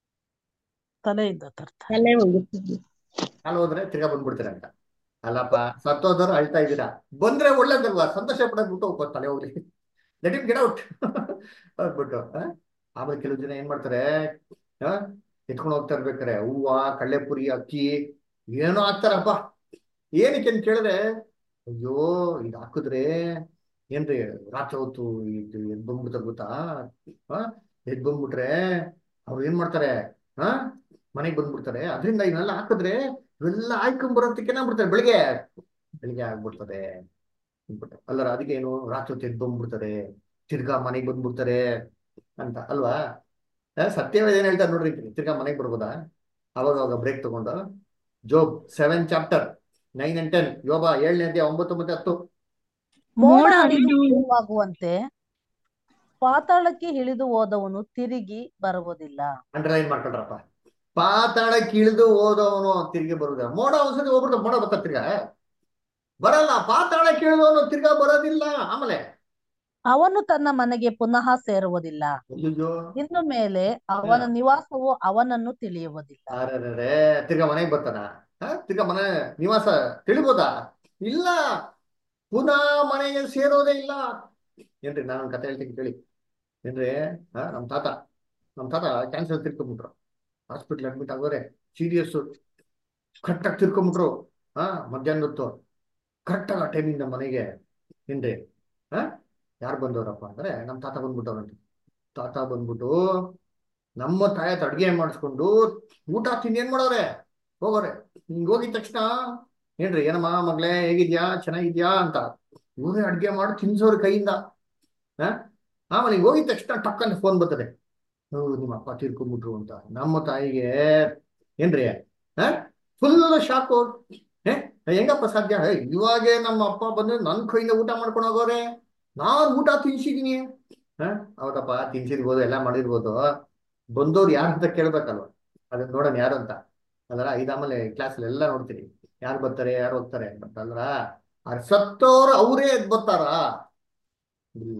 ತಲೆಯಿಂದ ತರ್ತಾರೆ ತಲೆ ಹೋಗುತ್ತದೆ ಕಾಲು ಹೋದ್ರೆ ತಿರ್ಗಾ ಬಂದ್ಬಿಡ್ತೀರ ಅಂತ ಅಲ್ಲಪ್ಪ ಸತ್ತೋದವ್ರು ಅಳ್ತಾ ಇದ್ದೀರಾ ಬಂದ್ರೆ ಒಳ್ಳೇದಲ್ವಾ ಸಂತೋಷ ಪಡೋದ್ ಬಿಟ್ಟು ಒಬ್ಬ ತಲೆ ಹೋಗ್ಲಿ ಲೆಟ್ ಇಮ್ ಗೆಟ್ ಔಟ್ ಅಂದ್ಬಿಟ್ಟು ಆ? ಆಮೇಲೆ ಕೆಲವು ಜನ ಏನ್ ಮಾಡ್ತಾರೆ ಆ ಎತ್ಕೊಂಡು ಹೋಗ್ತಾ ಇರ್ಬೇಕಾರೆ ಹೂವ ಕಳ್ಳೆಪುರಿ ಅಕ್ಕಿ ಏನೋ ಹಾಕ್ತಾರಪ್ಪ ಏನಕ್ಕೆ ಅಂತ ಕೇಳಿದ್ರೆ ಅಯ್ಯೋ ಇದು ಹಾಕಿದ್ರೆ ಏನ್ರಿ ರಾತ್ರಿ ಹೊತ್ತು ಇದು ಎದ್ ಬಂದ್ಬಿಡ್ತಾರೆ ಗೊತ್ತಾ ಆ ಎದ್ ಬಂದ್ಬಿಟ್ರೆ ಅವ್ರು ಏನ್ ಮಾಡ್ತಾರೆ ಆ ಮನೆಗೆ ಬಂದ್ಬಿಡ್ತಾರೆ ಅದರಿಂದ ಇವನ್ನೆಲ್ಲ ಹಾಕಿದ್ರೆ ಇವೆಲ್ಲ ಆಯ್ಕೊಂಡ್ ಬರೋದಕ್ಕೆ ಏನಾಗ್ಬಿಡ್ತಾರೆ ಬೆಳಿಗ್ಗೆ ಬೆಳಿಗ್ಗೆ ಆಗ್ಬಿಡ್ತದೆ ಅಂದ್ಬಿಟ್ಟು ಅಲ್ಲರ ಅದಕ್ಕೆ ಏನು ರಾತ್ರಿ ಹೊತ್ತು ಎದ್ದು ಬಂದ್ಬಿಡ್ತಾರೆ ತಿರ್ಗಾ ಮನೆಗೆ ಬಂದ್ಬಿಡ್ತಾರೆ ಅಂತ ಅಲ್ವಾ ಆ, ಸತ್ಯವೇದ ಏನ್ ಹೇಳ್ತಾರೆ ನೋಡ್ರಿ ತಿರ್ಗಾ ಮನೆಗೆ ಬರ್ಬೋದಾ ಅವಾಗ ಅವಾಗ ಬ್ರೇಕ್ ತಗೊಂಡು Job seven chapter nine and ten ಯೋಬ ಏಳನೇ ಅಧ್ಯಾಯ ಒಂಬತ್ತು ಮತ್ತೆ ಹತ್ತು ಮೋಡ ಮೋಡ ಅಡಿದು ಅಡಿದು ಆಗುವಂತೆ ಪಾತಾಳಕ್ಕೆ ಇಳಿದು ಹೋದವನು ತಿರುಗಿ ಬರುವುದಿಲ್ಲ ಅಂಡರ್ಲೈನ್ ಮಾಡ್ಕೊಂಡ್ರಪ್ಪ ಪಾತಾಳಕ್ಕೆ ಇಳಿದು ಹೋದವನು ತಿರ್ಗಿ ಬರುದ ಮೋಡ ಒಂದ್ಸತಿ ಹೋಗ್ಬಿಡ್ತ ಮೋಡ ಬರ್ತಾ ತಿರ್ಗಾ ಬರಲ್ಲ ಪಾತಾಳಕ್ಕೆ ಇಳಿದವನು ತಿರ್ಗಾ ಬರೋದಿಲ್ಲ ಆಮೇಲೆ ಅವನು ತನ್ನ ಮನೆಗೆ ಪುನಃ ಸೇರುವುದಿಲ್ಲ ಅಯ್ಯೋ ಇನ್ನು ಮೇಲೆ ಅವನ ನಿವಾಸವು ಅವನನ್ನು ತಿಳಿಯುವುದಿಲ್ಲ ಅರೆ ತಿರ್ಗಾ ಮನೆಗೆ ಬರ್ತಾನ ಆ? ತಿರ್ಗಾ ಮನೆ ನಿವಾಸ ತಿಳಿಬೋದಾ ಇಲ್ಲ ಪುನಃ ಮನೆಗೆ ಸೇರೋದೇ ಇಲ್ಲ ಏನ್ರಿ ನಾನು ಕತೆ ಹೇಳ್ತೀನಿ ಕೇಳಿ ಏನ್ರಿ ಆ, ನಮ್ ತಾತ ನಮ್ ತಾತ ಕ್ಯಾನ್ಸರ್ ತಿರ್ಕೊಂಬಿಟ್ರು ಹಾಸ್ಪಿಟ್ಲ್ ಅಡ್ಮಿಟ್ ಆಗೋರೆ ಸೀರಿಯಸ್ ಕರೆಕ್ಟಾಗಿ ತಿರ್ಕೊಂಬಿಟ್ರು ಹಾ ಮಧ್ಯಾಹ್ನ ಹೊತ್ತು ಕರೆಕ್ಟಾಗಿ ಆ ಟೈಮಿಂದ ಮನೆಗೆ ಏನ್ರಿ ಹಾ ಯಾರು ಬಂದವರಪ್ಪ ಅಂದ್ರೆ ನಮ್ ತಾತ ಬಂದ್ಬಿಟ್ಟವ್ರಂತೆ ತಾತ ಬಂದ್ಬಿಟ್ಟು ನಮ್ಮ ತಾಯತ್ ಅಡ್ಗೆ ಮಾಡಿಸ್ಕೊಂಡು ಊಟ ತಿಂಡಿ ಏನ್ ಮಾಡೋರೆ ಹೋಗೋರೆ ಹಿಂಗ್ ಹೋಗಿದ ತಕ್ಷಣ ಏನ್ರಿ ಏನಮ್ಮ ಮಗಳೇ ಹೇಗಿದ್ಯಾ ಚೆನ್ನಾಗಿದ್ಯಾ ಅಂತ ಇವರೇ ಅಡ್ಗೆ ಮಾಡಿ ತಿನ್ಸೋರ್ ಕೈಯಿಂದ ಹ ಆಮೇಲೆ ಹಿಂಗ್ ಹೋಗಿದ ತಕ್ಷಣ ಟಕ್ಕಂತ ಫೋನ್ ಬರ್ತದೆ ಹೌದು ನಿಮ್ಮ ಅಪ್ಪ ತೀರ್ಕೊಂಡ್ಬಿಟ್ರು ಅಂತ ನಮ್ಮ ತಾಯಿಗೆ ಏನ್ರಿ ಹ ಫುಲ್ ಶಾಕು ಏ ಹೆಂಗಪ್ಪ ಸಾಧ್ಯ ಹೇ, ಇವಾಗೆ ನಮ್ಮ ಅಪ್ಪ ಬಂದು ನನ್ ಕೈಯಿಂದ ಊಟ ಮಾಡ್ಕೊಂಡು ಹೋಗೋರೆ ನಾನ್ ಊಟ ತಿನ್ಸಿದೀನಿ ಹ ಹೌದಪ್ಪ ತಿನ್ಸಿರ್ಬೋದು ಎಲ್ಲ ಮಾಡಿರ್ಬೋದು ಬಂದವ್ರು ಯಾರು ಅಂತ ಕೇಳ್ಬೇಕಲ್ವ ಅದನ್ನ ನೋಡೋಣ ಯಾರು ಅಂತ ಅಲ್ರ ಇದಾಮೇಲೆ ಕ್ಲಾಸಲ್ಲಿ ಎಲ್ಲ ನೋಡ್ತೀರಿ ಯಾರು ಬರ್ತಾರೆ ಯಾರು ಹೋಗ್ತಾರೆ ಅಂತ ಅಲ್ರ ಆ ಸತ್ತೋರು ಅವರೇ ಎದ್ ಬರ್ತಾರ ಇಲ್ಲ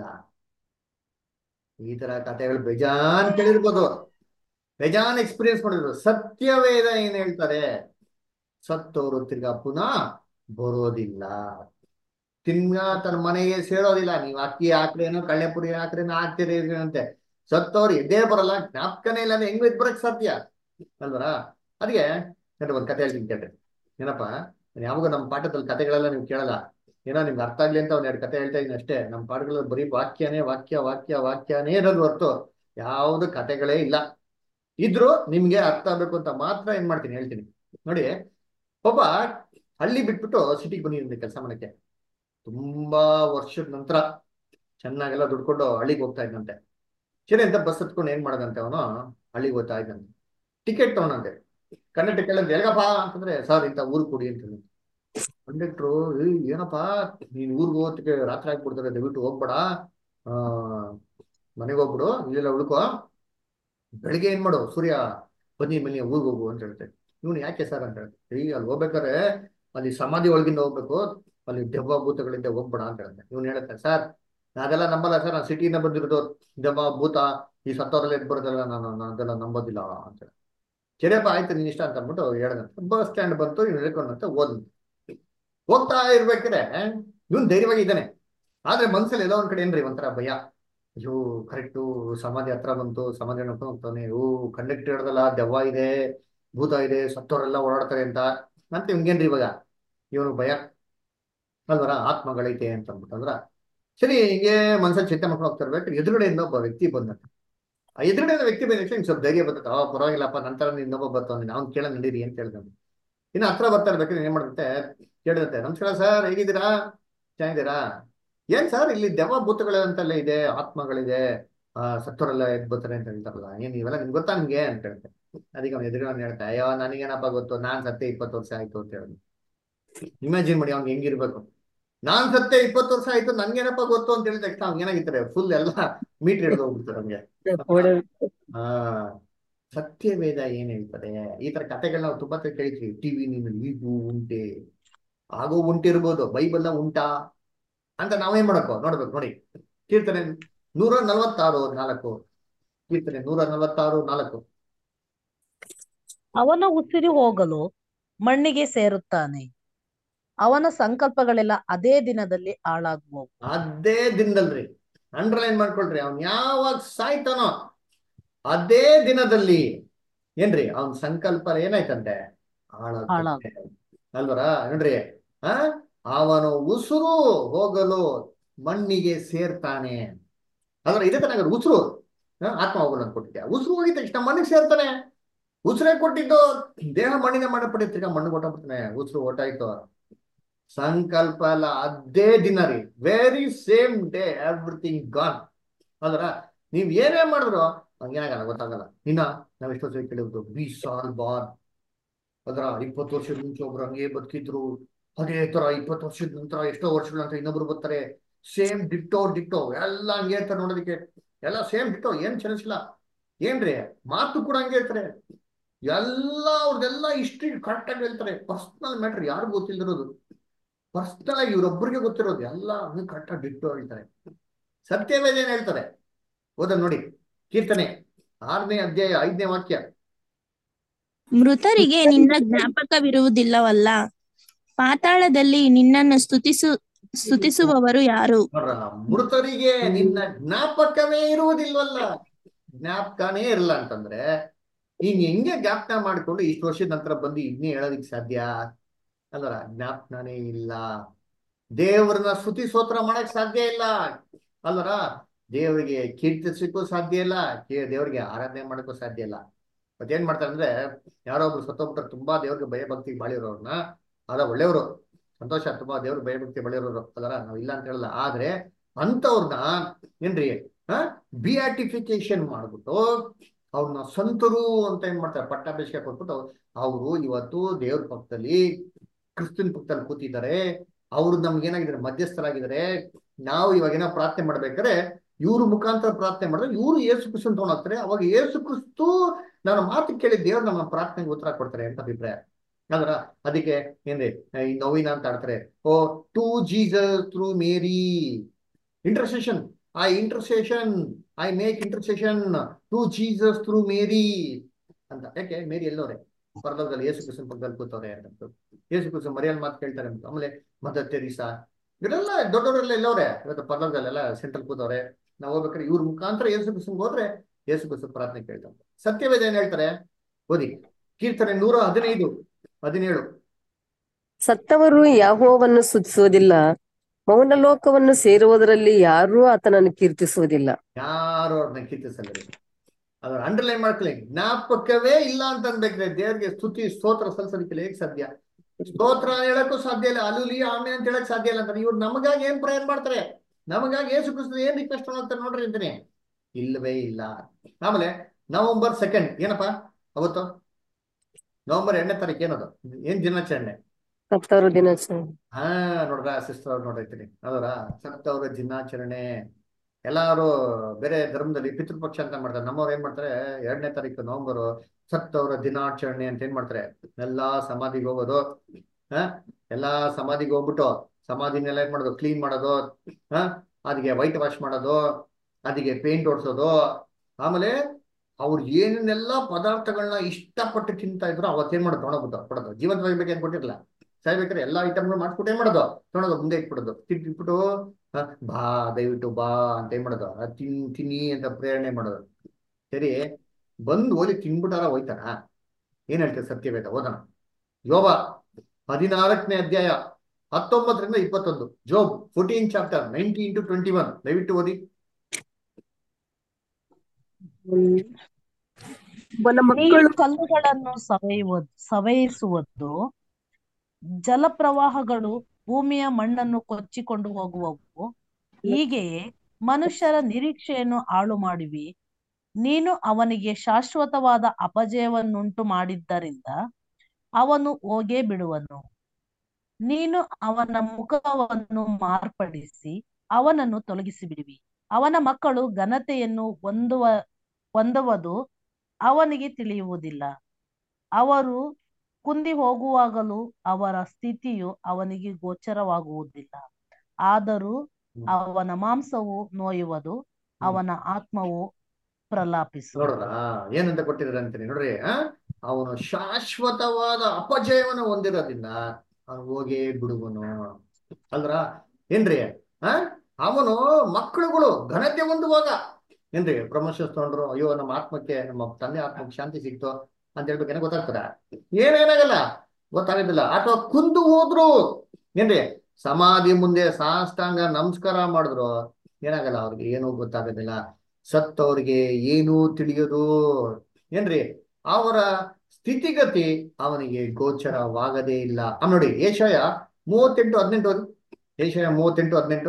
ಈ ತರ ಕಥೆಗಳು ಬೇಜಾನ್ ಕೇಳಿರ್ಬೋದು ಬೇಜಾನ್ ಎಕ್ಸ್ಪೀರಿಯನ್ಸ್ ಮಾಡಿದ್ರು ಸತ್ಯವೇದ ಏನ್ ಹೇಳ್ತಾರೆ ಸತ್ತೋರು ತಿರ್ಗಾ ಪುನಃ ಬರೋದಿಲ್ಲ ತಿರ್ಗಾ ತನ್ನ ಮನೆಗೆ ಸೇರೋದಿಲ್ಲ ನೀವು ಅಕ್ಕಿ ಹಾಕ್ರೇನೋ ಕಳ್ಳೆಪುರಿ ಹಾಕ್ರೇನೋ ಹಾಕ್ತೀರಿ ಅಂತೆ ಸತ್ತವ್ರು ಎದ್ದೇ ಬರಲ್ಲ ಜ್ಞಾಪಕನೇ ಇಲ್ಲ ಅಂದ್ರೆ ಹೆಂಗ್ ಬರಕ್ ಸಾಧ್ಯ ಅಲ್ವರ ಅದಕ್ಕೆ ನೋಡ್ರಿ ಒಂದ್ ಕತೆ ಹೇಳ್ತೀನಿ ಕೇಳ್ರಿ ಏನಪ್ಪ ನಾನ್ ಯಾವಾಗ ನಮ್ಮ ಪಾಠದಲ್ಲಿ ಕತೆಗಳೆಲ್ಲ ನೀವು ಕೇಳಲ್ಲ ಏನೋ ನಿಮ್ಗೆ ಅರ್ಥ ಆಗ್ಲಿ ಅಂತ ಒಂದ್ ಎರಡು ಕತೆ ಹೇಳ್ತಾ ಇದೀನಿ ಅಷ್ಟೇ ನಮ್ಮ ಪಾಠಗಳಲ್ಲಿ ಬರೀ ವಾಕ್ಯನೇ ವಾಕ್ಯ ವಾಕ್ಯ ವಾಕ್ಯನೇ ಇರೋದು ಹೊರ್ತು ಯಾವ್ದು ಕತೆಗಳೇ ಇಲ್ಲ ಇದ್ರು ನಿಮ್ಗೆ ಅರ್ಥ ಆಗ್ಬೇಕು ಅಂತ ಮಾತ್ರ ಏನ್ ಮಾಡ್ತೀನಿ ಹೇಳ್ತೀನಿ ನೋಡಿ ಒಬ್ಬ ಹಳ್ಳಿ ಬಿಟ್ಬಿಟ್ಟು ಸಿಟಿಗೆ ಬಂದಿದ್ದೆ ಕೆಲಸ ಮಾಡಕ್ಕೆ ತುಂಬಾ ವರ್ಷದ ನಂತರ ಚೆನ್ನಾಗೆಲ್ಲ ದುಡ್ಕೊಂಡು ಹಳ್ಳಿಗೆ ಹೋಗ್ತಾ ಇದ್ದಂತೆ ಸರಿ ಅಂತ ಬಸ್ ಹತ್ಕೊಂಡು ಏನ್ ಮಾಡದಂತೆ ಅವನು ಹಳ್ಳಿಗೆ ಹೋಗ್ತಾ ಇದ್ದಂತೆ ಟಿಕೆಟ್ ತಗೊಂಡಂತೆ ಕಂಡಕ್ಟರ್ ಕೇಳಂತೆ ಎಲ್ಗಪ್ಪ ಅಂತಂದ್ರೆ ಸರ್ ಇಂಥ ಊರು ಕೊಡಿ ಅಂತ ಕಂಡಕ್ಟ್ರು ಏನಪ್ಪಾ ನೀನ್ ಊರ್ಗ್ ಹೋಗಕ್ಕೆ ರಾತ್ರಿ ಆಗ್ಬಿಡ್ತಾರೆ ದಯವಿಟ್ಟು ಹೋಗ್ಬೇಡ ಆ ಮನೆಗೆ ಹೋಗ್ಬಿಡು ಇಲ್ಲೆಲ್ಲ ಉಳ್ಕೋ ಬೆಳಿಗ್ಗೆ ಏನ್ ಮಾಡು ಸೂರ್ಯ ಬನ್ನಿ ಬನ್ನಿ ಊರ್ಗ್ ಹೋಗು ಅಂತ ಹೇಳ್ತೆ ಇವನು ಯಾಕೆ ಸರ್ ಅಂತ ಹೇಳ್ತೆ ಈಗ ಅಲ್ಲಿ ಹೋಗ್ಬೇಕಾದ್ರೆ ಅಲ್ಲಿ ಸಮಾಧಿ ಒಳಗಿಂದ ಹೋಗ್ಬೇಕು ಅಲ್ಲಿ ದೆವ್ವ ಭೂತಗಳಿಂದ ಹೋಗ್ಬೇಡ ಅಂತ ಹೇಳ್ತೆ ಇವ್ನು ಹೇಳುತ್ತೆ ಸರ್ ಅದೆಲ್ಲ ನಂಬಲ್ಲ ಸರ್ ನಾನು ಸಿಟಿಯಿಂದ ಬಂದಿರೋದು ದೆವ್ವ ಭೂತ ಈ ಸತ್ತವರೆಲ್ಲ ಎದ್ದು ಬರೋದೆಲ್ಲ ನಾನು ನಾನು ಅದೆಲ್ಲ ನಂಬೋದಿಲ್ಲ ಅಂತ ಹೇಳಿ ಸರಿಯಪ್ಪ ಆಯ್ತು ನೀನ್ ಇಷ್ಟ ಅಂತ ಅಂದ್ಬಿಟ್ಟು ಹೇಳ್ದಂತೆ ಬಸ್ ಸ್ಟ್ಯಾಂಡ್ ಬಂತು ಇವ್ನು ಹೇಳ್ಕೊಂಡಂತೆ ಓದಂತೆ ಹೋಗ್ತಾ ಇರ್ಬೇಕಾದ್ರೆ ಇವನ್ ಧೈರ್ಯವಾಗಿ ಇದ್ದಾನೆ ಆದ್ರೆ ಮನ್ಸಲ್ಲಿ ಎಲ್ಲೋ ಒಂದ್ ಕಡೆ ಏನ್ರಿ ಒಂಥರ ಭಯ ಅಯ್ಯೋ ಕರೆಕ್ಟು ಸಮಾಧಿ ಹತ್ರ ಬಂತು ಸಮಾಧಿ ನೋಡ್ಕೊಂಡು ಹೋಗ್ತಾನೆ ಓ ಕಂಡಕ್ಟರ್ ಹೇಳ್ದಲ್ಲ ದೆವ್ವ ಇದೆ ಭೂತ ಇದೆ ಸತ್ತವರೆಲ್ಲ ಓಡಾಡ್ತಾರೆ ಅಂತ ಅಂತ ಇವ್ನಿಗೇನ್ರಿ ಇವಾಗ ಇವನು ಭಯ ಅಲ್ವರ ಆತ್ಮಗಳೈತೆ ಅಂತ ಅಂದ್ಬಿಟ್ಟು ಅಂದ್ರ ಸರಿ ಹಿಂಗೆ ಮನ್ಸಲ್ಲಿ ಚಿಂತೆ ಮಾಡ್ಕೊಂಡು ಹೋಗ್ತಾ ಇರ್ಬೇಕು ಎದುರುಗಡೆಯಿಂದ ಒಬ್ಬ ವ್ಯಕ್ತಿ ಬಂದಂತೆ ಆ ಎದುರುಗಡೆಯಿಂದ ವ್ಯಕ್ತಿ ಬಂದ ತಕ್ಷಣ ಸ್ವಲ್ಪ ಧೈರ್ಯ ಬಂದತ್ತೆ ಆ ಪರವಾಗಿಲ್ಲಪ್ಪ ನಂತರ ಇನ್ನೊಬ್ಬ ಬರ್ತಾನೆ ಅವ್ನು ಕೇಳ ನಡೀರಿ ಅಂತ ಹೇಳ್ದಂತೆ ಇನ್ನು ಹತ್ರ ಬರ್ತಾ ಇರ್ಬೇಕಾದ್ರೆ ಏನ್ ಮಾಡುತ್ತೆ ಕೇಳಿರುತ್ತೆ ನಮಸ್ಕಾರ ಸರ್ ಹೇಗಿದ್ದೀರಾ ಚೆನ್ನಾಗಿದ್ದೀರಾ ಏನ್ ಸರ್ ಇಲ್ಲಿ ದೆವ್ವ ಭೂತಗಳಂತೆಲ್ಲ ಇದೆ ಆತ್ಮಗಳಿದೆ ಆ ಸತ್ತೋರೆಲ್ಲ ಎದ್ದು ಬರ್ತಾರೆ ಅಂತ ಹೇಳ್ತಾರಲ್ಲ ಏನ್ ಇವೆಲ್ಲ ನಿಮ್ಗೆ ಗೊತ್ತಾ ನಿಮ್ಗೆ ಅಂತ ಹೇಳ್ತೆ ಅದಕ್ಕೆ ಅವ್ನು ಎದುರುಗಡೆ ಹೇಳ್ತಾ ಅಯ್ಯೋ ನನಗೇನಪ್ಪ ಗೊತ್ತು ನಾನ್ ಸತ್ತೆ ಇಪ್ಪತ್ತು ವರ್ಷ ಆಯ್ತು ಅಂತ ಹೇಳಿದ್ರು ಇಮ್ಯಾಜಿನ್ ಮಾಡಿ ಅವ್ನಿಗೆ ಹೆಂಗಿರ್ಬೇಕು ನಾನ್ ಸತ್ತೆ ಇಪ್ಪತ್ತು ವರ್ಷ ಆಯ್ತು ನನ್ಗೇನಪ್ಪ ಗೊತ್ತು ಅಂತ ಹೇಳಿದ ತಕ್ಷಣ ಅವ್ನಿಗೆ ಏನಾಗಿರ್ತಾರೆ ಫುಲ್ ಎಲ್ಲ ಮೀಟರ್ ಹಿಡಿದು ಹೋಗ್ಬಿಡ್ತಾರೆ ಅವ್ನಿಗೆ ಆ ಸತ್ಯವೇದ ಏನ್ ಹೇಳ್ತಾರೆ ಈ ತರ ಕಥೆಗಳನ್ನ ನಾವು ತುಂಬಾ ಕೇಳಿದ್ವಿ ಟಿವಿ ನೀನು ಈಗೂ ಉಂಟೆ ಆಗೋ ಉಂಟಿರ್ಬೋದು ಬೈಬಲ್ನ ಉಂಟಾ ಅಂತ ನಾವೇನ್ ಮಾಡಬೇಕು ನೋಡ್ಬೇಕು ನೋಡಿ ಕೀರ್ತನೆ ನೂರ ನಲವತ್ತಾರು ನಾಲ್ಕು ಕೀರ್ತನೆ ನೂರ ನಲವತ್ತಾರು ನಾಲ್ಕು ಅವನ ಉಸಿರು ಹೋಗಲು ಮಣ್ಣಿಗೆ ಸೇರುತ್ತಾನೆ ಅವನ ಸಂಕಲ್ಪಗಳೆಲ್ಲ ಅದೇ ದಿನದಲ್ಲಿ ಹಾಳಾಗುವವು ಅದೇ ದಿನದಲ್ರಿ ಅಂಡರ್ಲೈನ್ ಮಾಡ್ಕೊಳ್ರಿ ಅವ್ನ್ ಯಾವಾಗ ಸಾಯ್ತಾನೋ ಅದೇ ದಿನದಲ್ಲಿ ಏನ್ರಿ ಅವನ್ ಸಂಕಲ್ಪ ಏನಾಯ್ತಂತೆ ಹಾಳಾಗುತ್ತೆ ಅಲ್ವರ ನೋಡ್ರಿ ಆ ಅವನು ಉಸುರು ಹೋಗಲು ಮಣ್ಣಿಗೆ ಸೇರ್ತಾನೆ ಅದ್ರ ಇದೇ ತರ ಉಸಿರು ಆತ್ಮ ಹೋಗಲು ಅಂತ ಕೊಟ್ಟಿದ್ದೆ ಉಸಿರು ಹೋಗಿದ ತಕ್ಷಣ ಮಣ್ಣಿಗೆ ಸೇರ್ತಾನೆ ಉಸಿರೇ ಕೊಟ್ಟಿದ್ದು ದೇಹ ಮಣ್ಣಿನ ಮಾಡಪಟ್ಟಿ ತಿರ್ಗಾ ಮಣ್ಣು ಕೊಟ್ಟಾಗ್ಬಿಡ್ತಾನೆ ಉಸಿರು ಓಟಾಯ್ತು ಸಂಕಲ್ಪ ಅಲ್ಲ ಅದೇ ದಿನ ರೀ very same day everything gone ಅದ್ರ ನೀವ್ ಏನೇ ಮಾಡಿದ್ರು ಹಂಗೇನಾಗಲ್ಲ ಗೊತ್ತಾಗಲ್ಲ ಇನ್ನ ನಾವ್ ಎಷ್ಟೋ ಸರಿ ಕೇಳಿದ್ರು ಬಿ ಸಾಲ್ ಬಾರ್ ಅದ್ರ ಇಪ್ಪತ್ತು ವರ್ಷದ ಮುಂಚೆ ಒಬ್ರು ಹಂಗೆ ಬದುಕಿದ್ರು ಅದೇ ತರ ಇಪ್ಪತ್ತು ವರ್ಷದ ನಂತರ ಎಷ್ಟೋ ವರ್ಷಗಳ ನಂತರ ಇನ್ನೊಬ್ರು ಬರ್ತಾರೆ ಸೇಮ್ ಡಿಟ್ಟೋ ಡಿಟ್ಟೋ ಎಲ್ಲ ಹಂಗೆ ಇರ್ತಾರೆ ನೋಡೋದಕ್ಕೆ ಎಲ್ಲ ಸೇಮ್ ಡಿಟ್ಟೋ ಏನ್ ಚಲಿಸಿಲ್ಲ ಏನ್ರಿ ಮಾತು ಕೂಡ ಹಂಗೆ ಇರ್ತಾರೆ ಎಲ್ಲ ಅವ್ರದೆಲ್ಲ ಹಿಸ್ಟ್ರಿ ಕರೆಕ್ಟ್ ಆಗಿ ಹೇಳ್ತಾರೆ ಪರ್ಸನಲ್ ಮ್ಯಾಟ್ರ್ ಯಾರು ಗೊತ್ತಿಲ್ದಿರೋದು ಪರ್ಸನಲ್ ಆಗಿ ಇವ್ರೊಬ್ಬರಿಗೆ ಗೊತ್ತಿರೋದು ಎಲ್ಲ ಹಂಗೆ ಕರೆಕ್ಟ್ ಆಗಿ ಡಿಟ್ಟೋ ಹೇಳ್ತಾರೆ ಸತ್ಯವೇದ ಏನ್ ಹೇಳ್ತಾರೆ ಓದ ನೋಡಿ ಕೀರ್ತನೆ ಆರನೇ ಅಧ್ಯಾಯ ಐದನೇ ವಾಕ್ಯ ಮೃತರಿಗೆ ನಿನ್ನ ಜ್ಞಾಪಕವಿರುವುದಿಲ್ಲವಲ್ಲ ಪಾತಾಳದಲ್ಲಿ ನಿನ್ನನ್ನು ಸ್ತುತಿಸು ಸ್ತುತಿಸುವವರು ಯಾರು ನೋಡ್ರ ಮೃತರಿಗೆ ನಿನ್ನ ಜ್ಞಾಪಕವೇ ಇರುವುದಿಲ್ವಲ್ಲ ಜ್ಞಾಪಕನೇ ಇರಲ್ಲ ಅಂತಂದ್ರೆ ಹಿಂಗ್ ಹೆಂಗೆ ಜ್ಞಾಪಕ ಮಾಡ್ಕೊಂಡು ಇಷ್ಟು ವರ್ಷದ ನಂತರ ಬಂದು ಇದನ್ನೇ ಹೇಳೋದಿಕ್ ಸಾಧ್ಯ ಅಲ್ವರ ಜ್ಞಾಪಕನೇ ಇಲ್ಲ ದೇವ್ರನ್ನ ಸ್ತುತಿ ಸ್ತೋತ್ರ ಮಾಡಕ್ ಸಾಧ್ಯ ಇಲ್ಲ ಅಲ್ವರ ದೇವರಿಗೆ ಕೀರ್ತಿಸಕ್ಕೂ ಸಾಧ್ಯ ಇಲ್ಲ ಕೇ- ದೇವ್ರಿಗೆ ಆರಾಧನೆ ಮಾಡಕ್ಕೂ ಸಾಧ್ಯ ಇಲ್ಲ ಮತ್ತೇನ್ ಮಾಡ್ತಾರೆ ಅಂದ್ರೆ ಯಾರೋ ಒಬ್ರು ಸತ್ತೋಗ್ಬಿಟ್ರೆ ತುಂಬಾ ದೇವ್ರಿಗೆ ಭಯ ಭಕ್ತಿ ಬಾಳಿರೋರ್ನ ಅದ ಒಳ್ಳೆಯವರು ಸಂತೋಷ ತುಂಬಾ ದೇವ್ರ ಭಯ ಭಕ್ತಿ ಬೆಳೆಯೋರು ಅದರ ನಾವ್ ಇಲ್ಲ ಅಂತ ಹೇಳಲ್ಲ ಆದ್ರೆ ಅಂತವ್ರನ್ನ ಏನ್ರಿ ಬಿಯಾಟಿಫಿಕೇಶನ್ ಮಾಡ್ಬಿಟ್ಟು ಅವ್ರನ್ನ ಸಂತರು ಅಂತ ಏನ್ ಮಾಡ್ತಾರೆ ಪಟ್ಟಾಭಿಷೇಕ ಕೊಟ್ಬಿಟ್ಟು ಅವರು ಇವತ್ತು ದೇವ್ರ ಪಕ್ಕದಲ್ಲಿ ಕ್ರಿಸ್ತನ್ ಪಕ್ಕದಲ್ಲಿ ಕೂತಿದ್ದಾರೆ ಅವ್ರು ನಮ್ಗೆ ಏನಾಗಿದ್ದಾರೆ ಮಧ್ಯಸ್ಥರಾಗಿದ್ದಾರೆ ನಾವು ಇವಾಗ ಏನೋ ಪ್ರಾರ್ಥನೆ ಮಾಡ್ಬೇಕಾದ್ರೆ ಇವ್ರ ಮುಖಾಂತರ ಪ್ರಾರ್ಥನೆ ಮಾಡಿದ್ರೆ ಇವ್ರು ಏಸು ಕ್ರಿಸ್ತನ್ ತಗೊಂಡೋಗ್ತಾರೆ ಅವಾಗ ಏಸು ಕ್ರಿಸ್ತು ನನ್ನ ಮಾತು ಕೇಳಿ ದೇವ್ರು ನಮ್ಮ ಪ್ರಾರ್ಥನೆಗೆ ಉತ್ತರ ಕೊಡ್ತಾರೆ ಅಂತ ಅಭಿಪ್ರಾಯ ಅಂದ್ರ ಅದಕ್ಕೆ ಏನ್ರಿ ಈ ನೋವಿನ ಅಂತ ಆಡ್ತಾರೆ O to Jesus through Mary intercession I intercession I make intercession to Jesus through Mary ಅಂತ ಯಾಕೆ ಮೇರಿ ಎಲ್ಲೋರೆ ಪರಲೋಕದಲ್ಲಿ ಯೇಸು ಕ್ರಿಸ್ತನ್ ಪಕ್ಕದಲ್ಲಿ ಕೂತವ್ರೆ ಅಂತ ಯೇಸು ಕ್ರಿಸ್ತನ್ ಮರಿಯಲ್ ಮಾತು ಕೇಳ್ತಾರೆ ಅಂತ ಆಮೇಲೆ ಮದರ್ ತೆರೀಸಾ ಇವರೆಲ್ಲ ದೊಡ್ಡವರೆಲ್ಲ ಎಲ್ಲವ್ರೆ ಇವತ್ತು ಪರಲೋಕದಲ್ಲೆಲ್ಲ ಸೆಂಟ್ರಲ್ ಕೂತವ್ರೆ ನಾವು ಹೋಗ್ಬೇಕಾದ್ರೆ ಇವ್ರ ಮುಖಾಂತರ ಯೇಸು ಕ್ರಿಸ್ತನ್ ಹೋದ್ರೆ ಯೇಸು ಕ್ರಿಸ್ತನ್ ಪ್ರಾರ್ಥನೆ ಕೇಳ್ತಾರೆ ಸತ್ಯವೇದ ಏನ್ ಹೇಳ್ತಾರೆ ಓದಿ ಕೀರ್ತನೆ ನೂರ ಹದಿನೈದು ಹದಿನೇಳು ಸತ್ತವರು ಯಾಹೋವನ್ನು ಸ್ತುತಿಸುವುದಿಲ್ಲ ಮೌನಲೋಕವನ್ನು ಸೇರುವುದರಲ್ಲಿ ಯಾರೂ ಆತನನ್ನು ಕೀರ್ತಿಸುವುದಿಲ್ಲ ಯಾರು ಅವ್ರನ್ನ ಕೀರ್ತಿಸಲ್ಲ ಅದ್ರ ಅಂಡರ್ಲೈನ್ ಮಾಡ್ಕೊಳ್ಳಿ ಜ್ಞಾಪಕವೇ ಇಲ್ಲ ಅಂತ ಅನ್ಬೇಕ್ರೆ ದೇವ್ರಿಗೆ ಸ್ತುತಿ ಸ್ತೋತ್ರ ಸಲ್ಲಿಸಲಿಕ್ಕೆ ಹೇಗ್ ಸಾಧ್ಯ ಸ್ತೋತ್ರ ಹೇಳಕ್ಕೂ ಸಾಧ್ಯ ಇಲ್ಲ ಅಲ್ಲುಲಿ ಆಮೆ ಅಂತ ಹೇಳಕ್ ಸಾಧ್ಯ ಇಲ್ಲ ಅಂತ ಇವ್ರು ನಮಗಾಗಿ ಏನ್ ಪ್ರೇಯರ್ ಮಾಡ್ತಾರೆ ನಮಗಾಗಿ ಏಸು ಕ್ರಿಸ್ತ ಏನ್ ರಿಕ್ವೆಸ್ಟ್ ಮಾಡ್ತಾರೆ ನೋಡ್ರಿ ಅಂತೀನಿ ಇಲ್ಲವೇ ಇಲ್ಲ ಆಮೇಲೆ ನವೆಂಬರ್ ಸೆಕೆಂಡ್ ಏನಪ್ಪಾ ಅವತ್ತು ನವೆಂಬರ್ ಎರಡನೇ ತಾರೀಕು ಏನದು ಏನ್ ದಿನಾಚರಣೆ ಸತ್ತವರು ದಿನಾಚರಣೆ ಹಾ ನೋಡ್ರ ಸಿಸ್ಟರ್ ಅವ್ರು ನೋಡಿರ್ತೀನಿ ಅದರ ಸತ್ತವರ ದಿನಾಚರಣೆ ಎಲ್ಲಾರು ಬೇರೆ ಧರ್ಮದಲ್ಲಿ ಪಿತೃಪಕ್ಷ ಅಂತ ಮಾಡ್ತಾರೆ ನಮ್ಮವ್ರು ಏನ್ ಮಾಡ್ತಾರೆ ಎರಡನೇ ತಾರೀಕು ನವೆಂಬರ್ ಸತ್ತವರ ದಿನಾಚರಣೆ ಅಂತ ಏನ್ ಮಾಡ್ತಾರೆ ಎಲ್ಲಾ ಸಮಾಧಿಗೆ ಹೋಗೋದು ಹ ಎಲ್ಲಾ ಸಮಾಧಿಗೆ ಹೋಗ್ಬಿಟ್ಟು ಸಮಾಧಿನೆಲ್ಲ ಏನ್ ಮಾಡೋದು ಕ್ಲೀನ್ ಮಾಡೋದು ಹ ಅದಕ್ಕೆ ವೈಟ್ ವಾಶ್ ಮಾಡೋದು ಅದಕ್ಕೆ ಪೇಂಟ್ ಹೊಡ್ಸೋದು ಆಮೇಲೆ ಅವ್ರು ಏನೇನೆಲ್ಲ ಪದಾರ್ಥಗಳನ್ನ ಇಷ್ಟಪಟ್ಟು ತಿಂತಾ ಇದ್ರು ಅವತ್ತೇನ್ ಮಾಡೋದು ತೊಗೊಂಡೋಗ್ಬಿಟ್ಟು ಕೊಡೋದು ಜೀವಂತವಾಗಿ ಬೇಕೇನ್ ಕೊಟ್ಟಿರಲ್ಲ ಸಾಯ್ಬೇಕಾದ್ರೆ ಎಲ್ಲಾ ಐಟಮ್ಗಳು ಮಾಡ್ಬಿಟ್ಟು ಏನ್ ಮಾಡೋದು ತೊಗೊಂಡೋದು ಮುಂದೆ ಇಟ್ಬಿಡೋದು ತಿಟ್ಬಿಟ್ಟು ಹ, ಬಾ ದಯವಿಟ್ಟು ಬಾ ಅಂತ ಏನ್ ಮಾಡೋದು ಅದ್ ತಿನ್ ತಿನ್ನಿ ಅಂತ ಪ್ರೇರಣೆ ಮಾಡೋದು ಸರಿ ಬಂದು ಓದಿ ತಿನ್ಬಿಟ್ಟಾರ ಹೋಯ್ತಾರ ಏನ್ ಹೇಳ್ತಾರೆ ಸತ್ಯವೇದ ಓದೋಣ ಯೋಬ ಹದಿನಾಲ್ಕನೇ ಅಧ್ಯಾಯ ಹತ್ತೊಂಬತ್ತರಿಂದ ಇಪ್ಪತ್ತೊಂದು Job fourteen chapter nineteen to twenty one ದಯವಿಟ್ಟು ಓದಿ ಒಬ್ಬನ ನೀರು ಮಕ್ಕಳು ಕಲ್ಲುಗಳನ್ನು ಸವೆಯುವುದು ಸವೆಯಿಸುವುದು ಜಲಪ್ರವಾಹಗಳು ಭೂಮಿಯ ಮಣ್ಣನ್ನು ಕೊಚ್ಚಿಕೊಂಡು ಹೋಗುವವು ಹೀಗೆಯೇ ಮನುಷ್ಯರ ನಿರೀಕ್ಷೆಯನ್ನು ಹಾಳು ಮಾಡುವಿ ನೀನು ಅವನಿಗೆ ಶಾಶ್ವತವಾದ ಅಪಜಯವನ್ನುಂಟು ಮಾಡಿದ್ದರಿಂದ ಅವನು ಹೋಗೇ ಬಿಡುವನು ನೀನು ಅವನ ಮುಖವನ್ನು ಮಾರ್ಪಡಿಸಿ ಅವನನ್ನು ತೊಲಗಿಸಿ ಬಿಡುವಿ ಅವನ ಮಕ್ಕಳು ಘನತೆಯನ್ನು ಹೊಂದುವ ಹೊಂದುವುದು ಅವನಿಗೆ ತಿಳಿಯುವುದಿಲ್ಲ ಅವರು ಕುಂದಿ ಹೋಗುವಾಗಲೂ ಅವರ ಸ್ಥಿತಿಯು ಅವನಿಗೆ ಗೋಚರವಾಗುವುದಿಲ್ಲ ಆದರೂ ಅವನ ಮಾಂಸವು ನೋಯುವುದು ಅವನ ಆತ್ಮವು ಪ್ರಲಾಪಿಸುವುದು ನೋಡ್ರ ಏನಂತ ಕೊಟ್ಟಿದ್ದಾರೆ ಅಂತೀನಿ ನೋಡ್ರಿ ಆ ಅವನು ಶಾಶ್ವತವಾದ ಅಪಜಯವನ್ನು ಹೊಂದಿರೋದ್ರಿಂದ ಅವನು ಹೋಗೇ ಬಿಡುವನು ಅಲ್ರ ಏನ್ರಿ ಆ ಅವನು ಮಕ್ಕಳುಗಳು ಘನತೆ ಹೊಂದುವಾಗ ಏನ್ರಿ ಪ್ರಮೋಷನ್ಸ್ ತಗೊಂಡ್ರು ಅಯ್ಯೋ ನಮ್ಮ ಆತ್ಮಕ್ಕೆ ನಮ್ಮ ತಂದೆ ಆತ್ಮಕ್ಕೆ ಶಾಂತಿ ಸಿಕ್ತು ಅಂತ ಹೇಳ್ಬೇಕು ಏನೋ ಗೊತ್ತಾಗ್ತದ ಏನೇನಾಗಲ್ಲ ಗೊತ್ತಾಗೋದಿಲ್ಲ ಅಥವಾ ಕುಂದು ಹೋದ್ರು ಏನ್ರಿ ಸಮಾಧಿ ಮುಂದೆ ಸಾಷ್ಟಾಂಗ ನಮಸ್ಕಾರ ಮಾಡಿದ್ರು ಏನಾಗಲ್ಲ ಅವ್ರಿಗೆ ಏನೂ ಗೊತ್ತಾಗೋದಿಲ್ಲ ಸತ್ತವ್ರಿಗೆ ಏನೂ ತಿಳಿಯೋದು ಏನ್ರಿ ಅವರ ಸ್ಥಿತಿಗತಿ ಅವನಿಗೆ ಗೋಚರವಾಗದೇ ಇಲ್ಲ ಆ ನೋಡಿ ಏಷಯ ಮೂವತ್ತೆಂಟು ಹದಿನೆಂಟು ಅದು ಏಷಯ ಮೂವತ್ತೆಂಟು ಹದಿನೆಂಟು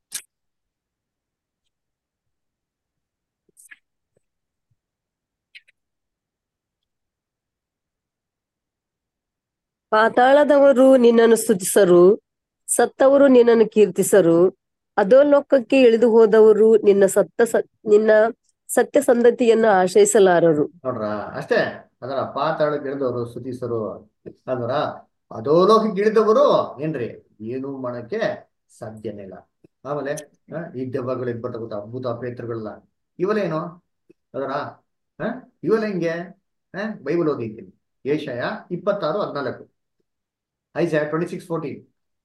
ಪಾತಾಳದವರು ನಿನ್ನನ್ನು ಸ್ತುತಿಸರು ಸತ್ತವರು ನಿನ್ನನ್ನು ಕೀರ್ತಿಸರು ಅಧೋಲೋಕಕ್ಕೆ ಇಳಿದು ಹೋದವರು ನಿನ್ನ ಸತ್ತ ಸ- ನಿನ್ನ ಸತ್ಯ ಸಂದತಿಯನ್ನು ಆಶ್ರಯಿಸಲಾರರು ನೋಡ್ರ ಅಷ್ಟೇ ಅದರ ಪಾತಾಳಕ್ಕೆ ಇಳಿದವರು ಸ್ತುತಿಸರು ಅದರ ಅಧೋಲೋಕಕ್ಕೆ ಇಳಿದವರು ಏನ್ರಿ ಏನೂ ಮಾಡಕ್ಕೆ ಸಾಧ್ಯನೇ ಇಲ್ಲ ಆಮೇಲೆ ಆ, ಈ ದೆವ್ವಗಳಿಗೆ ಬರ್ತಕ್ಕಂಥ ಅದ್ಭುತ ಪ್ರೇತ್ರಗಳೆಲ್ಲ ಇವೆಲ್ಲೇನು ಅದರ ಆ, ಇವೆಲ್ಲ ಹಿಂಗೆ ಆ, ಬೈಬಲ್ ಓದಿದ್ದೀನಿ ಏಷಯ ಇಪ್ಪತ್ತಾರು ಹದಿನಾಲ್ಕು ಐಸಾ ಟ್ವೆಂಟಿ ಸಿಕ್ಸ್ ಫೋರ್ಟೀನ್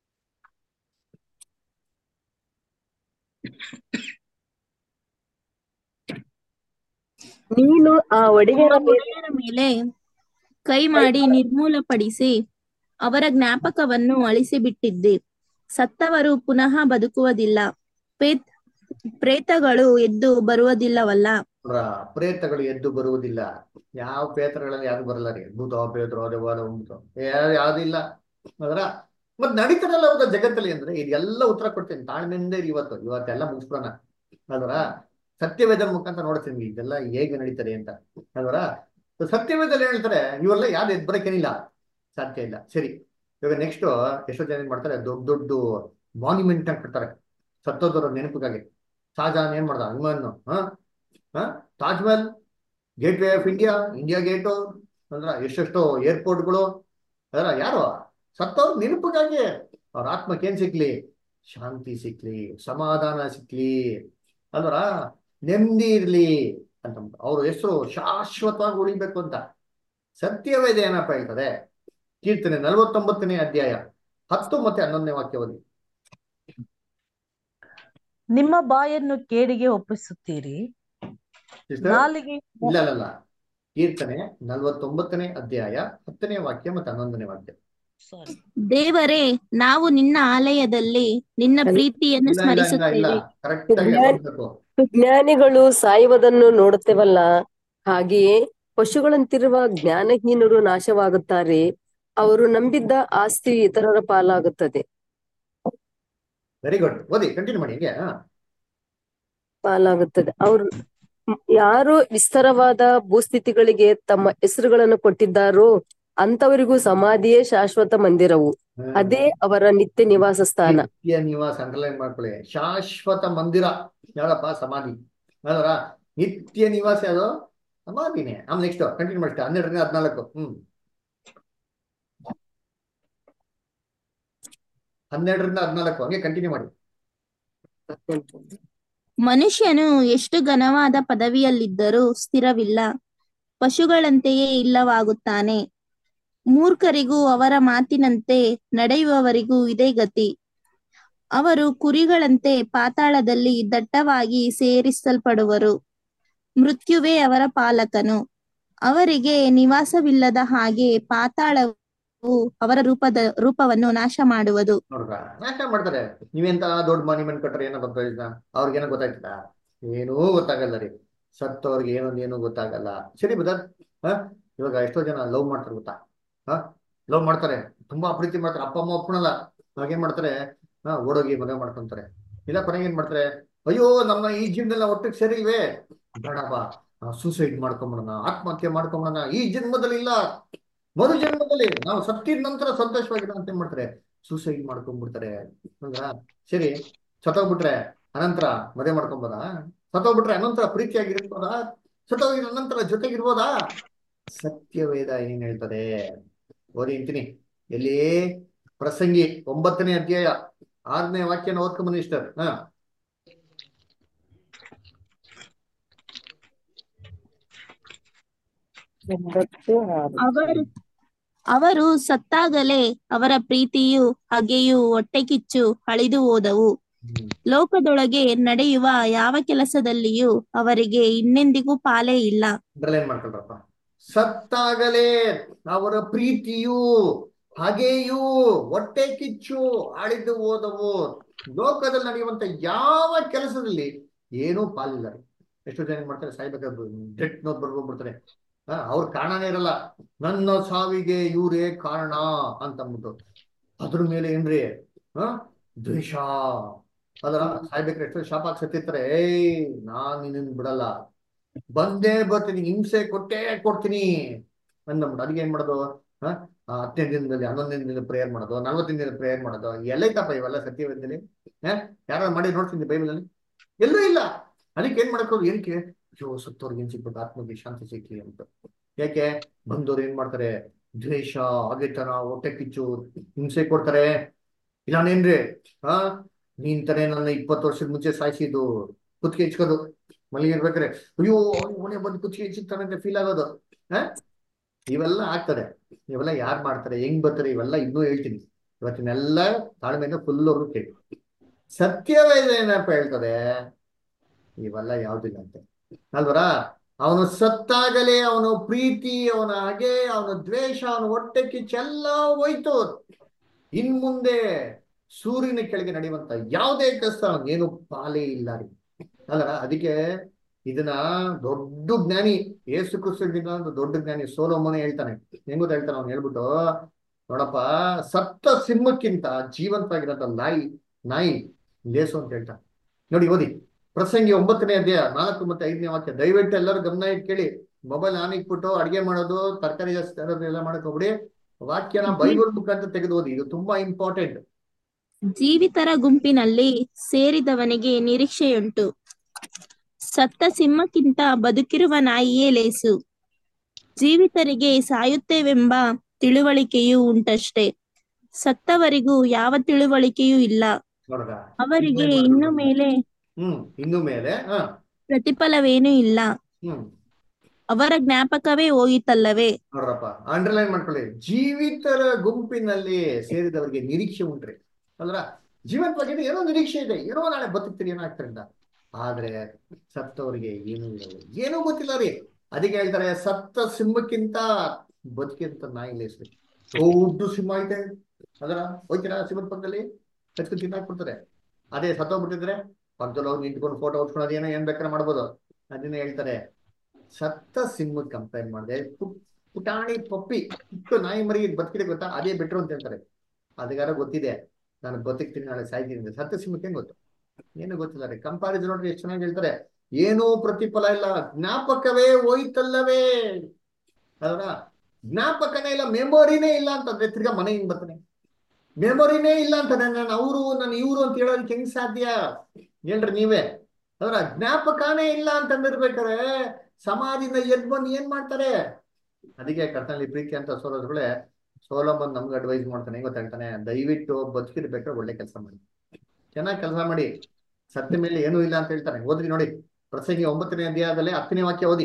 ನೀನು ಆ ಒಡೆಯರ ನಿಮ್ಮ ಒಡೆಯರ ಮೇಲೆ ಕೈ ಮಾಡಿ ನಿರ್ಮೂಲಪಡಿಸಿ ಅವರ ಜ್ಞಾಪಕವನ್ನು ಅಳಿಸಿ ಬಿಟ್ಟಿದ್ದೆ ಸತ್ತವರು ಪುನಃ ಬದುಕುವುದಿಲ್ಲ ಪೇತ್ ಪ್ರೇತಗಳು ಎದ್ದು ಬರುವುದಿಲ್ಲವಲ್ಲ ನೋಡ್ರ ಪ್ರೇತಗಳು ಎದ್ದು ಬರುವುದಿಲ್ಲ ಯಾವ ಪ್ರೇತಗಳಲ್ಲಿ ಯಾರು ಬರಲ್ಲ ರೀ ಭೂತ ಪ್ರೇತರು ದೆವ್ವ ಉಂಟು ಯಾವ್ದಿಲ್ಲ ಅದರ ಮತ್ ನಡೀತಾರಲ್ಲ ಹೌದಾ ಜಗತ್ತಲ್ಲಿ ಅಂದ್ರೆ ಇದೆಲ್ಲ ಉತ್ತರ ಕೊಡ್ತೀನಿ ತಾಳ್ಮೆಯಿಂದ ಇರಿ ಇವತ್ತು ಇವತ್ತೆಲ್ಲ ಮುಗಿಸ್ಬಿಡೋಣ ಅದರ ಸತ್ಯವೇದ ಮುಖಾಂತರ ನೋಡ್ತೀನಿ ಇದೆಲ್ಲ ಹೇಗೆ ನಡೀತದೆ ಅಂತ ಅದರ ಸತ್ಯವೇದಲ್ಲಿ ಹೇಳ್ತಾರೆ ಇವೆಲ್ಲ ಯಾವ್ದು ಎದ್ದು ಬರಕ್ಕೇನಿಲ್ಲ ಸಾಧ್ಯ ಇಲ್ಲ ಸರಿ ಇವಾಗ ನೆಕ್ಸ್ಟ್ ಎಷ್ಟೋ ಜನ ಏನ್ ಮಾಡ್ತಾರೆ ದೊಡ್ಡ ದೊಡ್ಡ ಮಾನ್ಯುಮೆಂಟ್ ಅಂತ ಕಟ್ತಾರೆ ಸತ್ತೋದರ ನೆನಪಿಗಾಗಿ ಶಾಜಹಾನ್ ಏನ್ ಮಾಡ್ದ ಹನುಮಾನ್ ಹಾ ಹಾ Taj Mahal gateway of India India gate ಅಂದ್ರ ಎಷ್ಟೆಷ್ಟೋ ಏರ್ಪೋರ್ಟ್ಗಳು ಅದರ ಯಾರು ಸತ್ತವ್ರ ನೆನಪಿಗಾಗಿ ಅವ್ರ ಆತ್ಮಕ್ಕೆ ಏನ್ ಸಿಕ್ಲಿ ಶಾಂತಿ ಸಿಕ್ಲಿ ಸಮಾಧಾನ ಸಿಕ್ಲಿ ಅಲ್ವರ ನೆಮ್ಮದಿ ಇರ್ಲಿ ಅಂತ ಅವ್ರ ಹೆಸರು ಶಾಶ್ವತವಾಗಿ ಉಳಿಬೇಕು ಅಂತ ಸತ್ಯವೇದ ಏನಪ್ಪ ಹೇಳ್ತದೆ ಕೀರ್ತನೆ ನಲವತ್ತೊಂಬತ್ತನೇ ಅಧ್ಯಾಯ ಹತ್ತು ಮತ್ತೆ ಹನ್ನೊಂದನೇ ವಾಕ್ಯ ಓದಿ ನಿಮ್ಮ ಬಾಯನ್ನು ಕೇಡಿಗೆ ಒಪ್ಪಿಸುತ್ತೀರಿ ಸಿಸ್ಟರ್ ನಾಲಿಗೆ ಇಲ್ಲ ಇಲ್ಲ ಇಲ್ಲ ಕೀರ್ತನೆ ನಲವತ್ತೊಂಬತ್ತನೇ ಅಧ್ಯಾಯ ಹತ್ತನೇ ವಾಕ್ಯ ಮತ್ತೆ ಹನ್ನೊಂದನೇ ವಾಕ್ಯ ಸಾರಿ ದೇವರೇ ನಾವು ನಿನ್ನ ಆಲಯದಲ್ಲಿ ನಿನ್ನ ಪ್ರೀತಿಯನ್ನು ಇಲ್ಲ ಇಲ್ಲ ಇಲ್ಲ ಇಲ್ಲ ಸ್ಮರಿಸುತ್ತೇವೆ ಕರೆಕ್ಟ್ ಆಗಿ ಜ್ಞಾನ- ಓದ್ಬೇಕು ಜ್ಞಾನಿಗಳು ಸಾಯುವುದನ್ನು ನೋಡುತ್ತೇವಲ್ಲ ಹಾಗೆಯೇ ಪಶುಗಳಂತಿರುವ ಜ್ಞಾನಹೀನರು ನಾಶವಾಗುತ್ತಾರೆ ಅವರು ನಂಬಿದ್ದ ಆಸ್ತಿ ಇತರರ ಪಾಲಾಗುತ್ತದೆ ವೆರಿ ಗುಡ್ ಓದಿ ಕಂಟಿನ್ಯೂ ಮಾಡಿ ಹಿಂಗೆ ಹಾ ಪಾಲಾಗುತ್ತದೆ ಅವರು ಯಾರು ವಿಸ್ತಾರವಾದ ಭೂಸ್ಥಿತಿಗಳಿಗೆ ತಮ್ಮ ಹೆಸರುಗಳನ್ನು ಕೊಟ್ಟಿದ್ದಾರೋ ಅಂತವರಿಗೂ ಸಮಾಧಿಯೇ ಶಾಶ್ವತ ಮಂದಿರವು ಹ್ಮ್. ಅದೇ ಅವರ ನಿತ್ಯ ನಿವಾಸ ಸ್ಥಾನ ನಿತ್ಯ ನಿವಾಸ ಅಂಡರ್ಲೈನ್ ಮಾಡ್ಕೊಳ್ಳಿ ಶಾಶ್ವತ ಮಂದಿರ ಯಾರಪ್ಪ ಸಮಾಧಿ ಅದರ ನಿತ್ಯ ನಿವಾಸ ಯಾವುದು ಸಮಾಧಿನೇ ಆಮೇಲೆ ನೆಕ್ಸ್ಟ್ ಕಂಟಿನ್ಯೂ ಮಾಡ್ತಾ ಹನ್ನೆರಡರಿಂದ ಹದಿನಾಲ್ಕು ಹ್ಮ್ ಹನ್ನೆರಡರಿಂದ ಹದಿನಾಲ್ಕು ಹಂಗೆ ಕಂಟಿನ್ಯೂ ಮಾಡಿ ಮನುಷ್ಯನು ಎಷ್ಟು ಘನವಾದ ಪದವಿಯಲ್ಲಿದ್ದರೂ ಸ್ಥಿರವಿಲ್ಲ ಪಶುಗಳಂತೆಯೇ ಇಲ್ಲವಾಗುತ್ತಾನೆ ಮೂರ್ಖರಿಗೂ ಅವರ ಮಾತಿನಂತೆ ನಡೆಯುವವರಿಗೂ ಇದೇ ಗತಿ ಅವರು ಕುರಿಗಳಂತೆ ಪಾತಾಳದಲ್ಲಿ ದಟ್ಟವಾಗಿ ಸೇರಿಸಲ್ಪಡುವರು ಮೃತ್ಯುವೇ ಅವರ ಪಾಲಕನು ಅವರಿಗೆ ನಿವಾಸವಿಲ್ಲದ ಹಾಗೆ ಪಾತಾಳವು ಅವರ ರೂಪದ ರೂಪವನ್ನು ನಾಶ ಮಾಡುವುದು ನೋಡ್ರ ನಾಶ ಮಾಡ್ತಾರೆ ನೀವೆಂತ ದೊಡ್ಡ ಮಾನ್ಯುಮೆಂಟ್ ಕಟ್ರೆ ಏನೋ ಗೊತ್ತಾಯ್ತಾ ಅವ್ರಿಗೇನೋ ಗೊತ್ತಾಯ್ತದ ಏನೂ ಗೊತ್ತಾಗಲ್ಲ ರೀ ಸತ್ತವ್ರಿಗೆ ಏನೊಂದು ಏನೂ ಗೊತ್ತಾಗಲ್ಲ ಸರಿ ಬದರ್ ಹ ಇವಾಗ ಎಷ್ಟೋ ಜನ ಲವ್ ಮಾಡ್ತಾರೆ ಗೊತ್ತಾ ಹ ಲವ್ ಮಾಡ್ತಾರೆ ತುಂಬಾ ಪ್ರೀತಿ ಮಾಡ್ತಾರೆ ಅಪ್ಪ ಅಮ್ಮ ಒಪ್ಪಣಲ್ಲ ಅವಾಗ ಏನ್ ಮಾಡ್ತಾರೆ ಹಾ ಓಡೋಗಿ ಮದುವೆ ಮಾಡ್ಕೊಂತಾರೆ ಇಲ್ಲ ಕೊನೆಗೆ ಏನ್ ಮಾಡ್ತಾರೆ ಅಯ್ಯೋ ನಮ್ಮ ಈ ಜೀವನದಲ್ಲಿ ನಾವು ಒಟ್ಟಿಗೆ ಸೇರಿಲ್ವೇ ಬೇಡಪ್ಪ ಸೂಸೈಡ್ ಮಾಡ್ಕೊಂಬಿಡೋಣ ಆತ್ಮಹತ್ಯೆ ಮಾಡ್ಕೊಂಬಿಡೋಣ ಈ ಜನ್ಮದಲ್ಲಿ ಇಲ್ಲ ಮರು ಜನ್ಮದಲ್ಲಿ ನಾವು ಸತ್ತಿದ ನಂತರ ಸಂತೋಷವಾಗಿರೋ ಅಂತ ಏನ್ ಮಾಡ್ತಾರೆ ಸೂಸೈಡ್ ಮಾಡ್ಕೊಂಡ್ಬಿಡ್ತಾರೆ ಹೌದಾ ಸರಿ ಸತ್ತೋಗ್ಬಿಟ್ರೆ ಅನಂತರ ಮದುವೆ ಮಾಡ್ಕೊಂಬೋದಾ ಸತ್ತೋಗ್ಬಿಟ್ರೆ ಅನಂತರ ಪ್ರೀತಿಯಾಗಿರ್ಬೋದಾ ಸತ್ತೋಗಿದ ಅನಂತರ ಜೊತೆಗಿರ್ಬೋದಾ ಸತ್ಯವೇದ ಏನ್ ಹೇಳ್ತದೆ ಓದಿ ಅಂತೀನಿ ಎಲ್ಲಿ ಪ್ರಸಂಗಿ ಒಂಬತ್ತನೇ ಅಧ್ಯಾಯ ಆರನೇ ವಾಕ್ಯನ ಓದ್ಕೊಂಬನಿ ಇಷ್ಟರ್ ಹಾ ಒಂಬತ್ತು ಆರು ಅವರು ಅವರು ಸತ್ತಾಗಲೇ ಅವರ ಪ್ರೀತಿಯು ಹಗೆಯು ಹೊಟ್ಟೆಕಿಚ್ಚು ಅಳಿದು ಹೋದವು ಹ್ಮ್ ಲೋಕದೊಳಗೆ ನಡೆಯುವ ಯಾವ ಕೆಲಸದಲ್ಲಿಯೂ ಅವರಿಗೆ ಇನ್ನೆಂದಿಗೂ ಪಾಲೇ ಇಲ್ಲ ಅಂಡರ್ಲೈನ್ ಮಾಡ್ಕೊಳ್ರಪ್ಪ ಸತ್ತಾಗಲೇ ಅವರ ಪ್ರೀತಿಯು ಹಾಗೆಯೂ ಹೊಟ್ಟೆ ಕಿಚ್ಚು ಆಳಿದು ಹೋದವು ಲೋಕದಲ್ಲಿ ನಡೆಯುವಂತ ಯಾವ ಕೆಲಸದಲ್ಲಿ ಏನೂ ಪಾಲಿಲ್ಲ ರೀ ಎಷ್ಟೋ ಜನ ಏನ್ ಮಾಡ್ತಾರೆ ಸಾಯ್ಬೇಕಾದ್ರೆ ಡೆಟ್ ನೋಟ್ ಬರ್ಕೊಂಡ್ಬಿಡ್ತಾರೆ ಆ ಅವ್ರ ಕಾರಣನೇ ಇರಲ್ಲ ನನ್ನ ಸಾವಿಗೆ ಇವರೇ ಕಾರಣ ಅಂತ ಅಂದ್ಬಿಟ್ಟು ಅದ್ರ ಮೇಲೆ ಏನ್ರಿ ಹ ದ್ವೇಷ ಅದರ ಸಾಯ್ಬೇಕಾದ್ರೆ ಎಷ್ಟೋ ಶಾಪ ಹಾಕಿ ಸತ್ತಿರ್ತಾರೆ ಏಯ್ ನಾನ್ ನಿನ್ನ ಬಿಡಲ್ಲ ಬಂದೇ ಬರ್ತೀನಿ ಹಿಂಸೆ ಕೊಟ್ಟೇ ಕೊಡ್ತೀನಿ ಅಂದ್ಬಿಟ್ಟು ಅದಕ್ಕೆ ಏನ್ ಮಾಡೋದು ಹ ಆ ಹತ್ತನೇ ದಿನದಲ್ಲಿ ಹನ್ನೊಂದನೇ ದಿನ ಪ್ರೇಯರ್ ಮಾಡೋದು ನಲ್ವತ್ತನೇ ದಿನ ಪ್ರೇಯರ್ ಮಾಡೋದು ಎಲ್ಲೈತಪ್ಪ ಇವೆಲ್ಲ ಸತ್ಯವೇದದಲ್ಲಿ ಹ ಯಾರು ಮಾಡಿ ನೋಡ್ತೀನಿ ಬೈಬಲಲ್ಲಿ ಎಲ್ಲೂ ಇಲ್ಲ ಅದಕ್ಕೆ ಏನ್ ಮಾಡಕ್ಕೆ ಏನಕ್ಕೆ ಅಯ್ಯೋ ಸತ್ತವ್ರಿಗೆ ಏನ್ ಸಿಗ್ಬೇಕು ಆತ್ಮಗೆ ಶಾಂತಿ ಸಿಕ್ಲಿ ಅಂತ ಯಾಕೆ ಬಂದವ್ರು ಏನ್ ಮಾಡ್ತಾರೆ ದ್ವೇಷ ಅಗೆತನ ಹೊಟ್ಟೆ ಕಿಚ್ಚು ಹಿಂಸೆ ಕೊಡ್ತಾರೆ ಇಲ್ಲಾನೇನ್ರಿ ಹಾ ನೀನ್ ತಾನೇ ನನ್ನ ಇಪ್ಪತ್ತು ವರ್ಷದ ಮುಂಚೆ ಸಾಯಿಸಿದ್ದು ಕುತ್ತಿಗೆ ಇಚ್ಕೋದು ಮಲಗಿರ್ಬೇಕಾರೆ ಅಯ್ಯೋ ಮನೆ ಬಂದು ಕುತ್ತಿಗೆ ಇಚ್ಚಿರ್ತಾನೆ ಅಂತ ಫೀಲ್ ಆಗೋದು ಹ ಇವೆಲ್ಲ ಆಗ್ತದೆ ಇವೆಲ್ಲ ಯಾರು ಮಾಡ್ತಾರೆ ಹೆಂಗ್ ಬರ್ತಾರೆ ಇವೆಲ್ಲ ಇನ್ನೂ ಹೇಳ್ತೀನಿ ಇವತ್ತಿನೆಲ್ಲ ತಾಳ್ಮೆಯಿಂದ ಫುಲ್ ಅವ್ರು ಕೇಳಿ ಸತ್ಯವೇದ ಏನಪ್ಪ ಹೇಳ್ತದೆ ಇವೆಲ್ಲ ಯಾವ್ದಿಲ್ಲ ಅಂತೆ ಅಲ್ವರ ಅವನು ಸತ್ತಾಗಲೇ ಅವನ ಪ್ರೀತಿ ಅವನ ಹಾಗೆ ಅವನ ದ್ವೇಷ ಅವನ ಹೊಟ್ಟೆ ಕಿಚ್ಚೆಲ್ಲ ಹೋಯ್ತು ಇನ್ ಮುಂದೆ ಸೂರ್ಯನ ಕೆಳಗೆ ನಡೆಯುವಂತ ಯಾವುದೇ ಕೆಲಸ ಏನು ಪಾಲೇ ಇಲ್ಲ ರೀ ಅಲ್ಲರ ಅದಕ್ಕೆ ಇದನ್ನ ದೊಡ್ಡ ಜ್ಞಾನಿ ಏಸು ಕ್ರಿಸ್ತಗಿಂತ ಒಂದು ದೊಡ್ಡ ಜ್ಞಾನಿ ಸೋಲೋಮನೆ ಹೇಳ್ತಾನೆ ಹೆಂಗ್ ಗೊತ್ತಾ ಹೇಳ್ತಾನೆ ಅವ್ನು ಹೇಳ್ಬಿಟ್ಟು ನೋಡಪ್ಪ ಸತ್ತ ಸಿಂಹಕ್ಕಿಂತ ಜೀವಂತವಾಗಿರೋಂಥ ನಾಯಿ ನಾಯಿ ಲೇಸು ಅಂತ ಹೇಳ್ತಾನೆ ನೋಡಿ ಓದಿ ಪ್ರಸಂಗಿ ಒಂಬತ್ತನೇ ಅಧ್ಯಾಯ ನಾಲ್ಕು ಮತ್ತೆ ಐದನೇ ವಾಕ್ಯ ದಯವಿಟ್ಟು ಎಲ್ಲರೂ ಗಮನ ಇಟ್ಟು ಕೇಳಿ ಮೊಬೈಲ್ ಆನ್ ಇಟ್ಬಿಟ್ಟು ಅಡಿಗೆ ಮಾಡೋದು ತರಕಾರಿ ಜಾಸ್ತಿ ತರೋದು ಎಲ್ಲ ಮಾಡಕ್ ಹೋಗ್ಬಿಡಿ ವಾಕ್ಯನ ಬೈಬಲ್ ಮುಖಾಂತರ ತೆಗೆದು ಓದಿ ಇದು ತುಂಬಾ ಇಂಪಾರ್ಟೆಂಟ್ ಜೀವಿತರ ಗುಂಪಿನಲ್ಲಿ ಸೇರಿದವನಿಗೆ ನಿರೀಕ್ಷೆಯುಂಟು ಸತ್ತ ಸಿಂಹಕ್ಕಿಂತ ಬದುಕಿರುವ ನಾಯಿಯೇ ಲೇಸು ಜೀವಿತರಿಗೆ ಸಾಯುತ್ತೇವೆಂಬ ತಿಳುವಳಿಕೆಯೂ ಉಂಟಷ್ಟೇ ಸತ್ತವರಿಗೂ ಯಾವ ತಿಳುವಳಿಕೆಯೂ ಇಲ್ಲ ನೋಡ್ರ ಅವರಿಗೆ ಇನ್ನು ಮೇಲೆ ಹ್ಮ್ ಇನ್ನು ಮೇಲೆ ಹ ಪ್ರತಿಫಲವೇನೂ ಇಲ್ಲ ಹ್ಮ್ ಅವರ ಜ್ಞಾಪಕವೇ ಹೋಯಿತಲ್ಲವೇ ನೋಡ್ರಪ್ಪ ಅಂಡರ್ಲೈನ್ ಮಾಡ್ಕೊಳ್ಳಿ ಜೀವಿತರ ಗುಂಪಿನಲ್ಲಿ ಸೇರಿದವರಿಗೆ ನಿರೀಕ್ಷೆ ಉಂಟ್ರಿ ಅಲ್ರ ಜೀವನ ಬಗ್ಗೆ ಏನೋ ನಿರೀಕ್ಷೆ ಇದೆ ಏನೋ ನಾಳೆ ಬದುಕ್ತೀರಿ ಏನಾಗ್ತಾರೆ ಅಂತ ಆದ್ರೆ ಸತ್ತವರಿಗೆ ಏನೂ ಇಲ್ಲ ಏನೂ ಗೊತ್ತಿಲ್ಲ ರೀ ಅದಕ್ಕೆ ಹೇಳ್ತಾರೆ ಸತ್ತ ಸಿಂಹಕ್ಕಿಂತ ಬದುಕಿಂತ ನಾಯಿ ಲೇಸ್ರಿ ದೊಡ್ಡ ಸಿಂಹ ಐತೆ ಅದರ ಹೋಗ್ತೀರಾ ಸಿಂಹದ ಪಕ್ಕದಲ್ಲಿ ಹಚ್ಕೊಂಡು ತಿನ್ನಾಕ್ಬಿಡ್ತಾರೆ ಅದೇ ಸತ್ತೋಗ್ಬಿಟ್ಟಿದ್ರೆ ಪಕ್ಕದಲ್ಲಿ ಅವ್ರು ನಿಂತ್ಕೊಂಡು ಫೋಟೋ ಹೊಡ್ಸ್ಕೊಳ್ಳೋದು ಏನೋ ಏನ್ ಬೇಕಾದ್ರೆ ಮಾಡ್ಬೋದು ಅದನ್ನ ಹೇಳ್ತಾರೆ ಸತ್ತ ಸಿಂಹ ಕಂಪೇರ್ ಮಾಡಿದೆ ಪುಟಾಣಿ ಪಪ್ಪಿ ಪುಟ್ಟು ನಾಯಿ ಮರಿ ಬದುಕಿದೆ ಗೊತ್ತಾ ಅದೇ ಬೆಟ್ರು ಅಂತ ಹೇಳ್ತಾರೆ ಅದಗಾರ ಗೊತ್ತಿದೆ ನಾನು ಬದುಕ್ತೀನಿ ನಾಳೆ ಸಾಯ್ತೀನಿ ಅಂತ ಸತ್ತ ಸಿಂಹಕ್ಕೆ ಏನ್ ಗೊತ್ತು ಏನು ಗೊತ್ತಿಲ್ಲ ರೀ ಕಂಪಾರಿಸನ್ ನೋಡ್ರಿ ಎಷ್ಟು ಚೆನ್ನಾಗಿ ಹೇಳ್ತಾರೆ ಏನೂ ಪ್ರತಿಫಲ ಇಲ್ಲ ಜ್ಞಾಪಕವೇ ಹೋಯ್ತಲ್ಲವೇ ಅದರ ಜ್ಞಾಪಕನೇ ಇಲ್ಲ ಮೆಮೊರಿನೇ ಇಲ್ಲ ಅಂತಂದ್ರೆ ತಿರ್ಗಾ ಮನೆ ಹಿಂಗ್ ಬರ್ತಾನೆ ಮೆಮೊರಿನೇ ಇಲ್ಲ ಅಂತಂದ್ರೆ ನಾನು ಅವರು ನಾನು ಇವರು ಅಂತ ಹೇಳೋದಕ್ಕೆ ಹೆಂಗ್ ಸಾಧ್ಯ ಹೇಳ್ರಿ ನೀವೇ ಅದರ ಜ್ಞಾಪಕನೇ ಇಲ್ಲ ಅಂತಂದಿರ್ಬೇಕಾದ್ರೆ ಸಮಾಧಿಯಿಂದ ಎದ್ ಬಂದು ಏನ್ ಮಾಡ್ತಾರೆ ಅದಕ್ಕೆ ಕರ್ತನಲ್ಲಿ ಪ್ರೀತಿ ಅಂತ ಸೋಲೋದ್ಗಳೇ ಸೋಲೋ ಬಂದು ನಮ್ಗೆ ಅಡ್ವೈಸ್ ಮಾಡ್ತಾನೆ ಹೆಂಗ್ ಗೊತ್ತಾಗ್ತಾನೆ ದಯವಿಟ್ಟು ಬದುಕಿರ್ಬೇಕಾದ್ರೆ ಒಳ್ಳೆ ಕೆಲಸ ಮಾಡಿ ಚೆನ್ನಾಗಿ ಕೆಲಸ ಮಾಡಿ ಸತ್ಯ ಮೇಲೆ ಏನೂ ಇಲ್ಲ ಅಂತ ಹೇಳ್ತಾನೆ ಓದ್ರಿ ನೋಡಿ ಪ್ರಸಂಗಿ ಒಂಬತ್ತನೇ ಅಧ್ಯಾಯದಲ್ಲಿ ಹತ್ತನೇ ವಾಕ್ಯ ಓದಿ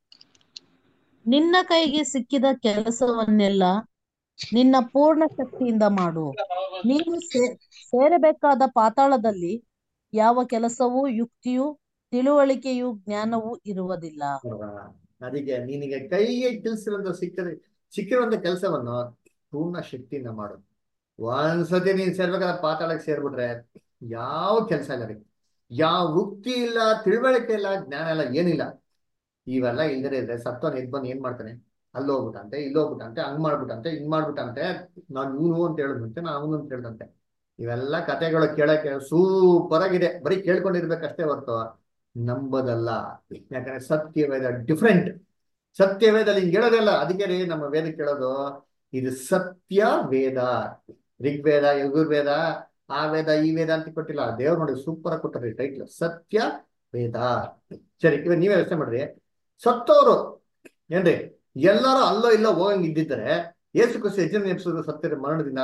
ನಿನ್ನ ಕೈಗೆ ಸಿಕ್ಕಿದ ಕೆಲಸವನ್ನೆಲ್ಲ ನಿನ್ನ ಪೂರ್ಣ ಶಕ್ತಿಯಿಂದ ಮಾಡು ನೀನು ಸೇ- ಸೇರಬೇಕಾದ ಪಾತಾಳದಲ್ಲಿ ಯಾವ ಕೆಲಸವೂ ಯುಕ್ತಿಯೂ ತಿಳುವಳಿಕೆಯೂ ಜ್ಞಾನವೂ ಇರುವುದಿಲ್ಲ ನೋಡ್ರಾ? ಅದಕ್ಕೆ ನಿನಗೆ ಕೈಗೆ ಕೆಲಸಿರುವಂತ ಸಿಕ್ಕದ ಸಿಕ್ಕಿರುವಂತ ಕೆಲಸವನ್ನು ಪೂರ್ಣ ಶಕ್ತಿಯಿಂದ ಮಾಡು ಒಂದ್ಸತಿ ನೀನ್ ಸೇರ್ಬೇಕಾದ್ರೆ ಪಾತಾಳಕ್ಕೆ ಸೇರ್ಬಿಟ್ರೆ ಯಾವ ಕೆಲಸ ಇಲ್ಲ ರೀ ಯಾವ ವೃತ್ತಿ ಇಲ್ಲ ತಿಳುವಳಿಕೆ ಇಲ್ಲ ಜ್ಞಾನ ಇಲ್ಲ ಏನಿಲ್ಲ ಇವೆಲ್ಲ ಇಲ್ದರೆ ಇದ್ರೆ ಸತ್ತವನ್ ಎದ್ ಬಂದು ಏನ್ ಮಾಡ್ತಾನೆ ಅಲ್ಲಿ ಹೋಗ್ಬಿಟ್ಟಂತೆ ಇಲ್ಲಿ ಹೋಗ್ಬಿಟ್ಟಂತೆ ಹಂಗ್ ಮಾಡ್ಬಿಟ್ಟಂತೆ ಹಿಂಗ್ ಮಾಡ್ಬಿಟ್ಟಂತೆ ನಾನ್ ಇವನು ಅಂತ ಹೇಳಿದಂತೆ ನಾನು ಅವನು ಅಂತ ಹೇಳ್ದಂತೆ ಇವೆಲ್ಲ ಕತೆಗಳು ಕೇಳಕ್ಕೆ ಸೂಪರ್ ಆಗಿದೆ ಬರೀ ಕೇಳ್ಕೊಂಡಿರ್ಬೇಕಷ್ಟೇ ಹೊರ್ತು ನಂಬದಲ್ಲ ಯಾಕಂದ್ರೆ ಸತ್ಯವೇದ ಡಿಫ್ರೆಂಟ್ ಸತ್ಯವೇದಲ್ಲಿ ಹಿಂಗ್ ಹೇಳೋದಲ್ಲ ಅದಕ್ಕೆ ರೀ ನಮ್ಮ ವೇದ ಕೇಳೋದು ಇದು ಸತ್ಯ ವೇದ ಋಗ್ವೇದ ಯಜುರ್ವೇದ ಆ ವೇದ ಈ ವೇದ ಅಂತ ಕೊಟ್ಟಿಲ್ಲ ದೇವ್ರು ನೋಡಿ ಸೂಪರ್ ಆಗಿ ಕೊಟ್ಟರಿ ಟೈಟ್ಲ್ ಸತ್ಯ ವೇದ ಸರಿ ಇವಾಗ ನೀವೇ ಯೋಚನೆ ಮಾಡ್ರಿ ಸತ್ತವರು ಏನ್ರಿ ಎಲ್ಲರೂ ಅಲ್ಲೋ ಇಲ್ಲೋ ಹೋಗಂಗ್ ಇದ್ದಿದ್ದಾರೆ ಏಸು ಕ್ರಿಸ್ತ ಹೆಚ್ಚಿನ ಎಪ್ಸೋದು ಸತ್ಯರ ಮರಣದಿಂದ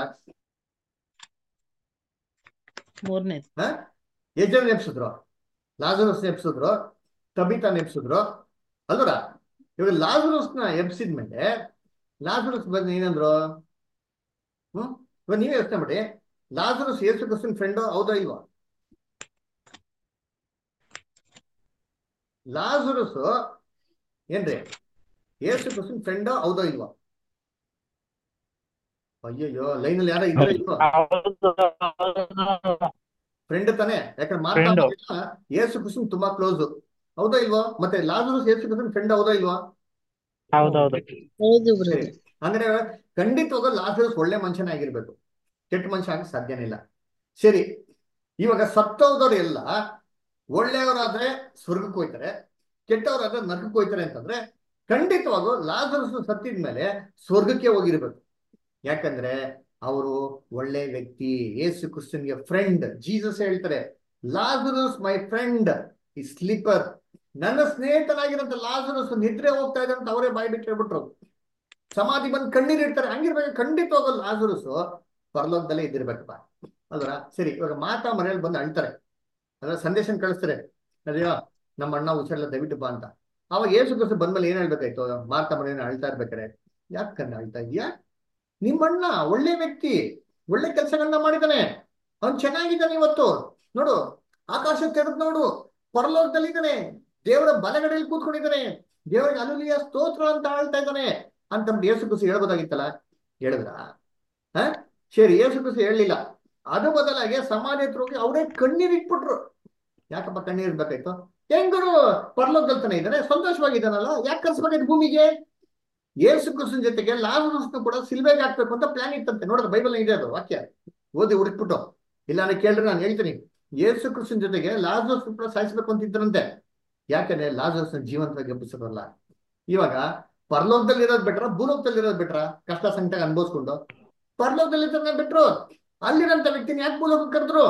ಮೂರನೇದು ಯಜ್ಜನ ನೆಪ್ಸಿದ್ರು ಲಾಜರಸ್ ನೆಪ್ಸಿದ್ರು ತಬಿತಾ ನೆಪ್ಸಿದ್ರು ಅಲ್ವರ ಇವಾಗ ಲಾಜರಸ್ನ ಎಬ್ಸಿದ್ಮೇಲೆ ಲಾಜರಸ್ ಬಂದು ಏನಂದ್ರು ಹ್ಮ್ ಇವಾಗ ನೀವೇ ಯೋಚನೆ ಮಾಡಿ ಲಾಜರಸ್ ಯೇಸು ಕ್ರಿಸ್ತನ್ ಫ್ರೆಂಡು ಹೌದಾ ಇಲ್ವಾ ಲಾಜರಸ್ ಏನ್ರಿ ಯೇಸು ಕ್ರಿಸ್ತನ್ ಫ್ರೆಂಡ್ ಹೌದಾ ಇಲ್ವಾ ಅಯ್ಯಯ್ಯೋ ಲೈನಲ್ಲಿ ಯಾರೋ ಇದ್ರೆ ಇಲ್ವಾ ಫ್ರೆಂಡ್ ತಾನೆ ಯಾಕಂದ್ರೆ ಮಾತಾ ಯೇಸು ಕ್ರಿಸ್ತನ್ ತುಂಬಾ ಕ್ಲೋಸ್ ಹೌದಾ ಇಲ್ವಾ ಮತ್ತೆ ಲಾಜರಸ್ ಯೇಸು ಕ್ರಿಸ್ತನ್ ಫ್ರೆಂಡ್ ಹೌದಾ ಇಲ್ವಾ ಹೌದೌದು ಹೌದು ಸರಿ ಅಂದ್ರೆ ಖಂಡಿತವಾಗ ಲಾಜರಸ್ ಒಳ್ಳೆ ಮನುಷ್ಯನೇ ಆಗಿರ್ಬೇಕು ಕೆಟ್ಟ ಮನುಷ್ಯ ಆಗಿ ಸಾಧ್ಯನೇ ಇಲ್ಲ ಸರಿ ಇವಾಗ ಸತ್ತೋದವ್ರು ಎಲ್ಲ ಒಳ್ಳೆಯವರಾದ್ರೆ ಸ್ವರ್ಗಕ್ಕೆ ಹೋಯ್ತಾರೆ ಕೆಟ್ಟವರಾದ್ರೆ ನರಕಕ್ಕೆ ಹೋಯ್ತಾರೆ ಅಂತಂದ್ರೆ ಖಂಡಿತವಾಗೂ ಲಾಜರಸ್ ಸತ್ತಿದ ಮೇಲೆ ಸ್ವರ್ಗಕ್ಕೆ ಹೋಗಿರ್ಬೇಕು ಯಾಕಂದ್ರೆ ಅವರು ಒಳ್ಳೆ ವ್ಯಕ್ತಿ ಯೇಸು ಕ್ರಿಸ್ತನ್ಗೆ ಫ್ರೆಂಡ್ ಜೀಸಸ್ ಹೇಳ್ತಾರೆ ಲಾಜರಸ್ ಮೈ ಫ್ರೆಂಡ್ ಈ ಸ್ಲೀಪರ್ ನನ್ನ ಸ್ನೇಹಿತನಾಗಿರಂತ ಲಾಜರಸ್ ನಿದ್ರೆ ಹೋಗ್ತಾ ಇದೆ ಅಂತ ಅವರೇ ಬಾಯಿ ಬಿಟ್ಟು ಹೇಳ್ಬಿಟ್ರು ಸಮಾಧಿ ಬಂದು ಕಣ್ಣೀರ್ ಇಡ್ತಾರೆ ಹಂಗಿರ್ಬೇಕು ಖಂಡಿತವಾಗಲ್ಲ ಲಾಜರಸ್ ಪರಲೋಕದಲ್ಲೇ ಇದ್ದಿರ್ಬೇಕಪ್ಪ ಅಲ್ವರ ಸರಿ ಇವಾಗ ಮಾತಾ ಮನೆಯಲ್ಲಿ ಬಂದು ಅಳ್ತಾರೆ ಅದ್ರ ಸಂದೇಶ ಕಳಿಸ್ತಾರೆ ಅದೇಯೋ ನಮ್ಮ ಅಣ್ಣ ಹುಷಾರಿಲ್ಲ ದಯವಿಟ್ಟು ಬಾ ಅಂತ ಅವಾಗ ಏಸು ಕ್ರಿಸ್ತ ಬಂದ್ಮೇಲೆ ಏನ್ ಹೇಳ್ಬೇಕಾಯ್ತು ಮಾತಾ ಮನೆಯಲ್ಲಿ ಅಳ್ತಾ ಇರ್ಬೇಕಾರೆ ಯಾಕಂದ್ರೆ ಅಳ್ತಾ ಇದೀಯಾ ನಿಮ್ಮಣ್ಣ ಒಳ್ಳೆ ವ್ಯಕ್ತಿ ಒಳ್ಳೆ ಕೆಲಸಗಳನ್ನ ಮಾಡಿದಾನೆ ಅವ್ನ್ ಚೆನ್ನಾಗಿದ್ದಾನೆ ಇವತ್ತು ನೋಡು ಆಕಾಶ ತೆರೆದು ನೋಡು ಪರಲೋಕದಲ್ಲಿದ್ದಾನೆ ದೇವರ ಬಲಗಡೆಯಲ್ಲಿ ಕೂತ್ಕೊಂಡಿದ್ದಾನೆ ದೇವರಿಗೆ ಅನುಲಿಯ ಸ್ತೋತ್ರ ಅಂತ ಆಳ್ತಾ ಇದ್ದಾನೆ ಅಂತ ಯೇಸು ಕ್ರಿಸ್ತ ಹೇಳ್ಬೋದಾಗಿತ್ತಲ್ಲ ಹೇಳಿದ್ರ ಹ ಸರಿ ಯೇಸು ಕ್ರಿಸ್ತ ಹೇಳಲಿಲ್ಲ ಅದು ಬದಲಾಗಿ ಸಮಾಧಿ ಹತ್ರ ಹೋಗಿ ಅವರೇ ಕಣ್ಣೀರ್ ಇಟ್ಬಿಟ್ರು ಯಾಕಪ್ಪ ಕಣ್ಣೀರ್ ಇರ್ಬೇಕಾಯ್ತು ಹೆಂಗರು ಪರಲೋಕದಲ್ಲಿ ತಾನೆ ಇದ್ದಾನೆ ಸಂತೋಷವಾಗಿದ್ದಾನಲ್ಲ ಯಾಕೆ ಕರ್ಸ್ಬೇಕಾಯ್ತು ಭೂಮಿಗೆ ಯೇಸು ಕ್ರಿಸ್ತನ ಜೊತೆಗೆ ಲಾಜರಸ್ನು ಕೂಡ ಸಿಲ್ವೆಗೆ ಹಾಕ್ಬೇಕು ಅಂತ ಪ್ಲಾನ್ ಇತ್ತಂತೆ ನೋಡಿದ್ರೆ ಬೈಬಲ್ ಇದೆ ಅದು ವಾಕ್ಯ ಓದಿ ಹುಡುಕ್ಬಿಟ್ಟು ಇಲ್ಲ ನಾನು ಕೇಳ್ರಿ ನಾನು ಹೇಳ್ತೀನಿ ಯೇಸು ಕ್ರಿಸ್ತನ ಜೊತೆಗೆ ಲಾಜರಸ್ ಕೂಡ ಸಾಯಿಸ್ಬೇಕು ಅಂತ ಇದ್ರಂತೆ ಯಾಕಂದ್ರೆ ಲಾಜರಸ್ನ ಜೀವಂತವಾಗಿ ಎಬ್ಬಿಸೋರಲ್ಲ ಇವಾಗ ಪರಲೋಕದಲ್ಲಿ ಇರೋದು ಬೆಟ್ರ ಭೂಲೋಕದಲ್ಲಿ ಇರೋದು ಬೆಟ್ರ ಕಷ್ಟ ಸಂಕಟ ಅನ್ಭವಿಸ್ಕೊಂಡು ಪರಲೋಕದಲ್ಲಿ ಇರೋದನ್ನ ಬಿಟ್ರು ಅಲ್ಲಿರೋಂಥ ವ್ಯಕ್ತಿನ ಯಾಕೆ ಭೂಲೋಕಕ್ಕೆ ಕರೆದ್ರು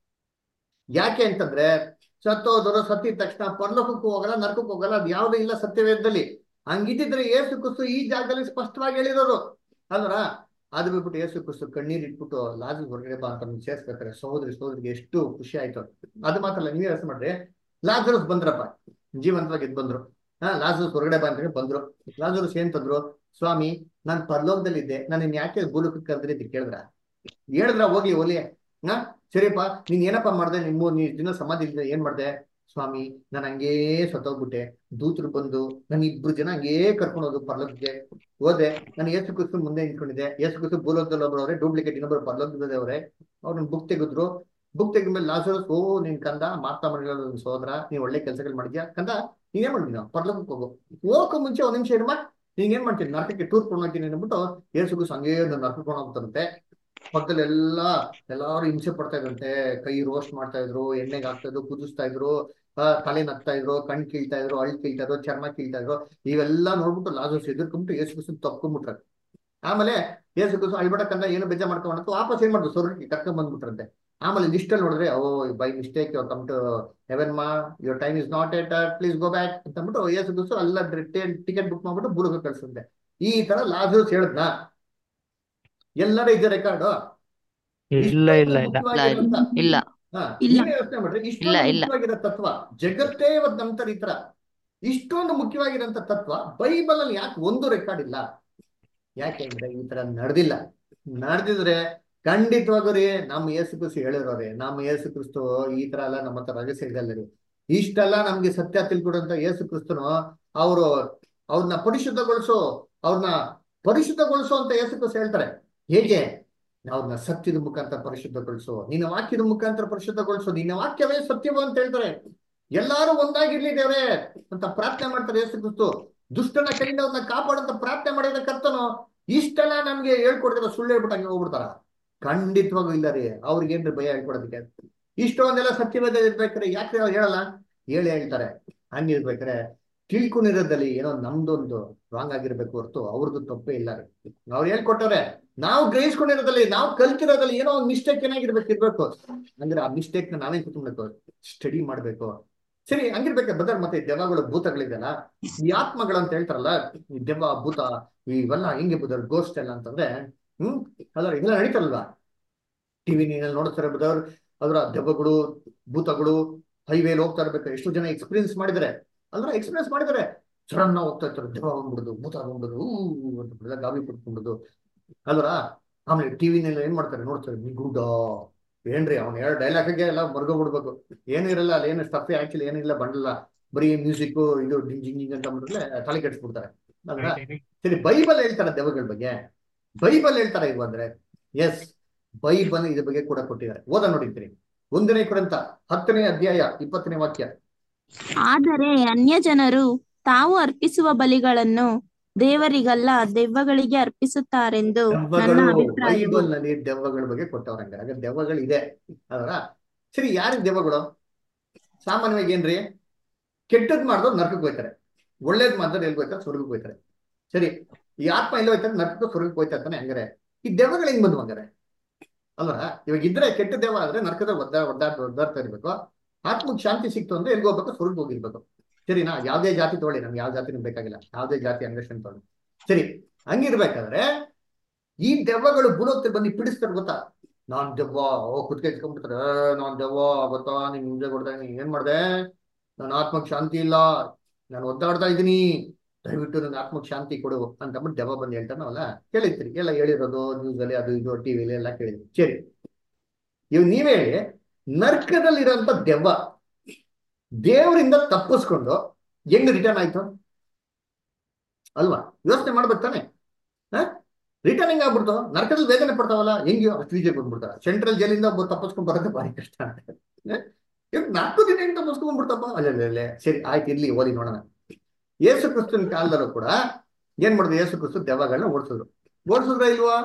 ಯಾಕೆ ಅಂತಂದ್ರೆ ಸತ್ತೋದರು ಸತ್ತಿದ ತಕ್ಷಣ ಪರಲೋಕಕ್ಕೂ ಹೋಗಲ್ಲ ನರಕಕ್ಕೂ ಹೋಗಲ್ಲ ಅದು ಯಾವುದೂ ಇಲ್ಲ ಸತ್ಯವೇದದಲ್ಲಿ ಹಂಗಿದ್ದಿದ್ರೆ ಏಸು ಕ್ರಿಸ್ತು ಈ ಜಾಗದಲ್ಲಿ ಸ್ಪಷ್ಟವಾಗಿ ಹೇಳಿರೋರು ಅಲ್ವರ ಅದು ಬಿಟ್ಬಿಟ್ಟು ಏಸು ಕ್ರಿಸ್ತು ಕಣ್ಣೀರ್ ಇಟ್ಬಿಟ್ಟು ಲಾಜು ಹೊರಗಡೆ ಬಾ ಅಂತ ಸೇರ್ಸ್ಬೇಕಾರೆ ಸಹೋದರಿ ಸಹೋದರಿಗೆ ಎಷ್ಟು ಖುಷಿ ಆಯ್ತು ಅದು ಮಾತ್ರ ಅಲ್ಲ ನೀವೇ ಯೋಚನೆ ಮಾಡ್ರಿ ಲಾಜರಸ್ ಬಂದ್ರಪ್ಪ ಜೀವಂತವಾಗಿ ಎದ್ದು ಬಂದ್ರು ಹಾ ಲಾಜರಸ್ ಹೊರಗಡೆ ಬಾ ಅಂತ ಬಂದ್ರು ಲಾಜರಸ್ ಏನ್ ತಂದ್ರು ಸ್ವಾಮಿ ನಾನ್ ಪರಲೋಕದಲ್ಲಿದ್ದೆ ನಾನು ಇನ್ ಯಾಕೆ ಭೂಲೋಕಕ್ಕೆ ಕರೆದ್ರಿ ಅಂತ ಕೇಳಿದ್ರ ಹೇಳಿದ್ರ ಹೋಗ್ಲಿ ಹೋಲಿ ಹಾ ಸರಿಯಪ್ಪ ನೀನ್ ಏನಪ್ಪಾ ಮಾಡ್ದೆ ನಿಮ್ಮ ನೀ ದಿನ ಸಮಾಧಿ ಇಲ್ದೆ ಏನ್ ಮಾಡ್ದೆ ಸ್ವಾಮಿ ನಾನು ಹಂಗೇ ಸತ್ತೋಗ್ಬಿಟ್ಟೆ ದೂತರು ಬಂದು ನನ್ ಇಬ್ರು ಜನ ಹಂಗೇ ಕರ್ಕೊಂಡು ಹೋದ್ರು ಪರ್ಲೋಕಕ್ಕೆ ಹೋದೆ ನಾನು ಏಸು ಕ್ರಿಸ್ತು ಮುಂದೆ ನಿಂತ್ಕೊಂಡಿದ್ದೆ ಏಸು ಕ್ರಿಸ್ತು ಭೂಲೋಕದಲ್ಲಿ ಒಬ್ರು ಅವ್ರೆ ಡೂಪ್ಲಿಕೇಟ್ ಇನ್ನೊಬ್ರು ಪರ್ಲೋಕದಲ್ಲಿ ಅವ್ರೆ ಅವ್ರನ್ನ ಬುಕ್ ತೆಗೆದ್ರು ಬುಕ್ ತೆಗೆದ ಮೇಲೆ ಲಾಸರಸ್ ಓ ನಿನ್ ಕಂದ ಮಾತಾ ಮಾಡಿರೋ ಸೋದರ ನೀನ್ ಒಳ್ಳೆ ಕೆಲಸಗಳು ಮಾಡಿದ್ಯಾ ಕಂದ ನೀನೇನ್ ಮಾಡಿದ್ಯ ಪರ್ಲೋಕಕ್ಕೆ ಹೋಗು ಹೋಗಕ್ಕೂ ಮುಂಚೆ ಒಂದ್ ನಿಮಿಷ ಇರಮ್ಮ ನೀನ್ ಏನ್ ಮಾಡ್ತೀನಿ ನರಕಕ್ಕೆ ಟೂರ್ ಕೊಂಡು ಹೋಗ್ತೀನಿ ಅಂದ್ಬಿಟ್ಟು ಏಸು ಕ್ರಿಸ್ತು ಹಂಗೇ ನರ್ಕೊಂಡು ಹೋಗ್ತಾರಂತೆ ಪಕ್ಕದಲ್ಲಿ ಎಲ್ಲಾ ಎಲ್ಲಾರು ಹಿಂಸೆ ಪಡ್ತಾ ಇದ್ರಂತೆ ಕೈ ರೋಸ್ಟ್ ಮಾಡ್ತಾ ಇದ್ರು ಎಣ್ಣೆಗೆ ಹಾಕ್ತಾ ಇದ್ರು ಕುದಿಸ್ತಾ ಇದ್ರು ತಲೆ ನಗ್ತಾ ಇದ್ರು ಕಣ್ ಕೀಳ್ತಾ ಇದ್ರು ಅಳ್ ಕೀಳ್ತಾ ಇದ್ರು ಚರ್ಮ ಕೀಳ್ತಾ ಇದ್ರು ಇವೆಲ್ಲ ನೋಡ್ಬಿಟ್ಟು ಲಾಜರ್ಸ್ ಎದುರ್ಕೊಂಡ್ಬಿಟ್ಟು ಏಸು ಕ್ರಿಸ್ತನ್ ತಪ್ಕೊಂಡ್ಬಿಟ್ರ ಆಮೇಲೆ ಏಸು ಕ್ರಿಸ್ತು ಅಳ್ಬಿಡಕ್ಕಂದ ಏನು ಬೇಜ ಮಾಡ್ಕೊಂಡ್ ವಾಪಸ್ ಏನ್ ಮಾಡಿದ್ರು ಸ್ವರ್ಗಕ್ಕೆ ಕರ್ಕೊಂಡ್ ಬಂದ್ಬಿಟ್ರಂತೆ ಆಮೇಲೆ ಲಿಸ್ಟ್ ಅಲ್ಲಿ ನೋಡಿದ್ರೆ oh by mistake your come to heaven ಮಾ your time is not yet please go back ಅಂತ ಅಂದ್ಬಿಟ್ಟು ಏಸು ಕ್ರಿಸ್ತು ಎಲ್ಲ ಟಿಕೆಟ್ ಬುಕ್ ಮಾಡ್ಬಿಟ್ಟು ಬುಡಕ ಕಳ್ಸಿದ್ದೆ ಈ ತರ ಲಾಜರ್ಸ್ ಹೇಳದ್ನ ಎಲ್ಲರ ಇದೆ ರೆಕಾರ್ಡ್ ಇಲ್ಲ ಇಲ್ಲ ಇಲ್ಲ ಇಲ್ಲ ಇಲ್ಲ. ಯೋಚನೆ ಮಾಡ್ರಿ ಇಲ್ಲ, ಇಷ್ಟೊಂದು ಇಲ್ಲ. ಮುಖ್ಯವಾಗಿರೋ ತತ್ವ ಜಗತ್ತೇ ಇವತ್ತು ನಂಬ್ತಾರೆ ಈ ತರ ಇಷ್ಟೊಂದು ಮುಖ್ಯವಾಗಿರೋಂಥ ತತ್ವ ಬೈಬಲ್ ಅಲ್ಲಿ ಯಾಕೆ ಒಂದು ರೆಕಾರ್ಡ್ ಇಲ್ಲ ಯಾಕೆ ಅಂದ್ರೆ ಈ ತರ ನಡೆದಿಲ್ಲ ನಡೆದಿದ್ರೆ ಖಂಡಿತವಾಗೂ ರೀ ನಮ್ಮ ಯೇಸು ಕ್ರಿಸ್ತು ಹೇಳಿರೋರೆ ನಮ್ಮ ಯೇಸು ಕ್ರಿಸ್ತು ಈ ತರ ಎಲ್ಲ ನಮ್ಮ ಹತ್ರ ರಹಸ್ಯ ಇದೆಲ್ಲ ರೀ ಇಷ್ಟೆಲ್ಲ ನಮ್ಗೆ ಸತ್ಯ ತಿಳ್ಕೊಡುವಂತ ಯೇಸು ಕ್ರಿಸ್ತನು ಅವರು ಅವ್ರನ್ನ ಪರಿಶುದ್ಧಗೊಳಿಸು ಅವ್ರನ್ನ ಪರಿಶುದ್ಧಗೊಳಿಸು ಅಂತ ಯೇಸು ಕ್ರಿಸ್ತು ಹೇಳ್ತಾರೆ ಹೇಗೆ ಅವ್ರನ್ನ ಸತ್ಯದ ಮುಖಾಂತರ ಪರಿಶುದ್ಧಗೊಳಿಸು ನಿನ್ನ ವಾಕ್ಯದ ಮುಖಾಂತರ ಪರಿಶುದ್ಧಗೊಳಿಸು ನಿನ್ನ ವಾಕ್ಯವೇ ಸತ್ಯವು ಅಂತ ಹೇಳ್ತಾರೆ ಎಲ್ಲಾರು ಒಂದಾಗಿರ್ಲಿ ದೇವ್ರೆ ಅಂತ ಪ್ರಾರ್ಥನೆ ಮಾಡ್ತಾರೆ ಯೇಸು ಕ್ರಿಸ್ತು ದುಷ್ಟನ ಕೈಯಿಂದ ಅವ್ರನ್ನ ಕಾಪಾಡಂತ ಪ್ರಾರ್ಥನೆ ಮಾಡಿದ ಕರ್ತನು ಇಷ್ಟೆಲ್ಲ ನಮ್ಗೆ ಹೇಳ್ಕೊಡ್ತಿರೋ ಸುಳ್ಳು ಹೇಳ್ಬಿಟ್ಟು ಹಂಗೆ ಹೋಗ್ಬಿಡ್ತಾರ ಖಂಡಿತವಾಗೂ ಇಲ್ಲ ರೀ ಅವ್ರಿಗೇನ್ರಿ ಭಯ ಹೇಳ್ಕೊಡೋದಕ್ಕೆ ಇಷ್ಟೊಂದೆಲ್ಲ ಸತ್ಯವೇದ ಇರ್ಬೇಕಾದ್ರೆ ಯಾಕೆ ಅವ್ರು ಹೇಳಲ್ಲ ಹೇಳಿ ಹೇಳ್ತಾರೆ ಹಂಗಿರ್ಬೇಕಾರೆ ತಿಳ್ಕೊಂಡಿರೋದಲ್ಲಿ ಏನೋ ನಮ್ದೊಂದು ರಾಂಗ್ ಆಗಿರ್ಬೇಕು ಹೊರತು ಅವ್ರದ್ದು ತಪ್ಪೇ ಇಲ್ಲ ರೀ ಅವ್ರು ಹೇಳ್ಕೊಟ್ಟವ್ರೆ ನಾವು ಗ್ರಹಿಸ್ಕೊಂಡಿರೋದಲ್ಲಿ ನಾವು ಕಲ್ತಿರೋದಲ್ಲಿ ಏನೋ ಒಂದು ಮಿಸ್ಟೇಕ್ ಏನಾಗಿರ್ಬೇಕು ಇರ್ಬೇಕು ಅಂದ್ರೆ ಆ ಮಿಸ್ಟೇಕ್ ನ ನಾವೇ ಕುತ್ಕೊಬೇಕು ಸ್ಟಡಿ ಮಾಡ್ಬೇಕು ಸರಿ ಹಂಗಿರ್ಬೇಕು ಬದರ್ ಮತ್ತೆ ದೆವ್ವಗಳು ಭೂತಗಳಿದೆಯಲ್ಲ ಈ ಆತ್ಮಗಳು ಅಂತ ಹೇಳ್ತಾರಲ್ಲ ಈ ದೆವ್ವ ಭೂತ ಇವೆಲ್ಲ ಹೆಂಗೆ ಬದರ್ ಗೋಸ್ಟ್ ಎಲ್ಲ ಅಂತಂದ್ರೆ ಹ್ಮ್ ಅಲ್ಲ ಇದೆಲ್ಲ ನಡೀತಾರಲ್ವಾ ಟಿವಿ ನೀನಲ್ಲಿ ನೋಡ್ತಾರೆ ಬದರ್ ಅದರ ದೆವ್ವಗಳು ಭೂತಗಳು ಹೈವೇಲಿ ಹೋಗ್ತಾ ಇರ್ಬೇಕು ಎಷ್ಟು ಜನ ಎಕ್ಸ್ಪೀರಿಯನ್ಸ್ ಮಾಡಿದ್ದಾರೆ ಅಲ್ರ ಎಕ್ಸ್ಪೀರಿಯನ್ಸ್ ಮಾಡಿದ್ದಾರೆ ಸಡನ್ ಹೋಗ್ತಾ ಇರ್ತಾರೆ ದೆವ್ವ ಬಂದ್ಬಿಡುದು ಭೂತ ಬಂದ್ಬಿಡುದು ಊ ಅಂತ ಬಿಡಲ್ಲ ಗಾವಿ ಪಡ್ಕೊಂಡ್ಬಿಡುದು ಅಲ್ವರ ಆಮೇಲೆ ಟಿವಿನೆಲ್ಲ ಏನ್ ಮಾಡ್ತಾರೆ ನೋಡ್ತಾರೆ ನಿಗೂಢ ಏನ್ರಿ ಅವ್ನ ಹೇಳೋ ಡೈಲಾಗ್ಗೆ ಎಲ್ಲ ಮರ್ಗೋಗ್ಬಿಡ್ಬೇಕು ಏನು ಇರಲ್ಲ ಅಲ್ಲಿ ಏನು ಸ್ಟಫ್ ಆಕ್ಚುಲಿ ಏನಿಲ್ಲ ಬಂಡಲ್ಲ ಬರೀ ಮ್ಯೂಸಿಕ್ ಇದು ಡಿಂಗ್ ಜಿಂಗ್ ಜಿಂಗ್ ಅಂತ ಬಿಟ್ರೆ ತಲೆ ಕೆಡಿಸ್ಬಿಡ್ತಾರೆ ಅಲ್ವಾ ಸರಿ ಬೈಬಲ್ ಹೇಳ್ತಾರೆ ದೆವ್ವಗಳ ಬಗ್ಗೆ ಬೈಬಲ್ ಹೇಳ್ತಾರೆ ಇದು ಅಂದ್ರೆ ಎಸ್ ಬೈಬಲ್ ಇದ್ರ ಬಗ್ಗೆ ಕೂಡ ಕೊಟ್ಟಿದ್ದಾರೆ ಓದ ನೋಡಿರ್ತೀನಿ ಒಂದನೇ ಕುರಿತ ಹತ್ತನೇ ಅಧ್ಯಾಯ ಇಪ್ಪತ್ತನೇ ವಾಕ್ಯ ಆದರೆ ಅನ್ಯ ಜನರು ತಾವು ಅರ್ಪಿಸುವ ಬಲಿಗಳನ್ನು ದೇವರಿಗಲ್ಲ ದೆವ್ವಗಳಿಗೆ ಅರ್ಪಿಸುತ್ತಾರೆಂದು ನನ್ನ ದೆವ್ವಗಳು ಅಭಿಪ್ರಾಯವು ಬೈಬಲ್ ನಲ್ಲಿ ದೆವ್ವಗಳ ಬಗ್ಗೆ ಕೊಟ್ಟವ್ರಂಗ ಹಾಗೆ ದೆವ್ವಗಳು ಇದೆ ಅದರ ಸರಿ ಯಾರಿಗೆ ದೆವ್ವಗಳು ಸಾಮಾನ್ಯವಾಗಿ ಏನ್ರಿ ಕೆಟ್ಟದ್ ಮಾಡಿದವ್ರು ನರ್ಕಕ್ಕೆ ಹೋಯ್ತಾರೆ ಒಳ್ಳೇದ್ ಮಾಡಿದ್ರೆ ಎಲ್ಲಿ ಹೋಯ್ತಾರೆ ಸ್ವರ್ಗಕ್ಕೆ ಹೋಯ್ತಾರೆ ಸರಿ ಈ ಆತ್ಮ ಎಲ್ಲಿ ಹೋಯ್ತಾರೆ ನರ್ಕಕ್ಕೆ ಸ್ವರ್ಗಕ್ಕೆ ಹೋಯ್ತಾ ಇರ್ತಾನೆ ಹಂಗಾರೆ ಈ ದೆವ್ವಗಳು ಹೆಂಗ್ ಬಂದ್ವು ಹಂಗಾರೆ ಅಲ್ವಾ ಇವಾಗ ಇದ್ರೆ ಕೆಟ್ಟ ದೆವ್ವ ಆದ್ರೆ ನರ್ಕದ ಒದ್ದ ಒದ್ದಾಡ್ ಒದ್ದಾಡ್ತಾ ಇರ್ಬೇಕು ಆತ್ಮಕ್ಕೆ ಶಾಂತಿ ಸಿಕ್ತು ಅಂದ್ರೆ ಎಲ್ಲಿ ಹೋಗ್ಬೇಕು ಸ್ವರ್ಗಕ್ಕೆ ಹೋಗಿರ್ಬೇಕು ಸರಿನಾ ಯಾವ್ದೇ ಜಾತಿ ತಗೊಳ್ಳಿ ನಮ್ಗೆ ಯಾವ ಜಾತಿನೂ ಬೇಕಾಗಿಲ್ಲ ಯಾವ್ದೇ ಜಾತಿ ಅಂಡರ್ಸ್ಟ್ಯಾಂಡ್ ತಗೊಳ್ಳಿ ಸರಿ ಹಂಗಿರ್ಬೇಕಾದ್ರೆ ಈ ದೆವ್ವಗಳು ಭೂಲೋಕದಲ್ಲಿ ಬಂದು ಪೀಡಿಸ್ತಾರೆ ಗೊತ್ತಾ ನಾನ್ ದೆವ್ವ ಓ ಕುತ್ಕೆ ಇಟ್ಕೊಂಡ್ಬಿಡ್ತಾರೆ ನಾನ್ ದೆವ್ವ ಗೊತ್ತಾ ನಿಮ್ ಮುಂದೆ ಕೊಡ್ತಾ ಇದೀನಿ ಏನ್ ಮಾಡ್ದೆ ನನ್ನ ಆತ್ಮಕ್ ಶಾಂತಿ ಇಲ್ಲ ನಾನು ಒದ್ದಾಡ್ತಾ ಇದ್ದೀನಿ ದಯವಿಟ್ಟು ನನ್ನ ಆತ್ಮಕ್ ಶಾಂತಿ ಕೊಡು ಅಂತ ಅಂದ್ಬಿಟ್ಟು ದೆವ್ವ ಬಂದು ಹೇಳ್ತಾರೆ ನಾವಲ್ಲ ಕೇಳಿರ್ತೀರಿ ಎಲ್ಲ ಹೇಳಿರೋದು ನ್ಯೂಸ್ ಅಲ್ಲಿ ಅದು ಇದು ಟಿವಿಲಿ ಎಲ್ಲ ಕೇಳಿದ್ವಿ ಸರಿ ಇವ್ ನೀವೇ ಹೇಳಿ ನರ್ಕದಲ್ಲಿರೋಂಥ ದೆವ್ವ ದೇವರಿಂದ ತಪ್ಪಿಸ್ಕೊಂಡು ಹೆಂಗ್ ರಿಟರ್ನ್ ಆಯ್ತು ಅಲ್ವಾ ಯೋಚನೆ ಮಾಡ್ಬೇಕು ತಾನೆ ರಿಟರ್ನ್ ಹೆಂಗ್ ಆಗ್ಬಿಡ್ತು ನರಕದಲ್ಲಿ ವೇದನೆ ಪಡ್ತಾವಲ್ಲ ಹೆಂಗೆ ಅಷ್ಟು ಈಜಿ ಬಂದ್ಬಿಡ್ತಾರ ಸೆಂಟ್ರಲ್ ಜೈಲಿಂದ ಒಬ್ಬ ತಪ್ಪಿಸ್ಕೊಂಡ್ ಬರೋದೇ ಭಾರಿ ಕಷ್ಟ ಇವಾಗ ನಾಲ್ಕು ದಿನ ಹೆಂಗ್ ತಪ್ಪಿಸ್ಕೊಂಡ್ಬಿಡ್ತಪ್ಪ ಅಲ್ಲೇ ಸರಿ ಆಯ್ತು ಇರ್ಲಿ ಓದಿ ನೋಡೋಣ ಯೇಸು ಕ್ರಿಸ್ತನ ಕಾಲದಲ್ಲೂ ಕೂಡ ಏನ್ ಮಾಡಿದ್ರು ಯೇಸು ಕ್ರಿಸ್ತು ದೆವ್ವಗಳನ್ನ ಓಡಿಸಿದ್ರು ಓಡಿಸಿದ್ರ ಇಲ್ವಾ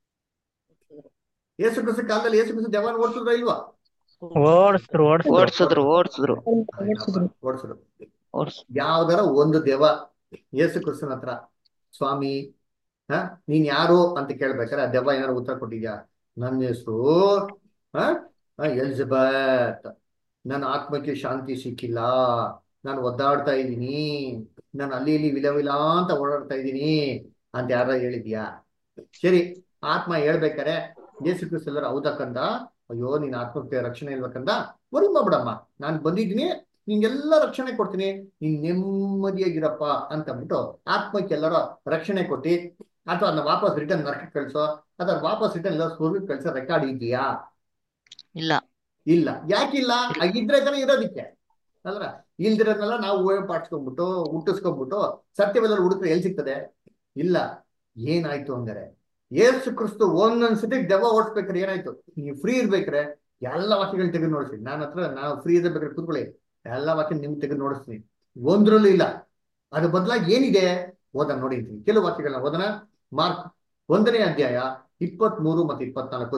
ಯೇಸು ಕ್ರಿಸ್ತ ಕಾಲದಲ್ಲಿ ಯೇಸು ಕ್ರಿಸ್ತು ದೆವ್ವನ ಓಡಿಸಿದ್ರ ಇಲ್ವಾ ಓಡಿಸಿದ್ರು ಓಡಿಸಿದ್ರು ಓಡ್ಸಿದ್ರು ಓಡ್ಸಿದ್ರು ಓಡಿಸಿದ್ರು ಓಡ್ಸ್ ಯಾವ್ದಾರ ಒಂದು ದೆವ್ವ ಯೇಸು ಕ್ರಿಸ್ತನ ಹತ್ರ ಸ್ವಾಮಿ ಹ ನೀನ್ ಯಾರು ಅಂತ ಕೇಳ್ಬೇಕಾರೆ ಆ ದೆವ್ವ ಏನಾರು ಉತ್ತರ ಕೊಟ್ಟಿದ್ಯಾ ನನ್ನ ಹೆಸರು ಹ ಎಲಿಜಬೆತ್ ನನ್ನ ಆತ್ಮಕ್ಕೆ ಶಾಂತಿ ಸಿಕ್ಕಿಲ್ಲ ನಾನು ಒದ್ದಾಡ್ತಾ ಇದ್ದೀನಿ ನಾನು ಅಲ್ಲಿ ಇಲ್ಲಿ ವಿಲ ವಿಲ ಅಂತ ಓಡಾಡ್ತಾ ಇದ್ದೀನಿ ಅಂತ ಯಾರ ಹೇಳಿದ್ಯಾ ಸರಿ ಆತ್ಮ ಹೇಳ್ಬೇಕಾರೆ ಯೇಸು ಕ್ರಿಸ್ತ ಎಲ್ಲರೂ ಹೌದಕ್ಕಂದ ಅಯ್ಯೋ ನಿನ್ ಆತ್ಮಕ್ಕೆ ರಕ್ಷಣೆ ಇಲ್ಬೇಕಂದ ವರಿ ಮಾಡ್ಬಿಡಮ್ಮ ನಾನು ಬಂದಿದ್ದೀನಿ ನಿಂಗೆಲ್ಲ ರಕ್ಷಣೆ ಕೊಡ್ತೀನಿ ನೀನ್ ನೆಮ್ಮದಿಯಾಗಿರಪ್ಪ ಅಂತ ಅಂದ್ಬಿಟ್ಟು ಆತ್ಮಕ್ಕೆ ಎಲ್ಲರ ರಕ್ಷಣೆ ಕೊಟ್ಟಿ ಅಥವಾ ಅದನ್ನ ವಾಪಸ್ ರಿಟರ್ನ್ ನರಕಕ್ಕೆ ಕಳ್ಸೋ ಅಥವಾ ವಾಪಸ್ ರಿಟರ್ನ್ ಎಲ್ಲ ಸ್ವರ್ಗಕ್ಕೆ ಕಳ್ಸೋ ರೆಕಾರ್ಡ್ ಇದೆಯಾ ಇಲ್ಲ ಇಲ್ಲ ಯಾಕಿಲ್ಲ ಹಾಗಿದ್ರೆ ತಾನೇ ಇರೋದಿಕ್ಕೆ ಅಲ್ರ ಇಲ್ದಿರೋದ್ನೆಲ್ಲ ನಾವು ಊಹೆ ಪಾಡ್ಸ್ಕೊಂಡ್ಬಿಟ್ಟು ಹುಟ್ಟಿಸ್ಕೊಂಡ್ಬಿಟ್ಟು ಸತ್ಯವೆಲ್ಲರೂ ಹುಡುಕ್ರೆ ಎಲ್ಲಿ ಸಿಗ್ತದೆ ಇಲ್ಲ ಏನಾಯ್ತು ಅಂದರೆ ಏಸು ಕ್ರಿಸ್ತು ಒಂದೊಂದ್ಸತಿ ದೆವ್ವ ಓಡಿಸ್ಬೇಕಾದ್ರೆ ಏನಾಯ್ತು ನೀವು ಫ್ರೀ ಇರ್ಬೇಕ್ರೆ ಎಲ್ಲ ವಾಕ್ಯಗಳು ತೆಗೆದು ನೋಡಿಸ್ತೀನಿ ನನ್ನ ಹತ್ರ ನಾವು ಫ್ರೀ ಇರ್ಬೇಕಾದ್ರೆ ಕೂತ್ಕೊಳ್ಳಿ ಎಲ್ಲ ವಾಕ್ಯ ನಿಮ್ಗೆ ತೆಗೆದು ನೋಡಿಸ್ತೀನಿ ಒಂದ್ರಲ್ಲೂ ಇಲ್ಲ ಅದ್ರ ಬದಲಾಗಿ ಏನಿದೆ ಓದನ ನೋಡಿರ್ತೀನಿ ಕೆಲವು ವಾಕ್ಯಗಳನ್ನ ಓದನ ಮಾರ್ಕ್ ಒಂದನೇ ಅಧ್ಯಾಯ ಇಪ್ಪತ್ತ್ ಮೂರು ಮತ್ತೆ ಇಪ್ಪತ್ನಾಲ್ಕು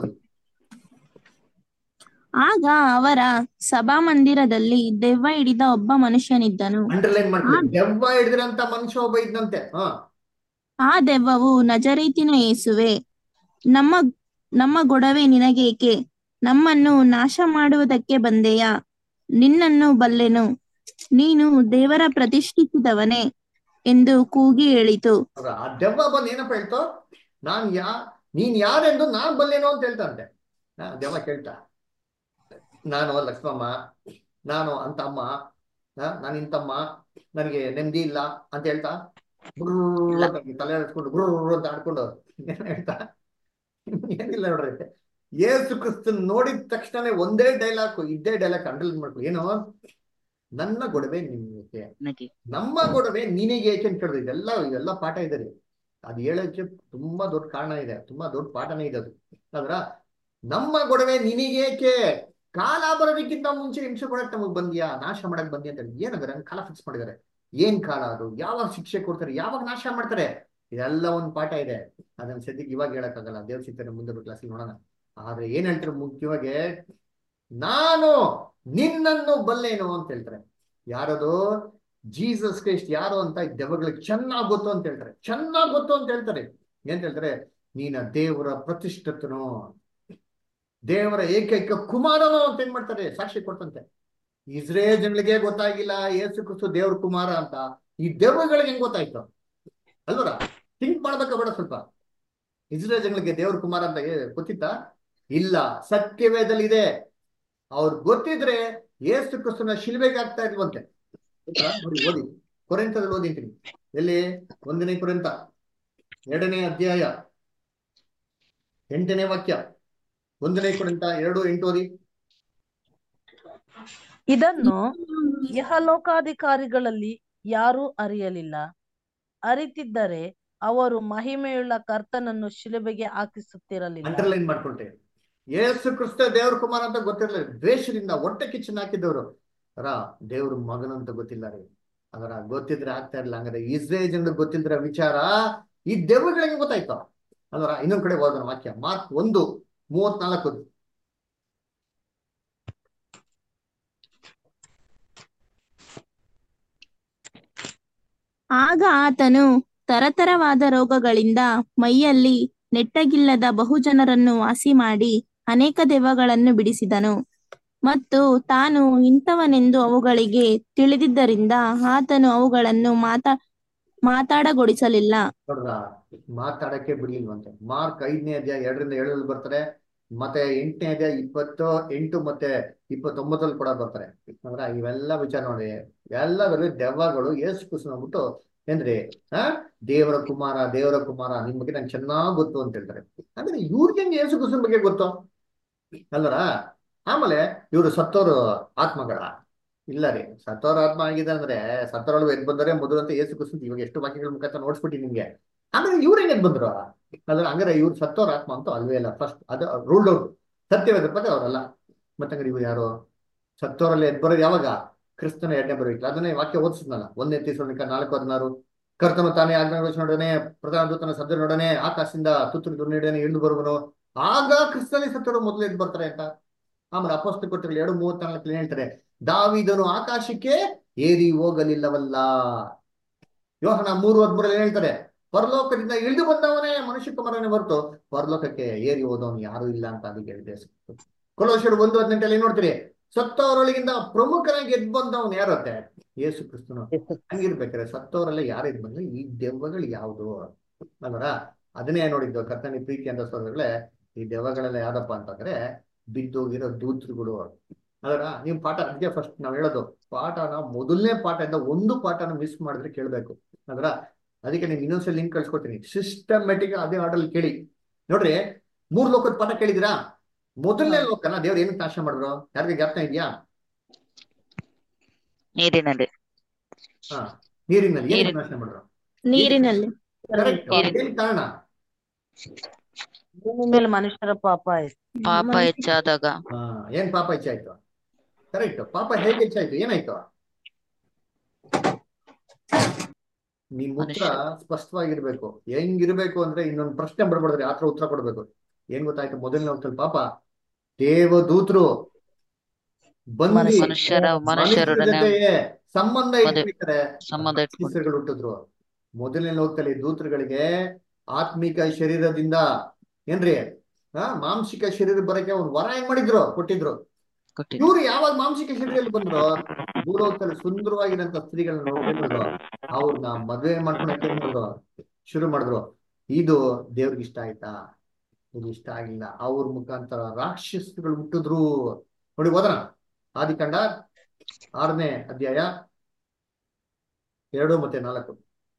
ಆಗ ಅವರ ಸಭಾಮಂದಿರದಲ್ಲಿ ದೆವ್ವ ಹಿಡಿದ ಒಬ್ಬ ಮನುಷ್ಯನಿದ್ದನು ಅಂಡರ್ಲೈನ್ ಮಾಡ್ಕೊಳ್ಳಿ ದೆವ್ವ ಹಿಡಿದ್ರಂತ ಮನುಷ್ಯ ಒಬ್ಬ ಇದ್ದಂತೆ ಹ ಆ ದೆವ್ವವು ನಜರೀತಿನ ಯೇಸುವೆ ನಮ್ಮ ನಮ್ಮ ಗೊಡವೆ ನಿನಗೇಕೆ ನಮ್ಮನ್ನು ನಾಶ ಮಾಡುವುದಕ್ಕೆ ಬಂದೆಯಾ ನಿನ್ನನ್ನು ಬಲ್ಲೆನು ನೀನು ದೇವರ ಪ್ರತಿಷ್ಠಿಸಿದವನೇ ಎಂದು ಕೂಗಿ ಹೇಳಿತು ಅವ್ರ ಆ ದೆವ್ವ ಬಂದು ಏನಪ್ಪ ಹೇಳ್ತು ನಾನ್ ಯಾ ನೀನ್ ಯಾರೆಂದು ನಾನ್ ಬಲ್ಲೇನೋ ಅಂತ ಹೇಳ್ತಂತೆ ಆ, ದೆವ್ವ ಕೇಳ್ತಾ ನಾನು ಲಕ್ಷ್ಮಮ್ಮ ನಾನು ಅಂತ ಅಮ್ಮ ಆ, ನಾನು ಇಂತಮ್ಮ ನನಗೆ ನೆಮ್ಮದಿ ಇಲ್ಲ ಅಂತ ಹೇಳ್ತಾ ಗುರ್ರ್ ಅಂತ ತಲೆ ಹಚ್ಕೊಂಡು ಗುರ್ರ್ ಅಂತ ಆಡ್ಕೊಂಡು ಏನ್ ಹೇಳ್ತಾ ಏನಿಲ್ಲ ನೋಡ್ರಿ ಏಸು ಕ್ರಿಸ್ತನ್ ನೋಡಿದ ತಕ್ಷಣ ಒಂದೇ ಡೈಲಾಗ್ ಇದ್ದೇ ಡೈಲಾಗ್ ಅಂಡರ್ಲೈನ್ ಮಾಡ್ಕೊ ಏನು ನನ್ನ ಗೊಡವೆ ನಿಮಗೆ ನನಗೆ ನಮ್ಮ ಗೊಡವೆ ನಿನಗೆ ಏಕೆ ಅಂತ ಕೇಳಿದ್ರು ಇದೆಲ್ಲ ಇದೆಲ್ಲ ಪಾಠ ಇದೆ ರೀ ಅದು ಹೇಳಕ್ಕೆ ತುಂಬಾ ದೊಡ್ಡ ಕಾರಣ ಇದೆ ತುಂಬಾ ದೊಡ್ಡ ಪಾಠನೇ ಇದೆ ಅದು ಅದ್ರ ನಮ್ಮ ಗೊಡವೆ ನಿನಗೇಕೆ ಕಾಲ ಬರೋದಕ್ಕಿಂತ ಮುಂಚೆ ಹಿಂಸೆ ಕೊಡಕ್ ನಮಗ್ ಬಂದ್ಯಾ ನಾಶ ಮಾಡಕ್ ಬಂದ್ಯಾ ಅಂತ ಹೇಳಿ ಏನಂದ್ರೆ ಕಾಲ ಫಿಕ್ಸ್ ಮಾಡಿದ್ದಾರೆ ಏನ್ ಕಾಲ ಅದು ಯಾವಾಗ ಶಿಕ್ಷೆ ಕೊಡ್ತಾರೆ ಯಾವಾಗ ನಾಶ ಮಾಡ್ತಾರೆ ಇದೆಲ್ಲ ಒಂದು ಪಾಠ ಇದೆ ಅದನ್ನ ಸದ್ಯಕ್ಕೆ ಇವಾಗ ಹೇಳಕ್ಕಾಗಲ್ಲ ದೇವ್ರ ಸಿಗ್ತಾರೆ ಮುಂದೆ ಕ್ಲಾಸಿಗೆ ನೋಡೋಣ ಆದ್ರೆ ಏನ್ ಹೇಳ್ತಾರೆ ಮುಖ್ಯವಾಗಿ ನಾನು ನಿನ್ನನ್ನು ಬಲ್ಲೇನು ಅಂತ ಹೇಳ್ತಾರೆ ಯಾರದು ಜೀಸಸ್ ಕ್ರೈಸ್ಟ್ ಯಾರು ಅಂತ ಈ ದೆವ್ವಗಳಿಗೆ ಚೆನ್ನಾಗ್ ಗೊತ್ತು ಅಂತ ಹೇಳ್ತಾರೆ ಚೆನ್ನಾಗ್ ಗೊತ್ತು ಅಂತ ಹೇಳ್ತಾರೆ ಏನ್ ಹೇಳ್ತಾರೆ ನೀನ ದೇವರ ಪ್ರತಿಷ್ಠಿತನು ದೇವರ ಏಕೈಕ ಕುಮಾರನು ಅಂತ ಏನ್ ಮಾಡ್ತಾರೆ ಸಾಕ್ಷಿ ಕೊಡ್ತಂತೆ ಇಸ್ರೇಲ್ ಜನಗಳಿಗೆ ಗೊತ್ತಾಗಿಲ್ಲ ಏಸು ಕ್ರಿಸ್ತು ದೇವ್ರ ಕುಮಾರ ಅಂತ ಈ ದೆವ್ವಗಳಿಗೆ ಹೆಂಗ್ ಗೊತ್ತಾಯ್ತು ಅಲ್ವರ ಥಿಂಕ್ ಮಾಡ್ಬೇಕಾ ಬೇಡ ಸ್ವಲ್ಪ ಇಸ್ರೇಲ್ ಜನಗಳಿಗೆ ದೇವ್ರ ಕುಮಾರ ಅಂತ ಏ- ಗೊತ್ತಿತ್ತಾ ಇಲ್ಲ ಸತ್ಯವೇದಲ್ಲಿ ಇದೆ ಅವ್ರು ಗೊತ್ತಿದ್ರೆ ಏಸು ಕ್ರಿಸ್ತನ ಶಿಲ್ಬೆಗೆ ಆಗ್ತಾ ಇಲ್ವಂತೆ ಗೊತ್ತಾ? ನೋಡಿ ಓದಿ ಕೊರೆಂತದಲ್ಲಿ ಓದಿದ್ದೀನಿ ಎಲ್ಲಿ ಒಂದನೇ ಕೊರೆಂತ ಎರಡನೇ ಅಧ್ಯಾಯ ಎಂಟನೇ ವಾಕ್ಯ ಒಂದನೇ ಕೊರೆಂತ ಎರಡು ಎಂಟು ಓದಿ ಇದನ್ನು ಯಹಲೋಕಾಧಿಕಾರಿಗಳಲ್ಲಿ ಯಾರೂ ಅರಿಯಲಿಲ್ಲ ಅರಿತಿದ್ದರೆ ಅವರು ಮಹಿಮೆಯುಳ್ಳ ಕರ್ತನನ್ನು ಶಿಲುಬೆಗೆ ಹಾಕಿಸುತ್ತಿರಲಿಲ್ಲ ಅಂಡರ್ಲೈನ್ ಮಾಡ್ಕೊಳ್ತೇವೆ ಯೇಸು ಕ್ರಿಸ್ತ ದೇವ್ರ ಕುಮಾರ ಅಂತ ಗೊತ್ತಿರಲಿಲ್ಲ ದ್ವೇಷದಿಂದ ಹೊಟ್ಟೆ ಕಿಚ್ಚನ್ ಹಾಕಿದವರು ಅರ ದೇವ್ರ ಮಗನು ಅಂತ ಗೊತ್ತಿಲ್ಲ ರೀ ಅದರ ಗೊತ್ತಿದ್ರೆ ಆಗ್ತಾ ಇರಲಿಲ್ಲ ಹಂಗಾರೆ ಇಸ್ರೇಲ್ ಜನರಿಗೆ ಗೊತ್ತಿಲ್ದಿರೋ ವಿಚಾರ ಈ ದೆವ್ವಗಳಿಗೆ ಗೊತ್ತಾಯ್ತು ಅಲ್ವರ ಇನ್ನೊಂದ್ ಕಡೆ ಓದೋಣ ವಾಕ್ಯ ಮಾರ್ಕ್ ಒಂದು ಮೂವತ್ನಾಲ್ಕು ಆಗ ಆತನು ತರತರವಾದ ರೋಗಗಳಿಂದ ಮೈಯಲ್ಲಿ ನೆಟ್ಟಗಿಲ್ಲದ ಬಹುಜನರನ್ನು ವಾಸಿ ಮಾಡಿ ಅನೇಕ ದೆವ್ವಗಳನ್ನು ಬಿಡಿಸಿದನು ಮತ್ತು ತಾನು ಇಂಥವನೆಂದು ಅವುಗಳಿಗೆ ತಿಳಿದಿದ್ದರಿಂದ ಆತನು ಅವುಗಳನ್ನು ಮಾತಾ ಮಾತಾಡಗೊಡಿಸಲಿಲ್ಲ ನೋಡ್ರ ಮಾತಾಡಕ್ಕೆ ಬಿಡ್ಲಿಲ್ವಂತೆ ಮಾರ್ಕ್ ಐದನೇ ಅಧ್ಯಾಯ ಎರಡರಿಂದ ಏಳರಲ್ಲಿ ಬರ್ತಾರೆ ಮತ್ತೆ ಎಂಟನೇ ಅಧ್ಯಾಯ ಇಪ್ಪತ್ತು ಎಂಟು ಮತ್ತೆ ಇಪ್ಪತ್ತೊಂಬತ್ತರಲ್ಲಿ ಕೂಡ ಬರ್ತಾರೆ ಅಂದ್ರ ಇವೆಲ್ಲ ವಿಚಾರ ನೋಡಿ ಎಲ್ಲದರಲ್ಲಿ ದೆವ್ವಗಳು ಏಸು ಕುಸು ಅಂದ್ಬಿಟ್ಟು ಏನ್ರಿ ಆ ದೇವರ ಕುಮಾರ ದೇವರ ಕುಮಾರ ನಿಮ್ ಬಗ್ಗೆ ನಂಗೆ ಚೆನ್ನಾಗ್ ಗೊತ್ತು ಅಂತ ಹೇಳ್ತಾರೆ ಅಂದ್ರೆ ಇವ್ರಿಗೆ ಹೆಂಗೆ ಏಸು ಕುಸುನ ಬಗ್ಗೆ ಗೊತ್ತು ಅಲ್ಲರ ಆಮೇಲೆ ಇವರು ಸತ್ತೋರು ಆತ್ಮಗಳ ಇಲ್ಲ ರೀ ಸತ್ತೋರ ಆತ್ಮ ಆಗಿದೆ ಅಂದ್ರೆ ಸತ್ತೋರೊಳಗೆ ಎದ್ ಬಂದರೆ ಮೊದಲಂತ ಏಸು ಕುಸು ಇವಾಗ ಎಷ್ಟು ವಾಕ್ಯಗಳ ಮುಖಾಂತರ ನೋಡ್ಸ್ಬಿಟ್ಟಿ ನಿಮ್ಗೆ ಆಮೇಲೆ ಇವ್ರು ಹೆಂಗ್ ಎದ್ ಬಂದ್ರು ಅಂದ್ರೆ ಹಂಗಾರೆ ಇವ್ರು ಸತ್ತೋರ ಆತ್ಮ ಅಂತ ಅಲ್ವೇ ಇಲ್ಲ ಫಸ್ಟ್ ಅದು ರೂಲ್ಡ್ ಔಟ್ ಸತ್ಯವೇದ ಪ್ರಕಾರ ಅವರಲ್ಲ ಮತ್ತೆ ಇವ್ರು ಯಾರು ಸತ್ತೋರಲ್ಲಿ ಎದ್ ಬರೋದು ಯಾವಾಗ ಕ್ರಿಸ್ತನ ಎರಡನೇ ಬರಬೇಕು ಅದನ್ನೇ ವಾಕ್ಯ ಓದಿಸಿದ್ನಲ್ಲ ಒಂದನೇ ತೀರ್ಸೋನಿಕ ನಾಲ್ಕು ಹದಿನಾರು ಕರ್ತನು ತಾನೇ ಆಜ್ಞಾನೊಡನೆ ಪ್ರಧಾನ ದೂತನ ಸದ್ಯನೊಡನೆ ಆಕಾಶದಿಂದ ತುತ್ತೂರಿ ದುರ್ನಿಡನೆ ಇಳಿದು ಬರುವನು ಆಗ ಕ್ರಿಸ್ತನಲ್ಲಿ ಸತ್ತರು ಮೊದಲು ಎದ್ದು ಬರ್ತಾರೆ ಅಂತ ಆಮೇಲೆ ಅಪಸ್ತ ಕೊಟ್ಟರು ಎರಡು ಮೂವತ್ನಾಲ್ಕಲ್ಲಿ ಹೇಳ್ತಾರೆ ದಾವಿದನು ಆಕಾಶಕ್ಕೆ ಏರಿ ಹೋಗಲಿಲ್ಲವಲ್ಲ ಯೋಹನ ಮೂರು ಹದ್ಮೂರಲ್ಲಿ ಹೇಳ್ತಾರೆ ಪರಲೋಕದಿಂದ ಇಳಿದು ಬಂದವನೇ ಮನುಷ್ಯ ಕುಮಾರನೇ ಹೊರತು ಪರಲೋಕಕ್ಕೆ ಏರಿ ಹೋದವನು ಯಾರು ಇಲ್ಲ ಅಂತ ಅದಕ್ಕೆ ಹೇಳಿದೆ ಕೊಲೋಶರು ಒಂದು ಹದಿನೆಂಟಲ್ಲಿ ಏನ್ ನೋಡ್ತೀರಿ ಸತ್ತವರೊಳಗಿಂದ ಪ್ರಮುಖನಾಗಿ ಎದ್ದು ಬಂದವನು ಯಾರತ್ತೆ ಯೇಸು ಕ್ರಿಸ್ತನು ಹಂಗಿರ್ಬೇಕಾರೆ ಸತ್ತವರೆಲ್ಲ ಯಾರು ಎದ್ದು ಬಂದ್ರೆ ಈ ದೆವ್ವಗಳು ಯಾವುದು ಅಲ್ವರ ಅದನ್ನೇ ನೋಡಿದ್ದು ಕರ್ತನಿ ಪ್ರೀತಿ ಅಂತ ಸ್ವರ್ಗಳೇ ಈ ದೆವ್ವಗಳೆಲ್ಲ ಯಾವ್ದಪ್ಪ ಅಂತಂದ್ರೆ ಬಿದ್ದೋಗಿರೋ ದೂತರುಗಳು ಅದರ ನೀವು ಪಾಠ ಅದಕ್ಕೆ ಫಸ್ಟ್ ನಾವ್ ಹೇಳೋದು ಪಾಠನ ಮೊದಲನೇ ಪಾಠದಿಂದ ಒಂದು ಪಾಠನ ಮಿಸ್ ಮಾಡಿದ್ರೆ ಕೇಳ್ಬೇಕು ಅದರ ಅದಕ್ಕೆ ನೀವು ಇನ್ನೊಂದ್ಸಲ ಲಿಂಕ್ ಕಳ್ಸ್ಕೊಡ್ತೀನಿ ಸಿಸ್ಟಮೆಟಿಕ್ ಅದೇ ಆರ್ಡರ್ ಕೇಳಿ ನೋಡ್ರಿ ಮೂರ್ ಲೋಕದ ಪಾಠ ಕೇಳಿದಿರಾ ಮೊದಲನೇ ಲೋಕನ ದೇವ್ರು ಏನಕ್ಕೆ ನಾಶ ಮಾಡಿದ್ರು ಯಾರಿಗೆ ಜ್ಞಾಪನ ಇದೆಯಾ ನೀರಿನಲ್ಲಿ ಹಾ ನೀರಿನಲ್ಲಿ ಏನಕ್ಕೆ ನೀರಿನ- ನಾಶ ಮಾಡಿದ್ರು ನೀರಿನಲ್ಲಿ ಕರೆಕ್ಟ್ ಏನ್ ಕಾರಣ ಭೂಮಿ ಮೇಲೆ ಮನುಷ್ಯರ ಪಾಪ ಆಯ್ತು ಪಾಪ ಮನುಷ್ಯ- ಹೆಚ್ಚಾದಾಗ ಹಾ ಏನ್ ಪಾಪ ಹೆಚ್ಚಾಯ್ತು ಕರೆಕ್ಟ್ ಪಾಪ ಹೇಗೆ ಹೆಚ್ಚಾಯ್ತು ಏನಾಯ್ತು ನಿಮ್ ಉತ್ತರ ಮನುಷ್ಯ. ಸ್ಪಷ್ಟವಾಗಿರ್ಬೇಕು ಹೆಂಗಿರ್ಬೇಕು ಅಂದ್ರೆ ಇನ್ನೊಂದು ಪ್ರಶ್ನೆ ಬರ್ಬಾರ್ದ್ರಿ ಆತರ ಉತ್ತರ ಕೊಡ್ಬೇಕು ಏನ್ ಗೊತ್ತಾಯ್ತು ಮೊದಲನೇ ಹೊತ್ತಲ್ಲಿ ಪಾಪ ದೇವದೂತರು ಬಂದಿ ಮನುಷ್ಯರ ಮನುಷ್ಯರ ಮನುಷ್ಯರೊಡನೆ ಜೊತೆಗೆ ಸಂಬಂಧ ಮದುವೆ- ಇಟ್ಬಿಟ್ರೆ ಸಂಬಂಧ ಇಟ್ಕೊಂಡು ಶಿಷ್ಯರುಗಳು ಹುಟ್ಟಿದ್ರು ಮೊದಲನೇ ಲೋಕದಲ್ಲಿ ದೂತರುಗಳಿಗೆ ಆತ್ಮಿಕ ಶರೀರದಿಂದ ಏನ್ರಿ ಆ ಮಾಂಸಿಕ ಶರೀರ ಬರಕ್ಕೆ ಒಂದು ವರ ಏನ್ ಮಾಡಿದ್ರು ಕೊಟ್ಟಿದ್ರು ಕೊಟ್ಟಿದ್ದು ಇವ್ರು ಯಾವಾಗ ಮಾಂಸಿಕ ಶರೀರದಲ್ಲಿ ಬಂದ್ರು ಭೂಲೋಕದಲ್ಲಿ ಸುಂದರವಾಗಿರಂತ ಸ್ತ್ರೀಗಳನ್ನ ನೋಡ್ಕೊಂಡು ಅವ್ರನ್ನ ಮದುವೆ ಮಾಡ್ಕೊಳಕ್ಕೆ ಏನ್ ಮಾಡಿದ್ರು ಶುರು ಮಾಡಿದ್ರು ಇದು ದೇವ್ರಿಗೆ ಇಷ್ಟ ಆಯ್ತಾ ಇದು ಇಷ್ಟ ಆಗಿಲ್ಲ ಅವ್ರ ಮುಖಾಂತರ ರಾಕ್ಷಸಗಳು ಹುಟ್ಟಿದ್ರು ನೋಡಿ ಓದೋಣ ಆದಿಕಾಂಡ ಆರನೇ ಅಧ್ಯಾಯ ಎರಡು ಮತ್ತೆ ನಾಲ್ಕು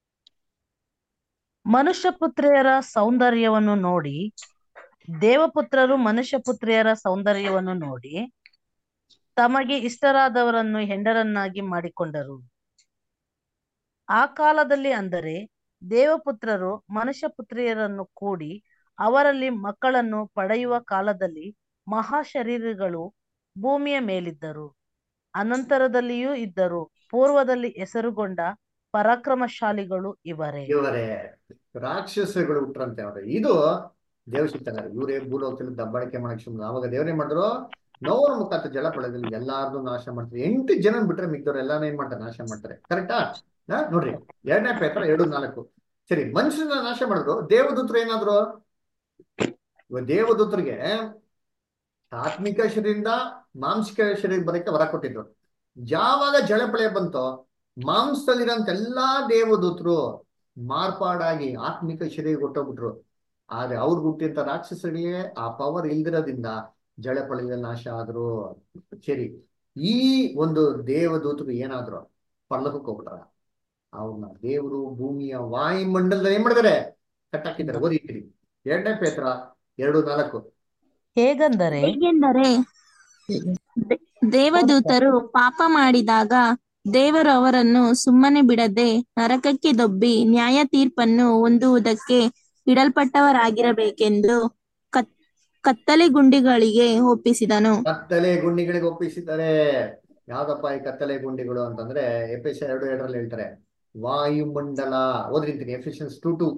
ಮನುಷ್ಯ ಪುತ್ರಿಯರ ಸೌಂದರ್ಯವನ್ನು ನೋಡಿ ದೇವಪುತ್ರರು ಮನುಷ್ಯ ಪುತ್ರಿಯರ ಸೌಂದರ್ಯವನ್ನು ನೋಡಿ ತಮಗೆ ಇಷ್ಟರಾದವರನ್ನು ಹೆಂಡರನ್ನಾಗಿ ಮಾಡಿಕೊಂಡರು ಆ ಕಾಲದಲ್ಲಿ ಅಂದರೆ ದೇವಪುತ್ರರು ಮನುಷ್ಯ ಪುತ್ರಿಯರನ್ನು ಕೂಡಿ ಅವರಲ್ಲಿ ಮಕ್ಕಳನ್ನು ಪಡೆಯುವ ಕಾಲದಲ್ಲಿ ಮಹಾಶರೀರಗಳು ಭೂಮಿಯ ಮೇಲಿದ್ದರು ಅನಂತರದಲ್ಲಿಯೂ ಇದ್ದರು ಪೂರ್ವದಲ್ಲಿ ಹೆಸರುಗೊಂಡ ಪರಾಕ್ರಮಶಾಲಿಗಳು ಇವರೇ ಇವರೇ ರಾಕ್ಷಸಗಳು ಹುಟ್ರಂತೆ ಅವ್ರೆ ಇದು ದೇವ್ ಸಿಗ್ತಾರೆ ಇವರೇ ಭೂಲೋಕದಲ್ಲಿ ದಬ್ಬಾಳಿಕೆ ಮಾಡಕ್ ಸುಮ್ಮನೆ ಅವಾಗ ದೇವ್ರೇನ್ ಮಾಡಿದ್ರು ನೋವರ ಮುಖಾಂತರ ಜಲಪಳದಲ್ಲಿ ಎಲ್ಲಾರ್ದು ನಾಶ ಮಾಡ್ತಾರೆ ಎಂಟು ಜನ ಬಿಟ್ರೆ ಮಿಕ್ಕದವ್ರು ಎಲ್ಲಾನು ಏನ್ ಮಾಡ್ತಾರೆ ನಾಶ ಮಾಡ್ತಾರೆ ಕರೆಕ್ಟಾ ನೋಡ್ರಿ ಎರಡನೇ ಪೇಪರ್ ಎರಡು ನಾಲ್ಕು ಸರಿ ಮನುಷ್ಯನ ನಾಶ ಮಾಡಿದ್ರು ದೇವದೂತರು ಏನಾದ್ರು ಇವಾಗ ದೇವದೂತರಿಗೆ ಆತ್ಮಿಕ ಶರೀರದಿಂದ ಮಾಂಸಿಕ ಶರೀರ ಬರಕ್ಕೆ ವರ ಕೊಟ್ಟಿದ್ರು ಯಾವಾಗ ಜಲಪಳಯ ಬಂತೋ ಮಾಂಸದಲ್ಲಿರೋಂಥ ಎಲ್ಲಾ ದೇವದೂತರು ಮಾರ್ಪಾಡಾಗಿ ಆತ್ಮಿಕ ಶರೀರ ಕೊಟ್ಟೋಗ್ಬಿಟ್ರು ಆದ್ರೆ ಅವ್ರಿಗೆ ಹುಟ್ಟಿದಂತ ರಾಕ್ಷಸರಿಗೆ ಆ ಪವರ್ ಇಲ್ದಿರೋದ್ರಿಂದ ಜಳಪಳದಲ್ಲಿ ನಾಶ ಆದ್ರು ಸರಿ ಈ ಒಂದು ದೇವದೂತರು ಏನಾದ್ರು ಪರ್ಲಕಕ್ಕೆ ಹೋಗ್ಬಿಟ್ರ ಅವ್ರನ್ನ ದೇವರು ಭೂಮಿಯ ವಾಯುಮಂಡಲದಲ್ಲಿ ಏನ್ ಮಾಡಿದಾರೆ ಕಟ್ಟಾಕಿದ್ದಾರೆ ಓದಿಟ್ಟಿರಿ ಎರಡನೇ ಪೇತ್ರ ಎರಡು ನಾಲ್ಕು ಹೇಗೆಂದರೆ ಹೇಗೆಂದರೆ ದೇ- ದೇವದೂತರು ಪಾಪ ಮಾಡಿದಾಗ ದೇವರು ಅವರನ್ನು ಸುಮ್ಮನೆ ಬಿಡದೆ ನರಕಕ್ಕೆ ದೊಬ್ಬಿ ನ್ಯಾಯ ತೀರ್ಪನ್ನು ಹೊಂದುವುದಕ್ಕೆ ಇಡಲ್ಪಟ್ಟವರಾಗಿರಬೇಕೆಂದು ಕತ್ ಕತ್ತಲೆ ಗುಂಡಿಗಳಿಗೆ ಒಪ್ಪಿಸಿದನು ಕತ್ತಲೆ ಗುಂಡಿಗಳಿಗೆ ಒಪ್ಪಿಸಿದ್ದಾರೆ ಯಾವ್ದಪ್ಪ ಈ ಕತ್ತಲೆ ಗುಂಡಿಗಳು ಅಂತಂದ್ರೆ ಎಫ್ ಎರಡು ಎರಡರಲ್ಲಿ ಹೇಳ್ತಾರೆ ವಾಯುಮಂಡಲ ಓದ್ರಿಂತೀನಿ ಎಫಿಷಿಯನ್ಸ್ ಟು ಟು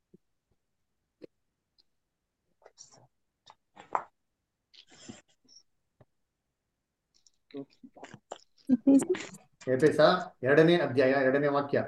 ಎಫೆಸ ಎರಡನೇ ಅಧ್ಯಾಯ ಎರಡನೇ ವಾಕ್ಯ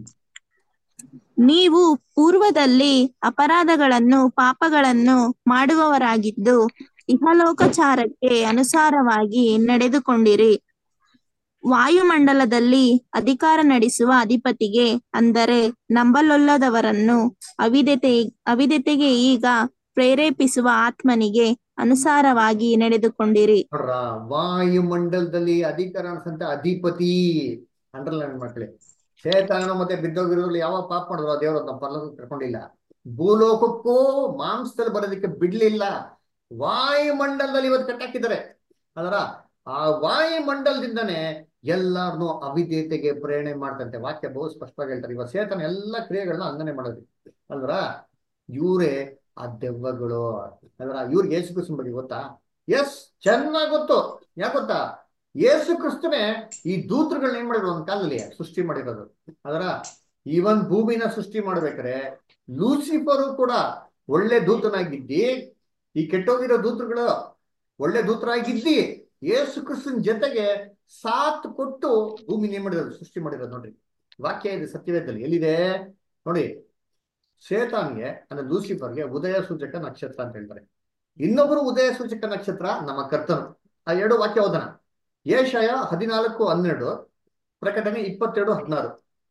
ನೀವು ಪೂರ್ವದಲ್ಲಿ ಅಪರಾಧಗಳನ್ನು ಪಾಪಗಳನ್ನು ಮಾಡುವವರಾಗಿದ್ದು ಇಹಲೋಕಚಾರಕ್ಕೆ ಅನುಸಾರವಾಗಿ ನಡೆದುಕೊಂಡಿರಿ ವಾಯುಮಂಡಲದಲ್ಲಿ ಅಧಿಕಾರ ನಡೆಸುವ ಅಧಿಪತಿಗೆ ಅಂದರೆ ನಂಬಲೊಲ್ಲದವರನ್ನು ಅವಿದತೆ ಅವಿದತೆಗೆ ಈಗ ಪ್ರೇರೇಪಿಸುವ ಆತ್ಮನಿಗೆ ಅನುಸಾರವಾಗಿ ನಡೆದುಕೊಂಡಿರಿ ನೋಡ್ರ ವಾಯುಮಂಡಲದಲ್ಲಿ ಅಧಿಕಾರ ಅನ್ಸಂತ ಅಧಿಪತಿ ಅಂಡರ್ಲೈನ್ ಮಕ್ಕಳೇ ಶೇತಾನ ಮತ್ತೆ ಬಿದ್ದೋಗಿರೋದ್ರಲ್ಲಿ ಯಾವ ಪಾಪ ಮಾಡಿದ್ರು ಆ ದೇವರು ಅದನ್ನ ಪರಲೋಕಕ್ಕೆ ಕರ್ಕೊಂಡಿಲ್ಲ ಭೂಲೋಕಕ್ಕೂ ಮಾಂಸದಲ್ಲಿ ಬರೋದಕ್ಕೆ ಬಿಡ್ಲಿಲ್ಲ ವಾಯುಮಂಡಲದಲ್ಲಿ ಇವತ್ತು ಕಟ್ಟಾಕಿದ್ದಾರೆ ಅದರ ಆ ವಾಯುಮಂಡಲದಿಂದನೇ ಎಲ್ಲಾರನ್ನು ಅವಿದ್ಯತೆಗೆ ಪ್ರೇರಣೆ ಮಾಡ್ತಂತೆ ವಾಕ್ಯ ಬಹು ಸ್ಪಷ್ಟವಾಗಿ ಹೇಳ್ತಾರೆ ಇವಾಗ ಸೇತನ ಎಲ್ಲ ಕ್ರಿಯೆಗಳನ್ನ ಹಂಗನೆ ಮಾಡೋದು ಅಲ್ವರ ಇವರೇ ಆ ದೆವ್ವಗಳು ಅಲ್ವರ ಇವ್ರಿಗೆ ಯೇಸು ಕ್ರಿಸ್ತನ ಬಗ್ಗೆ ಗೊತ್ತಾ ಎಸ್ ಚೆನ್ನಾಗ್ ಗೊತ್ತು ಯಾಕೆ ಗೊತ್ತಾ ಯೇಸು ಕ್ರಿಸ್ತನೇ ಈ ದೂತರುಗಳನ್ನ ಏನ್ ಮಾಡಿದ್ರು ಒಂದ್ ಕಾಲದಲ್ಲಿ ಸೃಷ್ಟಿ ಮಾಡಿರೋದು ಅದರ ಈವನ್ ಭೂಮಿನ ಸೃಷ್ಟಿ ಮಾಡ್ಬೇಕಾರೆ ಲೂಸಿಫರು ಕೂಡ ಒಳ್ಳೆ ದೂತನಾಗಿದ್ದಿ ಈ ಕೆಟ್ಟೋಗಿರೋ ದೂತರುಗಳು ಒಳ್ಳೆ ದೂತರಾಗಿದ್ದಿ ಯೇಸು ಕ್ರಿಸ್ತನ ಜೊತೆಗೆ ಸಾಥ್ ಕೊಟ್ಟು ಭೂಮಿನ ಏನ್ ಮಾಡಿರೋದು ಸೃಷ್ಟಿ ಮಾಡಿರೋದು ನೋಡ್ರಿ ವಾಕ್ಯ ಇದೆ ಸತ್ಯವೇದದಲ್ಲಿ ಎಲ್ಲಿದೆ ನೋಡಿ ಶೇತಾನ್ಗೆ ಅಂದ್ರೆ ಲೂಸಿಫರ್ಗೆ ಉದಯ ಸೂಚಕ ನಕ್ಷತ್ರ ಅಂತ ಹೇಳ್ತಾರೆ ಇನ್ನೊಬ್ಬರು ಉದಯ ಸೂಚಕ ನಕ್ಷತ್ರ ನಮ್ಮ ಕರ್ತನು ಆ ಎರಡು ವಾಕ್ಯ ಓದನ ಏಷಯ ಹದಿನಾಲ್ಕು ಹನ್ನೆರಡು ಪ್ರಕಟಣೆ ಇಪ್ಪತ್ತೆರಡು ಹದಿನಾರು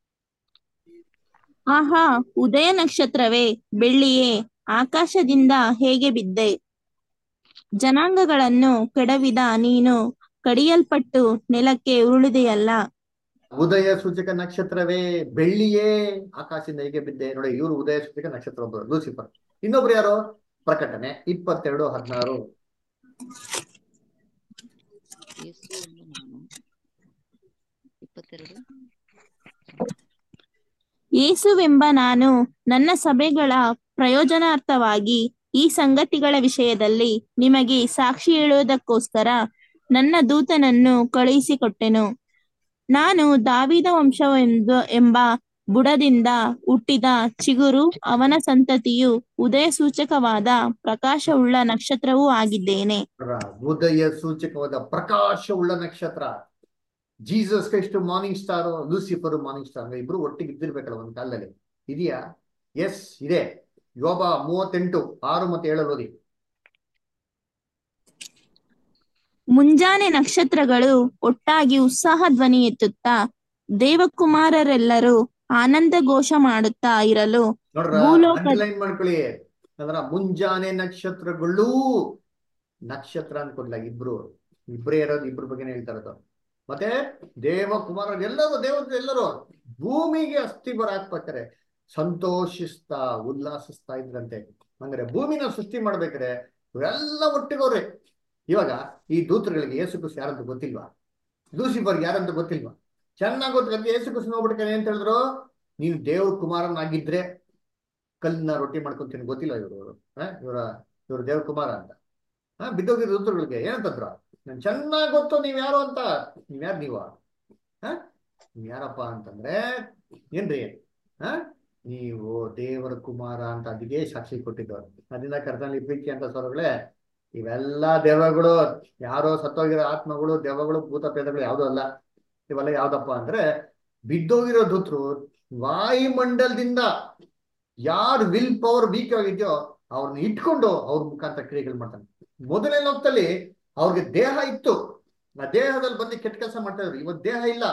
ಆಹಾ ಉದಯ ನಕ್ಷತ್ರವೇ ಬೆಳ್ಳಿಯೇ ಆಕಾಶದಿಂದ ಹೇಗೆ ಬಿದ್ದೆ ಜನಾಂಗಗಳನ್ನು ಕೆಡವಿದ ನೀನು ಕಡಿಯಲ್ಪಟ್ಟು ನೆಲಕ್ಕೆ ಉರುಳಿದೆಯಲ್ಲ ಉದಯ ಸೂಚಕ ನಕ್ಷತ್ರವೇ ಬೆಳ್ಳಿಯೇ ಆಕಾಶದಿಂದ ಹೇಗೆ ಬಿದ್ದೆ ನೋಡಿ ಇವರು ಉದಯ ಸೂಚಕ ನಕ್ಷತ್ರ ಒಬ್ಬರು ಲೂಸಿಫರ್ ಇನ್ನೊಬ್ರು ಯಾರು ಪ್ರಕಟಣೆ ಇಪ್ಪತ್ತೆರಡು ಹದಿನಾರು ಯೇಸು ಎಂಬ ನಾನು ಇಪ್ಪತ್ತೆರಡು ಯೇಸುವೆಂಬ ನಾನು ನನ್ನ ಸಭೆಗಳ ಪ್ರಯೋಜನಾರ್ಥವಾಗಿ ಈ ಸಂಗತಿಗಳ ವಿಷಯದಲ್ಲಿ ನಿಮಗೆ ಸಾಕ್ಷಿ ಹೇಳುವುದಕ್ಕೋಸ್ಕರ ನನ್ನ ದೂತನನ್ನು ಕಳುಹಿಸಿಕೊಟ್ಟೆನು ನಾನು ದಾವಿದ ವಂಶವೆಂದು ಎಂಬ ಬುಡದಿಂದ ಹುಟ್ಟಿದ ಚಿಗುರು ಅವನ ಸಂತತಿಯು ಉದಯ ಸೂಚಕವಾದ ಪ್ರಕಾಶವುಳ್ಳ ನಕ್ಷತ್ರವೂ ಆಗಿದ್ದೇನೆ ಉದಯ ಸೂಚಕವಾದ ಪ್ರಕಾಶವುಳ್ಳ ನಕ್ಷತ್ರ Jesus Christ morning star Lucifer morning star ಇಬ್ರು ಒಟ್ಟಿಗೆ ಇದ್ದಿರ್ಬೇಕಲ್ಲ ಒಂದ್ ಕಾಲದಲ್ಲಿ ಇದೆಯಾ ಎಸ್ ಇದೆ ಯೋಬ ಮೂವತ್ತೆಂಟು ಆರು ಮತ್ತೆ ಏಳು ಓದಿ ಮುಂಜಾನೆ ನಕ್ಷತ್ರಗಳು ಒಟ್ಟಾಗಿ ಉತ್ಸಾಹ ಧ್ವನಿ ಎತ್ತುತ್ತಾ ದೇವಕುಮಾರರೆಲ್ಲರೂ ಆನಂದ ಘೋಷ ಮಾಡುತ್ತಾ ಇರಲು ನೋಡ್ರ ಭೂಲೋಕ- ಅಂಡರ್ಲೈನ್ ಮಾಡ್ಕೊಳ್ಳಿ ಅಂದ್ರ ಮುಂಜಾನೆ ನಕ್ಷತ್ರಗಳು ನಕ್ಷತ್ರ ಅನ್ಕೊಡ್ಲ ಇಬ್ರು ಇಬ್ರೇ ಇರೋದು ಇಬ್ರ ಬಗ್ಗೆನೇ ಹೇಳ್ತಾ ಇರೋದು ಮತ್ತೆ ದೇವಕುಮಾರ ಎಲ್ಲರೂ ದೇವತೆ ಎಲ್ಲರೂ ಭೂಮಿಗೆ ಅಸ್ಥಿಬರ ಹಾಕ್ಬೇಕಾರೆ ಸಂತೋಷಿಸ್ತಾ ಉಲ್ಲಾಸಿಸ್ತಾ ಇದ್ರಂತೆ ಅಂದ್ರೆ ಭೂಮಿನ ಸೃಷ್ಟಿ ಮಾಡ್ಬೇಕಾರೆ ಇವೆಲ್ಲ ಒಟ್ಟಿಗವ್ರೆ ಇವಾಗ ಈ ದೂತರುಗಳಿಗೆ ಯೇಸು ಕ್ರಿಸ್ತ ಯಾರಂತ ಗೊತ್ತಿಲ್ವಾ ಲೂಸಿಫರ್ ಯಾರಂತ ಗೊತ್ತಿಲ್ವಾ ಚೆನ್ನಾಗಿ ಗೊತ್ತಿಲ್ಲ ಯೇಸು ಕ್ರಿಸ್ತ ನೋಡ್ಬಿಡ್ತಾರೆ ಅಂತ ಹೇಳಿದ್ರು ನೀನು ದೇವ್ರ ಕುಮಾರನಾಗಿದ್ರೆ ಕಲ್ಲಿನ ರೊಟ್ಟಿ ಮಾಡ್ಕೊಂತೀನಿ ಗೊತ್ತಿಲ್ಲ ಇವರು ಇವರ ಇವರು ದೇವ್ರ ಕುಮಾರ ಅಂತ ಹಾ ಬಿದ್ದೋಗಿರೋ ದೂತರುಗಳಿಗೆ ಏನಂತಂದ್ರು ನನ್ ಚೆನ್ನಾಗ್ ಗೊತ್ತು ನೀವ್ ಯಾರು ಅಂತ ನೀವ್ ಯಾರು ನೀವ ಹಾ ನೀವ್ ಯಾರಪ್ಪ ಅಂತಂದ್ರೆ ಏನ್ರಿ ಆ ನೀವು ದೇವರ ಕುಮಾರ ಅಂತ ಅದಕ್ಕೆ ಸಾಕ್ಷಿ ಕೊಟ್ಟಿದ್ದವ್ರು ಅದರಿಂದ ಕರ್ತನಲ್ಲಿ ಪ್ರೀತಿ ಅಂತ ಸ್ವರಗಳೇ ಇವೆಲ್ಲ ದೆವ್ವಗಳು ಯಾರೋ ಸತ್ತೋಗಿರೋ ಆತ್ಮಗಳು ದೆವ್ವಗಳು ಭೂತ ಪ್ರೇತಗಳು ಯಾವ್ದು ಅಲ್ಲ ಇವೆಲ್ಲ ಯಾವ್ದಪ್ಪ ಅಂದ್ರೆ ಬಿದ್ದೋಗಿರೋ ದೂತರು ವಾಯುಮಂಡಲದಿಂದ ಯಾರು ವಿಲ್ ಪವರ್ ವೀಕ್ ಆಗಿದೆಯೋ ಅವ್ರನ್ನ ಇಟ್ಕೊಂಡು ಅವ್ರ ಮುಖಾಂತರ ಕ್ರಿಯೆಗಳು ಮಾಡ್ತಾನೆ ಮೊದಲನೇ ಲೋಕದಲ್ಲಿ ಅವ್ರಿಗೆ ದೇಹ ಇತ್ತು ಆ ದೇಹದಲ್ಲಿ ಬಂದು ಕೆಟ್ಟ ಕೆಲಸ ಮಾಡ್ತಾ ಇದ್ರು ಇವತ್ತು ದೇಹ ಇಲ್ಲ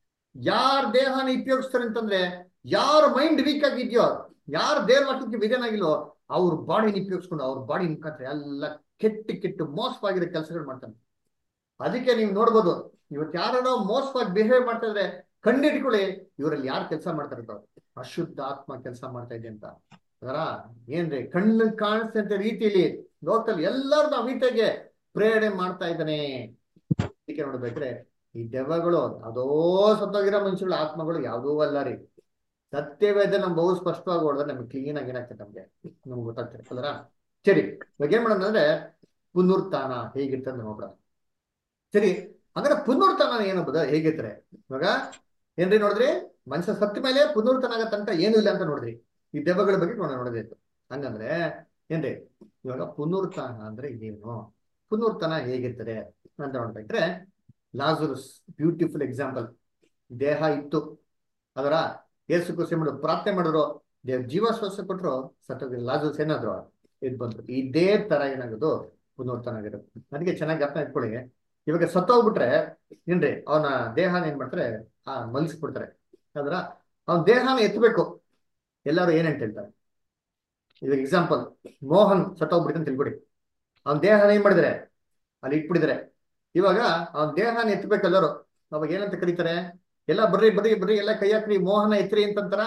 ಯಾರ ದೇಹನ ಉಪಯೋಗಿಸ್ತಾರೆ ಅಂತಂದ್ರೆ ಯಾರ ಮೈಂಡ್ ವೀಕ್ ಆಗಿದ್ಯೋ ಯಾರ ದೇಹ ವಾಕ್ಯಕ್ಕೆ ವಿಧೇನಾಗಿಲ್ವೋ ಅವ್ರ ಬಾಡಿನ ಉಪಯೋಗಿಸ್ಕೊಂಡು ಅವ್ರ ಬಾಡಿ ಮುಖಾಂತರ ಎಲ್ಲ ಕೆಟ್ಟ ಕೆಟ್ಟು ಮೋಸವಾಗಿರೋ ಕೆಲಸಗಳು ಮಾಡ್ತಾನೆ ಅದಕ್ಕೆ ನೀವು ನೋಡ್ಬೋದು ಇವತ್ತು ಯಾರೋ ಮೋಸವಾಗಿ ಬಿಹೇವ್ ಮಾಡ್ತಾ ಇದ್ರೆ ಕಂಡಿಟ್ಕೊಳ್ಳಿ ಇವರಲ್ಲಿ ಯಾರು ಕೆಲಸ ಮಾಡ್ತಾ ಇರ್ತಾವ ಅಶುದ್ಧ ಆತ್ಮ ಕೆಲಸ ಮಾಡ್ತಾ ಇದೆ ಅಂತ ಅದರ ಏನ್ರಿ ಕಣ್ಣು ಕಾಣಿಸ್ತಂತ ರೀತಿಯಲ್ಲಿ ಲೋಕದಲ್ಲಿ ಎಲ್ಲರದ್ದು ಅವಿತೆಗೆ ಪ್ರೇರಣೆ ಮಾಡ್ತಾ ಇದ್ದಾನೆ ಅದಕ್ಕೆ ನೋಡ್ಬೇಕ್ರೆ ಈ ದೆವ್ವಗಳು ಅದೋ ಸತ್ತೋಗಿರೋ ಮನುಷ್ಯಗಳ ಆತ್ಮಗಳು ಯಾವುದೂ ಅಲ್ಲ ರೀ ಸತ್ಯವೇದ ನಮ್ ಬಹು ಸ್ಪಷ್ಟವಾಗಿ ಹೊಡೆದ್ರೆ ನಮ್ಗೆ ಕ್ಲೀನ್ ಆಗಿ ಏನಾಗ್ತದೆ ನಮ್ಗೆ ನಮ್ಗೆ ಗೊತ್ತಾಗ್ತದೆ ಅಲ್ರ ಸರಿ ಇವಾಗ ಏನ್ ಮಾಡೋಣ ಅಂದ್ರೆ ಪುನರುತ್ಥಾನ ಹೇಗಿರ್ತದೆ ನೋಡೋಣ ಸರಿ ಹಂಗಾರೆ ಪುನರುತ್ಥಾನ ಏನಪ್ಪದ ಹೇಗಿರ್ತಾರೆ ಇವಾಗ ಏನ್ರಿ ನೋಡಿದ್ರಿ ಮನುಷ್ಯ ಸತ್ತ ಮೇಲೆ ಪುನರುತ್ಥಾನ ಆಗತ್ತಂತ ಏನು ಇಲ್ಲ ಅಂತ ನೋಡಿದ್ರಿ ಈ ದೆವ್ವಗಳ ಬಗ್ಗೆ ನೋಡ ನೋಡಬೇಕು ಹಂಗಂದ್ರೆ ಏನ್ರಿ ಇವಾಗ ಪುನರುತ್ಥಾನ ಅಂದ್ರೆ ಏನು ಪುನರುತ್ಥಾನ ಹೇಗಿರ್ತದೆ ಅಂತ ನೋಡ್ಬೇಕ್ರೆ ಲಾಜರಸ್ ಬ್ಯೂಟಿಫುಲ್ ಎಕ್ಸಾಂಪಲ್ ದೇಹ ಇತ್ತು ಅದರ ಏಸು ಕೃಷಿ ಮಾಡಿದ್ರು ಪ್ರಾರ್ಥನೆ ಮಾಡಿದ್ರು ದೇವ್ ಜೀವ ಶ್ವಾಸ ಕೊಟ್ರು ಸತ್ತೋಗಿ ಲಾಜರಸ್ ಏನಾದ್ರು ಇದು ಬಂದ್ರು ಇದೇ ತರ ಏನಾಗೋದು ಪುನರುತ್ಥಾನ ಆಗಿರೋದು ಅದಕ್ಕೆ ಚೆನ್ನಾಗಿ ಅರ್ಥ ಇಟ್ಕೊಳ್ಳಿ ಇವಾಗ ಸತ್ತೋಗ್ಬಿಟ್ರೆ ಏನ್ರಿ ಅವನ ದೇಹನ ಏನ್ ಮಾಡ್ತಾರೆ ಆ ಮಲಗಿಸ್ಬಿಡ್ತಾರೆ ಅದರ ಅವನ ದೇಹನ ಎತ್ತಬೇಕು ಎಲ್ಲರೂ ಏನಂತ ಹೇಳ್ತಾರೆ ಇವಾಗ ಎಕ್ಸಾಂಪಲ್ ಮೋಹನ್ ಸತ್ತೋಗ್ಬಿಡ್ತಾನೆ ತಿಳ್ಕೊಡಿ ಅವನ ದೇಹನ ಏನ್ ಮಾಡಿದ್ರೆ ಅಲ್ಲಿ ಇಟ್ಬಿಡಿದ್ರೆ ಇವಾಗ ಅವನ ದೇಹನ ಎತ್ತಬೇಕು ಎಲ್ಲರೂ ಅವಾಗ ಏನಂತ ಕರೀತಾರೆ ಎಲ್ಲ ಬರ್ರಿ ಬರ್ರಿ ಬರ್ರಿ ಎಲ್ಲ ಕೈ ಹಾಕ್ರಿ ಮೋಹನ ಎತ್ರಿ ಅಂತಂತಾರ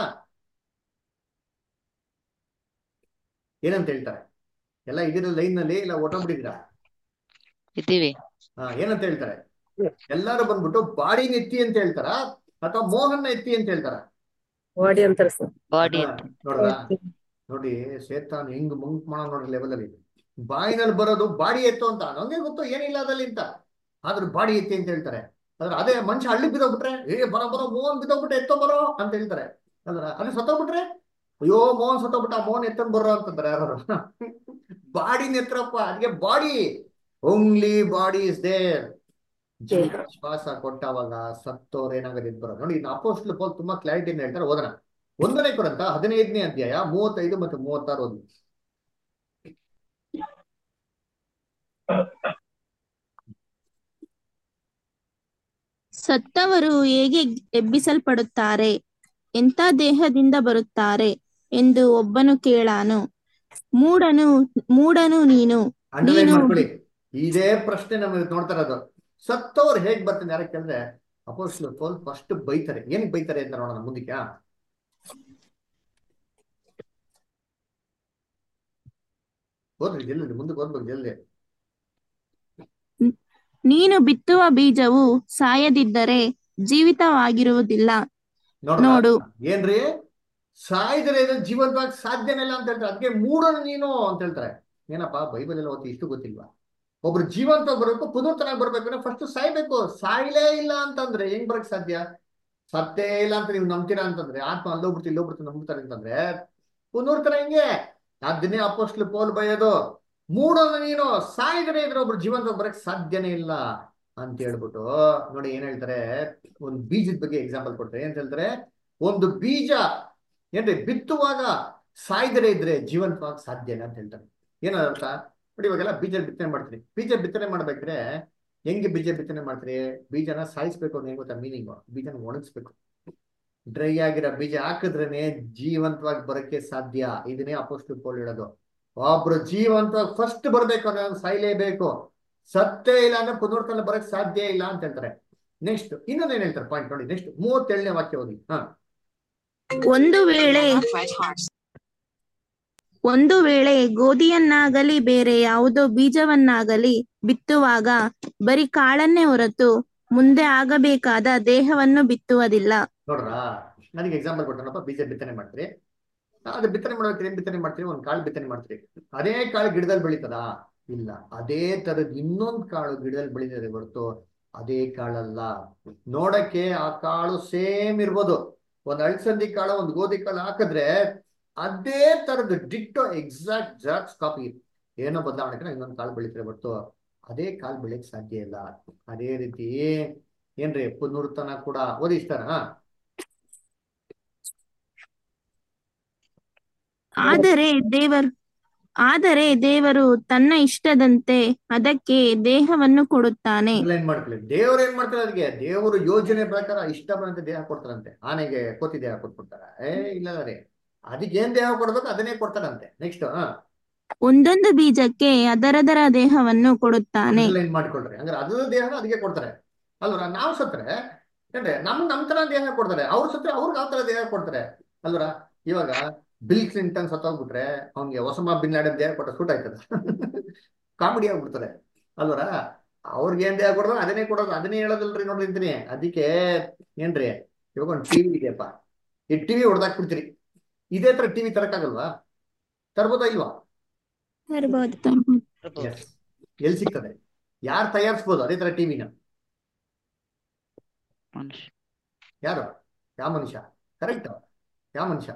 ಏನಂತ ಹೇಳ್ತಾರೆ ಎಲ್ಲ ಇದಿರ ಲೈನ್ ನಲ್ಲಿ ಇಲ್ಲ ಹೊಟ್ಟೋಗ್ಬಿಟ್ಟಿದ್ದೀರಾ ಇದ್ದೀವಿ ಹಾ ಏನಂತ ಹೇಳ್ತಾರೆ ಎಲ್ಲರೂ ಬಂದ್ಬಿಟ್ಟು ಬಾಡಿನ ಎತ್ತಿ ಅಂತ ಹೇಳ್ತಾರ ಅಥವಾ ಮೋಹನ್ನ ಎತ್ತಿ ಅಂತ ಹೇಳ್ತಾರ ಬಾಡಿ ಅಂತಾರೆ ಸರ್ ಬಾಡಿ ಹಾ, ಅಂತ ನೋಡ್ರಾ ನೋಡಿ ಸೇತಾನ್ ಹೆಂಗ್ ಮಂಕ್ ಮಾಡೋ ನೋಡ್ರಿ ಲೆವೆಲ್ ಅಲ್ಲಿ ಬಾಯಿನಲ್ಲಿ ಬರೋದು ಬಾಡಿ ಎತ್ತು ಅಂತ ನಂಗೆ ಗೊತ್ತು ಏನಿಲ್ಲ ಅದಲ್ಲಿ ಅಂತ ಆದ್ರೆ ಬಾಡಿ ಎತ್ತಿ ಅಂತ ಹೇಳ್ತಾರೆ ಆದ್ರೆ ಅದೇ ಮನುಷ್ಯ ಹಳ್ಳಿ ಬಿದ್ದೋಗ್ಬಿಟ್ರೆ ಏ ಬರೋ ಬರೋ ಮೋಹನ್ ಬಿದ್ದೋಗ್ಬಿಟ್ರೆ ಎತ್ತೋ ಬರೋ ಅಂತ ಹೇಳ್ತಾರೆ ಅದ್ರ ಅಲ್ಲಿ ಸತ್ತೋಗ್ಬಿಟ್ರೆ ಅಯ್ಯೋ ಮೋಹನ್ ಸತ್ತೋಗ್ಬಿಟ್ಟ ಮೋಹನ್ ಎತ್ತನ್ ಬರೋ ಅಂತಂದ್ರೆ ಯಾರು ಬಾಡಿನ ಎತ್ತರಪ್ಪ ಅದಕ್ಕೆ body only body is there ಜೀವ ಶ್ವಾಸ ಕೊಟ್ಟವಾಗ ಸತ್ತೋರ್ ಏನಾಗದಿದ್ ಬರೋದು ನೋಡಿ ಇನ್ನು ಅಪೋಸ್ಟ್ಲ್ ಪೌಲ್ ತುಂಬಾ ಕ್ಲಾರಿಟಿಯಿಂದ ಹೇಳ್ತಾರೆ ಓದೋಣ ಒಂದನೇ ಕೊರಂತ ಹದಿನೈದನೇ ಅಧ್ಯಾಯ ಮೂವತ್ತೈದು ಮತ್ತು ಮೂವತ್ತಾರು ಓದಿ ಸತ್ತವರು ಹೇಗೆ ಎಬ್ಬಿಸಲ್ಪಡುತ್ತಾರೆ ಎಂಥ ದೇಹದಿಂದ ಬರುತ್ತಾರೆ ಎಂದು ಒಬ್ಬನು ಕೇಳಾನು ಮೂಡನು ಮೂಡನು ನೀನು ಅಂಡರ್ಲೈನ್ ನೀನು- ಮಾಡ್ಕೊಳ್ಳಿ ಇದೇ ಪ್ರಶ್ನೆ ನಮಗೆ ನೋಡ್ತಾ ಇರೋದು ಸತ್ತವ್ರು ಹೇಗ್ ಬರ್ತಾರೆ ಯಾರಕ್ಕೆ ಅಂದ್ರೆ ಅಪೋಸ್ಟ್ಲ್ ಪೌಲ್ ಫಸ್ಟ್ ಬೈತಾರೆ ಏನ್ ಬೈತಾರೆ ಅಂತ ನೋಡೋಣ ಮುಂದಕ್ಕೆ ಆ? ಓದ್ರಿ ಜಲ್ದಿ ಮುಂದಕ್ಕೆ ಓದ್ಬೇಕು ಜಲ್ದಿ ನೀನು ಬಿತ್ತುವ ಬೀಜವು ಸಾಯದಿದ್ದರೆ ಜೀವಿತವಾಗಿರುವುದಿಲ್ಲ ನೋಡ್ರಾ? ನೋಡು. ಏನ್ರಿ ಸಾಯ್ದರೆ ಇದು ಜೀವಂತವಾಗಿ ಸಾಧ್ಯನೇ ಇಲ್ಲ ಅಂತ ಹೇಳ್ತಾರೆ ಅದಕ್ಕೆ ಮೂಡನು ನೀನು ಅಂತ ಹೇಳ್ತಾರೆ ಏನಪ್ಪಾ ಬೈಬಲ್ ಎಲ್ಲ ಓದಿ ಇಷ್ಟು ಗೊತ್ತಿಲ್ವಾ ಒಬ್ರು ಜೀವಂತ ಬರ್ಬೇಕು ಪುನರ್ತನಾಗಿ ಬರ್ಬೇಕು ಅಂದ್ರೆ ಫಸ್ಟ್ ಸಾಯ್ಬೇಕು ಸಾಯ್ಲೇ ಇಲ್ಲ ಅಂತಂದ್ರೆ ಹೆಂಗ್ ಬರಕ್ ಸಾಧ್ಯ ಸತ್ತೇ ಇಲ್ಲ ಅಂತ ನೀವು ನಂಬ್ತೀರಾ ಅಂತಂದ್ರೆ ಆತ್ಮ ಅಲ್ಲೋಗ್ಬಿಡ್ತು ಇಲ್ಲೋಗ್ಬಿಡ್ತು ನಂಬ್ತಾರೆ ಅಂತಂದ್ರೆ ಪುನರ್ತನ ಹೆಂಗೆ ಅದನ್ನೇ ಅಪೋಸ್ಟ್ಲು ಪೋಲ್ ಬೈಯೋದು ಮೂಡೋನು ನೀನು ಸಾಯ್ದರೆ ಇದ್ರೆ ಒಬ್ರು ಜೀವಂತ ಬರಕ್ ಸಾಧ್ಯನೇ ಇಲ್ಲ ಅಂತ ಹೇಳ್ಬಿಟ್ಟು ನೋಡಿ ಏನ್ ಹೇಳ್ತಾರೆ ಒಂದು ಬೀಜದ ಬಗ್ಗೆ ಎಕ್ಸಾಂಪಲ್ ಕೊಡ್ತಾರೆ ಏನ್ ಹೇಳ್ತಾರೆ ಒಂದು ಬೀಜ ಏನ್ರಿ ಬಿತ್ತುವಾಗ ಸಾಯ್ದರೆ ಇದ್ರೆ ಜೀವಂತವಾಗಿ ಸಾಧ್ಯ ಇಲ್ಲ ಅಂತ ಹೇಳ್ತಾರೆ ಏನದ ಅರ್ಥ ನೋಡಿ ಇವಾಗೆಲ್ಲ ಬೀಜ ಬಿತ್ತನೆ ಮಾಡ್ತೀರಿ ಬೀಜ ಬಿತ್ತನೆ ಮಾಡ್ಬೇಕ್ರೆ ಹೆಂಗೆ ಬೀಜ ಬಿತ್ತನೆ ಮಾಡ್ತೀರಿ ಬೀಜನ ಸಾಯಿಸ್ಬೇಕು ಅಂತ ಏನ್ ಗೊತ್ತಾ ಮೀನಿಂಗ್ ಬೀಜನ ಒಣಗಿಸ್ಬೇಕು ಡ್ರೈ ಆಗಿರೋ ಬೀಜ ಹಾಕಿದ್ರೇನೆ ಜೀವಂತವಾಗಿ ಬರಕ್ಕೆ ಸಾಧ್ಯ ಇದನ್ನೇ ಅಪೋಸ್ಟಲ್ ಪೋಲ್ ಹೇಳೋದು ಒಬ್ರು ಜೀವಂತವಾಗಿ ಫಸ್ಟ್ ಬರ್ಬೇಕು ಅಂದ್ರೆ ಅವ್ನು ಸಾಯ್ಲೇಬೇಕು ಸತ್ತೇ ಇಲ್ಲ ಅಂದ್ರೆ ಪುನರ್ತನ ಬರಕ್ ಸಾಧ್ಯ ಇಲ್ಲ ಅಂತ ಹೇಳ್ತಾರೆ ನೆಕ್ಸ್ಟ್ ಇನ್ನೊಂದು ಏನ್ ಹೇಳ್ತಾರೆ ಪಾಯಿಂಟ್ ನೋಡಿ ನೆಕ್ಸ್ಟ್ ಮೂವತ್ತೇಳನೇ ವಾಕ್ಯ ಓದಿ ಹಾ ಒಂದು ವೇಳೆ ಒಂದು ವೇಳೆ ಗೋಧಿಯನ್ನಾಗಲಿ ಬೇರೆ ಯಾವುದೋ ಬೀಜವನ್ನಾಗಲಿ ಬಿತ್ತುವಾಗ ಬರೀ ಕಾಳನ್ನೇ ಹೊರತು ಮುಂದೆ ಆಗಬೇಕಾದ ದೇಹವನ್ನು ಬಿತ್ತುವುದಿಲ್ಲ ನೋಡ್ರಾ ನನಗೆ ಎಕ್ಸಾಂಪಲ್ ಕೊಟ್ಟನಪ್ಪ ಬೀಜ ಬಿತ್ತನೆ ಮಾಡ್ತೀರಿ ಅದು ಬಿತ್ತನೆ ಮಾಡ್ಬೇಕು ಏನ್ ಬಿತ್ತನೆ ಮಾಡ್ತೀರಿ ಒಂದ್ ಕಾಳು ಬಿತ್ತನೆ ಮಾಡ್ತೀರಿ ಅದೇ ಕಾಳು ಗಿಡದಲ್ಲಿ ಬೆಳೀತದಾ ಇಲ್ಲ ಅದೇ ತರದ್ ಇನ್ನೊಂದ್ ಕಾಳು ಗಿಡದಲ್ಲಿ ಬೆಳೀತದೆ ಹೊರತು ಅದೇ ಕಾಳಲ್ಲ ನೋಡಕ್ಕೆ ಆ ಕಾಳು ಸೇಮ್ ಇರ್ಬೋದು ಒಂದು ಅಳಸಂದಿ ಕಾಳು ಒಂದು ಗೋಧಿ ಕಾಳು ಹಾಕಿದ್ರೆ ಅದೇ ತರದ ಡಿಟ್ಟೋ ಎಕ್ಸಾಕ್ಟ್ ಜೆರಾಕ್ಸ್ ಕಾಪಿ ಏನೋ ಬದಲಾವಣೆ ಇನ್ನೊಂದು ಕಾಳು ಬೆಳಿತಾರೆ ಹೊರತು ಅದೇ ಕಾಳು ಬೆಳೆಯಕ್ ಸಾಧ್ಯ ಇಲ್ಲ ಅದೇ ರೀತಿ ಏನ್ರಿ ಪುನರುತ್ಥಾನ ಕೂಡ ಓದಿಸ್ತಾರ ಆದರೆ ದೇವರು ಆದರೆ ದೇವರು ತನ್ನ ಇಷ್ಟದಂತೆ ಅದಕ್ಕೆ ದೇಹವನ್ನು ಕೊಡುತ್ತಾನೆ ಅಂಡರ್ಲೈನ್ ಮಾಡ್ಕೊಳ್ಳಿ ದೇವ್ರು ಏನ್ ಮಾಡ್ತಾರೆ ಅದಕ್ಕೆ ದೇವರು ಯೋಜನೆ ಪ್ರಕಾರ ಇಷ್ಟ ಬಂದಂತೆ ದೇಹ ಕೊಡ್ತಾರಂತೆ ಆನೆಗೆ ಕೋತಿ ದೇಹ ಕೊಟ್ಬಿಡ್ತಾರ ಏ ಇಲ್ಲ ರೀ ಅದಕ್ಕೆ ಏನ್ ದೇಹ ಕೊಡ್ಬೇಕು ಅದನ್ನೇ ಕೊಡ್ತಾರಂತೆ ನೆಕ್ಸ್ಟ್ ಹಾ ಒಂದೊಂದು ಬೀಜಕ್ಕೆ ಅದರದರ ದೇಹವನ್ನು ಕೊಡುತ್ತಾನೆ ಅಂಡರ್ಲೈನ್ ಮಾಡ್ಕೊಳ್ರಿ ಹಂಗಾರೆ ಅದ್ರ ದೇಹನ ಅದಕ್ಕೆ ಕೊಡ್ತಾರೆ ಅಲ್ವರ ನಾವು ಸತ್ರೆ ಏನ್ರಿ ನಮ್ ನಮ್ ತರ ದೇಹ ಕೊಡ್ತಾರೆ ಅವ್ರು ಸತ್ರೆ ಅವ್ರಿಗೆ ಯಾವ ತರ ದೇಹ ಕೊಡ್ತಾರೆ ಅಲ್ವರ ಇವಾಗ ಬಿಲ್ ಕ್ಲಿಂಟನ್ ಸತ್ತೋಗ್ಬಿಟ್ರೆ ಅವ್ನಿಗೆ ಒಸಮಾ ಬಿನ್ ಲಾಡೆನ್ ದೇಹ ಕೊಟ್ಟ ಸೂಟ್ ಆಯ್ತದ ಕಾಮಿಡಿ ಆಗ್ಬಿಡ್ತಾರೆ ಅಲ್ವರ ಅವ್ರಿಗೆ ಏನ್ ದೇಹ ಕೊಡೋದು ಅದನ್ನೇ ಕೊಡೋದು ಅದನ್ನೇ ಹೇಳೋದಲ್ರಿ ನೋಡ್ರಿ ಅಂತೀನಿ ಅದಕ್ಕೆ ಏನ್ರಿ ಇವಾಗ ಒಂದು ಟಿವಿ ಇದೆಯಪ್ಪ ಈ ಟಿವಿ ಹೊಡೆದಾಕ್ಬಿಡ್ತೀರಿ ಇದೇ ತರ ಟಿವಿ ತರಕ್ಕಾಗಲ್ವಾ ತರ್ಬೋದಾ ಇಲ್ವಾ ತರ್ಬೋದು ತರ್ಬೋದು ಎಸ್ ಎಲ್ಲಿ ಸಿಗ್ತದೆ ಯಾರು ತಯಾರಿಸ್ಬೋದು ಅದೇ ತರ ಟಿವಿನ ಮನುಷ್ಯ ಯಾರು ಯಾವ ಮನುಷ್ಯ ಕರೆಕ್ಟ್ ಯಾವ ಮನುಷ್ಯ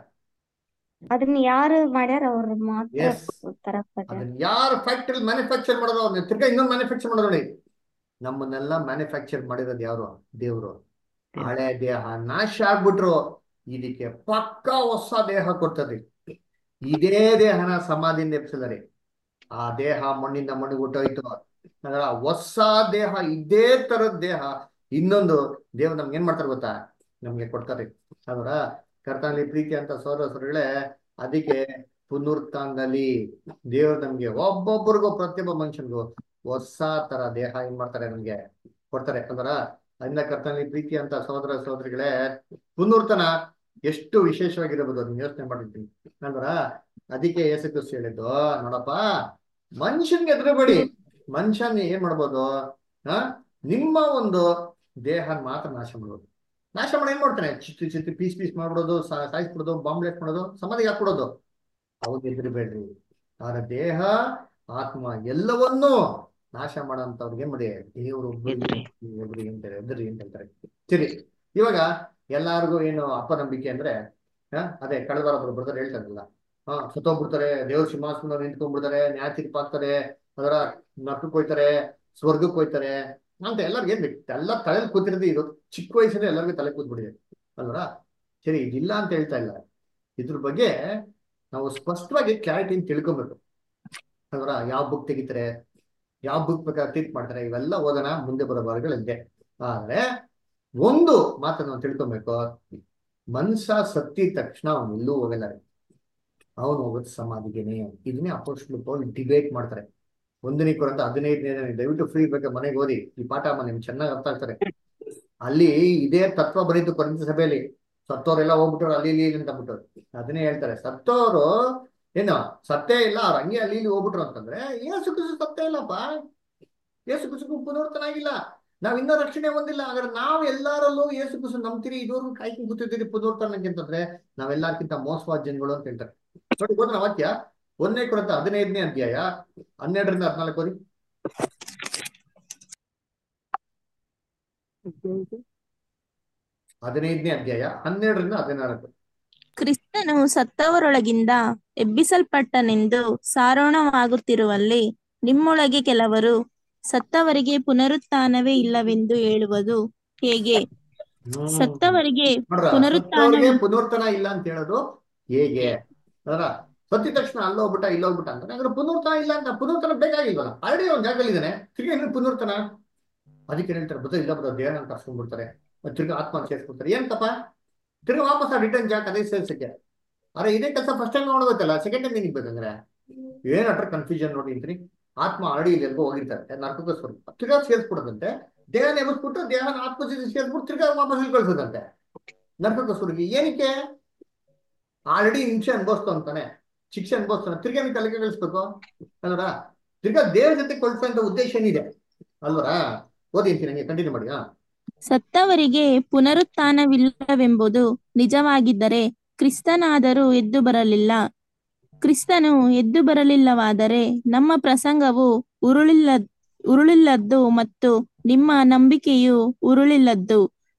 ಅದನ್ನ ಯಾರು ಮಾಡ್ಯಾರ ಅವ್ರ ಮಾತ್ರ Yes. ತರಕ್ ಸಾಧ್ಯ. ಅದನ್ನ ಯಾರು ಫ್ಯಾಕ್ಟರಿ ಮ್ಯಾನುಫ್ಯಾಕ್ಚರ್ ಮಾಡೋದು ಅವ್ರನ್ನ ತಿರ್ಗಾ ಇನ್ನೊಂದು ಮ್ಯಾನುಫ್ಯಾಕ್ಚರ್ ಮಾಡೋದು ನೋಡಿ ನಮ್ಮನ್ನೆಲ್ಲ ಮ್ಯಾನುಫ್ಯಾಕ್ಚರ್ ಮಾಡಿರೋದು ಯಾರು ದೇವ್ರು ಹಳೆ ದೇಹ ನಾಶ ಆಗ್ಬಿಟ್ರು ಇದಕ್ಕೆ ಪಕ್ಕಾ ಹೊಸ ದೇಹ ಕೊಡ್ತದೆ ಇದೇ ದೇಹನ ಸಮಾಧಿಯಿಂದ ಎಬ್ಸಿದಾರೆ ಆ ದೇಹ ಮಣ್ಣಿಂದ ಮಣ್ಣಿಗೆ ಹುಟ್ಟೋಯ್ತು ಅದರ ಹೊಸ ದೇಹ ಇದೇ ತರದ ದೇಹ ಇನ್ನೊಂದು ದೇವ್ರು ನಮ್ಗೆ ಏನ್ ಮಾಡ್ತಾರೆ ಗೊತ್ತಾ ನಮ್ಗೆ ಕೊಡ್ತಾರೆ ಅದರ ಕರ್ತನಲ್ಲಿ ಪ್ರೀತಿ ಅಂತ ಸೋದರ ಸೋದರಿಗಳೇ ಅದಕ್ಕೆ ಪುನರುತ್ಥಾನದಲ್ಲಿ ದೇವ್ರು ನಮ್ಗೆ ಒಬ್ಬೊಬ್ಬರಿಗೂ ಪ್ರತಿಯೊಬ್ಬ ಮನುಷ್ಯನಿಗೂ ಹೊಸ ತರ ದೇಹ ಏನ್ ಮಾಡ್ತಾರೆ ನಮ್ಗೆ ಕೊಡ್ತಾರೆ ಅದರ ಅದನ್ನ ಕರ್ತನಲ್ಲಿ ಪ್ರೀತಿ ಅಂತ ಸಹೋದರ ಸಹೋದರಿಗಳೇ ಪುನರುತ್ಥಾನ ಎಷ್ಟು ವಿಶೇಷವಾಗಿರಬಹುದು ಅದನ್ನ ಯೋಚನೆ ಮಾಡಿರ್ತೀನಿ ಅಂದ್ರ ಅದಕ್ಕೆ ಯೇಸು ಕ್ರಿಸ್ತ ಹೇಳಿದ್ದು ನೋಡಪ್ಪ ಮನುಷ್ಯನ್ಗೆ ಎದುರುಬೇಡಿ ಮನುಷ್ಯನ್ ಏನ್ ಮಾಡ್ಬೋದು ಆ ನಿಮ್ಮ ಒಂದು ದೇಹನ ಮಾತ್ರ ನಾಶ ಮಾಡ್ಬೋದು ನಾಶ ಮಾಡಿ ಏನ್ ಮಾಡ್ತಾನೆ ಚಿತ್ತು ಚಿತ್ತು ಪೀಸ್ ಪೀಸ್ ಮಾಡ್ಬಿಡೋದು ಸಾ- ಸಾಯಿಸ್ಬಿಡೋದು ಬಾಂಬ್ ಬ್ಲಾಸ್ಟ್ ಮಾಡೋದು ಸಮಾಧಿಗೆ ಹಾಕ್ಬಿಡೋದು ಅವಾಗ ಎದುರುಬೇಡ್ರಿ ಅವರ ದೇಹ ಆತ್ಮ ಎಲ್ಲವನ್ನೂ ನಾಶ ಮಾಡೋಂಥವ್ರಿಗೆ ಏನ್ ಮಾಡಿ ದೇವರು ಎದ್ರಿ. ಎದ್ರಿ ಅಂತಾರೆ ಎದ್ರಿ ಅಂತ ಹೇಳ್ತಾರೆ ಸರಿ ಇವಾಗ ಎಲ್ಲಾರ್ಗು ಏನು ಅಪನಂಬಿಕೆ ಅಂದ್ರೆ ಆ, ಅದೇ ಕಳೆದ ವಾರ ಒಬ್ರು ಬ್ರದರ್ ಹೇಳ್ತಾರಲ್ಲ ಹಾ ಸತ್ತೋಗ್ಬಿಡ್ತಾರೆ ದೇವ್ರ ಸಿಂಹಾಸನ ನಿಂತ್ಕೊಂಡ್ಬಿಡ್ತಾರೆ ನ್ಯಾಯ ತೀರ್ಪಾಗ್ತಾರೆ ಅದರ ನಕ್ಕಕ್ಕೆ ಹೋಯ್ತಾರೆ ಸ್ವರ್ಗಕ್ಕೆ ಹೋಯ್ತಾರೆ ಅಂತ ಎಲ್ಲರಿಗೂ ಏನ್ ಬೇಕು ಎಲ್ಲ ತಲೆಯಲ್ಲಿ ಕೂತಿರೋದು ಇದು ಚಿಕ್ಕ ವಯಸ್ಸಿಂದ ಎಲ್ಲರಿಗೂ ತಲೆ ಕೂತ್ಬಿಟ್ಟಿದೆ ಅಲ್ವರ ಸರಿ ಇದಿಲ್ಲ ಅಂತ ಹೇಳ್ತಾ ಇಲ್ಲ ಇದ್ರ ಬಗ್ಗೆ ನಾವು ಸ್ಪಷ್ಟವಾಗಿ ಕ್ಲಾರಿಟಿ ತಿಳ್ಕೊಬೇಕು ಅಲ್ವರ ಯಾವ ಬುಕ್ ತೆಗಿತಾರೆ ಯಾವ ಬುಕ್ ಬೇಕಾದ್ರೆ ಟ್ರೀಟ್ ಮಾಡ್ತಾರೆ ಇವೆಲ್ಲ ಓದೋಣ ಮುಂದೆ ಬರೋ ವಾರಗಳಿದೆ ಆದ್ರೆ ಒಂದು ಮಾತನ್ನ ನಾವು ತಿಳ್ಕೊಬೇಕು ಮನುಷ್ಯ ಸತ್ತಿದ ತಕ್ಷಣ ಅವನು ಎಲ್ಲೂ ಹೋಗಲ್ಲ ಅವನು ಹೋಗೋದು ಸಮಾಧಿಗೆನೆ ಇದನ್ನೇ ಅಪೋಸ್ಟ್ಲು ಪೌಲ್ ಡಿಬೇಟ್ ಮಾಡ್ತಾರೆ ಒಂದನೇ ಕೊರಂತ ಹದಿನೈದನೇ ದಯವಿಟ್ಟು ಫ್ರೀ ಬೇಕಾ ಮನೆಗೆ ಓದಿ ಈ ಪಾಠ ನಿಮ್ಗೆ ಚೆನ್ನಾಗಿ ಅರ್ಥ ಆಗ್ತಾರೆ ಅಲ್ಲಿ ಇದೇ ತತ್ವ ಬರೀತು ಕೊರಂತ ಸಭೆಯಲ್ಲಿ ಸತ್ತೋರೆಲ್ಲ ಹೋಗ್ಬಿಟ್ಟರು ಅಲ್ಲಿ ಇಲ್ಲಿ ಇಲ್ಲಿ ಅಂತ ಬಿಟ್ಟರು ಅದನ್ನೇ ಹೇಳ್ತಾರೆ ಸತ್ತೋರು ಏನು ಸತ್ತೇ ಇಲ್ಲ ಅವ್ರು ಹಂಗೆ ಅಲ್ಲಿ ಇಲ್ಲಿ ಹೋಗ್ಬಿಟ್ರು ಅಂತಂದ್ರೆ ಏಸು ಕುಸು ಸತ್ತೇ ಇಲ್ಲಪ್ಪ ಏಸು ಕುಸು ಪುನರ್ತನಾಗಿಲ್ಲ ನಾವ್ ಇನ್ನೂ ರಕ್ಷಣೆ ಹೊಂದಿಲ್ಲ ಹಾಗಾದ್ರೆ ನಾವು ಎಲ್ಲಾರಲ್ಲೂ ಏಸು ಕುಸು ನಂಬ್ತೀರಿ ಇದುವರೆಗೂ ಕಾಯ್ಕೊಂಡು ಕೂತಿದ್ದೀರಿ ಪುನರ್ತನಕ್ಕೆ ಅಂತಂದ್ರೆ ನಾವೆಲ್ಲಕ್ಕಿಂತ ಮೋಸವಾದ ಜನಗಳು ಅಂತ ಹೇಳ್ತಾರೆ ನೋಡಿ ಗೊತ್ತಾ ವಾಕ್ಯ ಒಂದನೇ ಕೊರಂತ ಹದಿನೈದನೇ ಅಧ್ಯಾಯ ಹನ್ನೆರಡರಿಂದ ಹದಿನಾಲ್ಕು ಓದಿ ಹದಿನೈದನೇ ಅಧ್ಯಾಯ ಹನ್ನೆರಡರಿಂದ ಹದಿನಾಲ್ಕು ಕ್ರಿಸ್ತನು ಸತ್ತವರೊಳಗಿಂದ ಎಬ್ಬಿಸಲ್ಪಟ್ಟನೆಂದು ಸಾರೋಣವಾಗುತ್ತಿರುವಲ್ಲಿ ನಿಮ್ಮೊಳಗೆ ಕೆಲವರು ಸತ್ತವರಿಗೆ ಪುನರುತ್ಥಾನವೇ ಇಲ್ಲವೆಂದು ಹೇಳುವುದು ಹೇಗೆ ಹ್ಮ್. ಸತ್ತವರಿಗೆ ನೋಡ್ರ ಪುನರುತ್ಥಾನ ಸತ್ತವ್ರಿಗೆ ಪುನರ್ತನ ಇಲ್ಲ ಅಂತ ಹೇಳೋದು ಹೇಗೆ ಅದರ ಸತ್ತಿದ ತಕ್ಷಣ ಅಲ್ಲೋಗ್ಬಿಟ್ಟ ಇಲ್ಲೋಗ್ಬಿಟ್ಟ ಅಂತ ಅಂದ್ರೆ ಪುನರ್ತನ ಇಲ್ಲ ಅಂತ ಪುನರ್ತನ ಬೇಕಾಗಿಲ್ವಲ್ಲ ಆಲ್ರೆಡಿ ಒಂದ್ ಜಾಗದಲ್ಲಿ ಇದ್ದಾನೆ ತಿರ್ಗಿ ಏನು ಪುನರ್ತನ ಅದಕ್ಕೆ ಏನ್ ಹೇಳ್ತಾರೆ ಬದ ಇಲ್ಲ ಬದ ದೇಹನ ಕರ್ಸ್ಕೊಂಡ್ಬಿಡ್ತಾರೆ ಮತ್ತೆ ತಿರ್ಗಿ ಆತ್ಮ ಸೇರಿಸ್ಬಿಡ್ತಾರೆ ಏನ್ ತಪ್ಪ ತಿರ್ಗಿ ವಾಪಸ್ ರಿಟರ್ನ್ ಜಾಗ ಅದೇ ಸೇರ್ಸಕ್ಕೆ ಅರೆ ಇದೇ ಕೆಲಸ ಫಸ್ಟ್ ಟೈಮ್ ನೋಡ್ಬೇಕಲ್ಲ ಸೆಕೆಂಡ್ ಟೈಮ್ ಏನಿಗೆ ಬೇಕಂದ್ರೆ ಏನ್ ಅಟ್ರ ಕನ್ಫ್ಯೂಷನ್ ನೋಡಿ ಅಂತೀನಿ ಆತ್ಮ ಆಲ್ರೆಡಿ ಇಲ್ಲಿ ಎಲ್ಗೋ ಹೋಗಿರ್ತಾರೆ ನರಕಕ್ಕೆ ಸ್ವರ್ಗ ತಿರ್ಗಾ ಸೇರಿಸ್ಬಿಡೋದಂತೆ ದೇಹನ ಎಬ್ಬಿಸ್ಬಿಟ್ಟು ದೇಹನ ಆತ್ಮ ಜೊತೆ ಸೇರಿಸ್ಬಿಟ್ಟು ತಿರ್ಗಾ ವಾಪಸ್ ಇಲ್ಲಿ ಕಳ್ಸೋದಂತೆ ನರಕಕ್ಕೆ ಸ್ವರ್ಗ ಏನಕ್ಕೆ ಆಲ್ರೆಡಿ ಹಿಂಸೆ ಅನುಭವಿಸ್ತು ಅಂತಾನೆ ಶಿಕ್ಷೆ ಅನುಭವಿಸ್ತಾನೆ ತಿರ್ಗಾ ನೀವು ತಲೆಗೆ ಕಳಿಸ್ಬೇಕು ಅಲ್ವರಾ ತಿರ್ಗಾ ದೇವ್ರ ಜೊತೆ ಕಳ್ಸೋ ಉದ್ದೇಶ ಏನಿದೆ ಅಲ್ವರಾ ಓದಿ ಅಂತೀನಿ ನಂಗೆ ಕಂಟಿನ್ಯೂ ಮಾಡಿ ಹಾ ಸತ್ತವರಿಗೆ ಪುನರುತ್ಥಾನವಿಲ್ಲವೆಂಬುದು ನಿಜವಾಗಿದ್ದರೆ ಕ್ರಿಸ್ತನಾದರೂ ಎದ್ದು ಬರಲಿಲ್ಲ ಕ್ರಿಸ್ತನು ಎದ್ದು ಬರಲಿಲ್ಲವಾದರೆ ನಮ್ಮ ಪ್ರಸಂಗವು ಉರುಳಿಲ್ಲ ಉರುಳಿಲ್ಲದ್ದು ಮತ್ತು ನಿಮ್ಮ ನಂಬಿಕೆಯು ಉರುಳಿಲ್ಲದ್ದು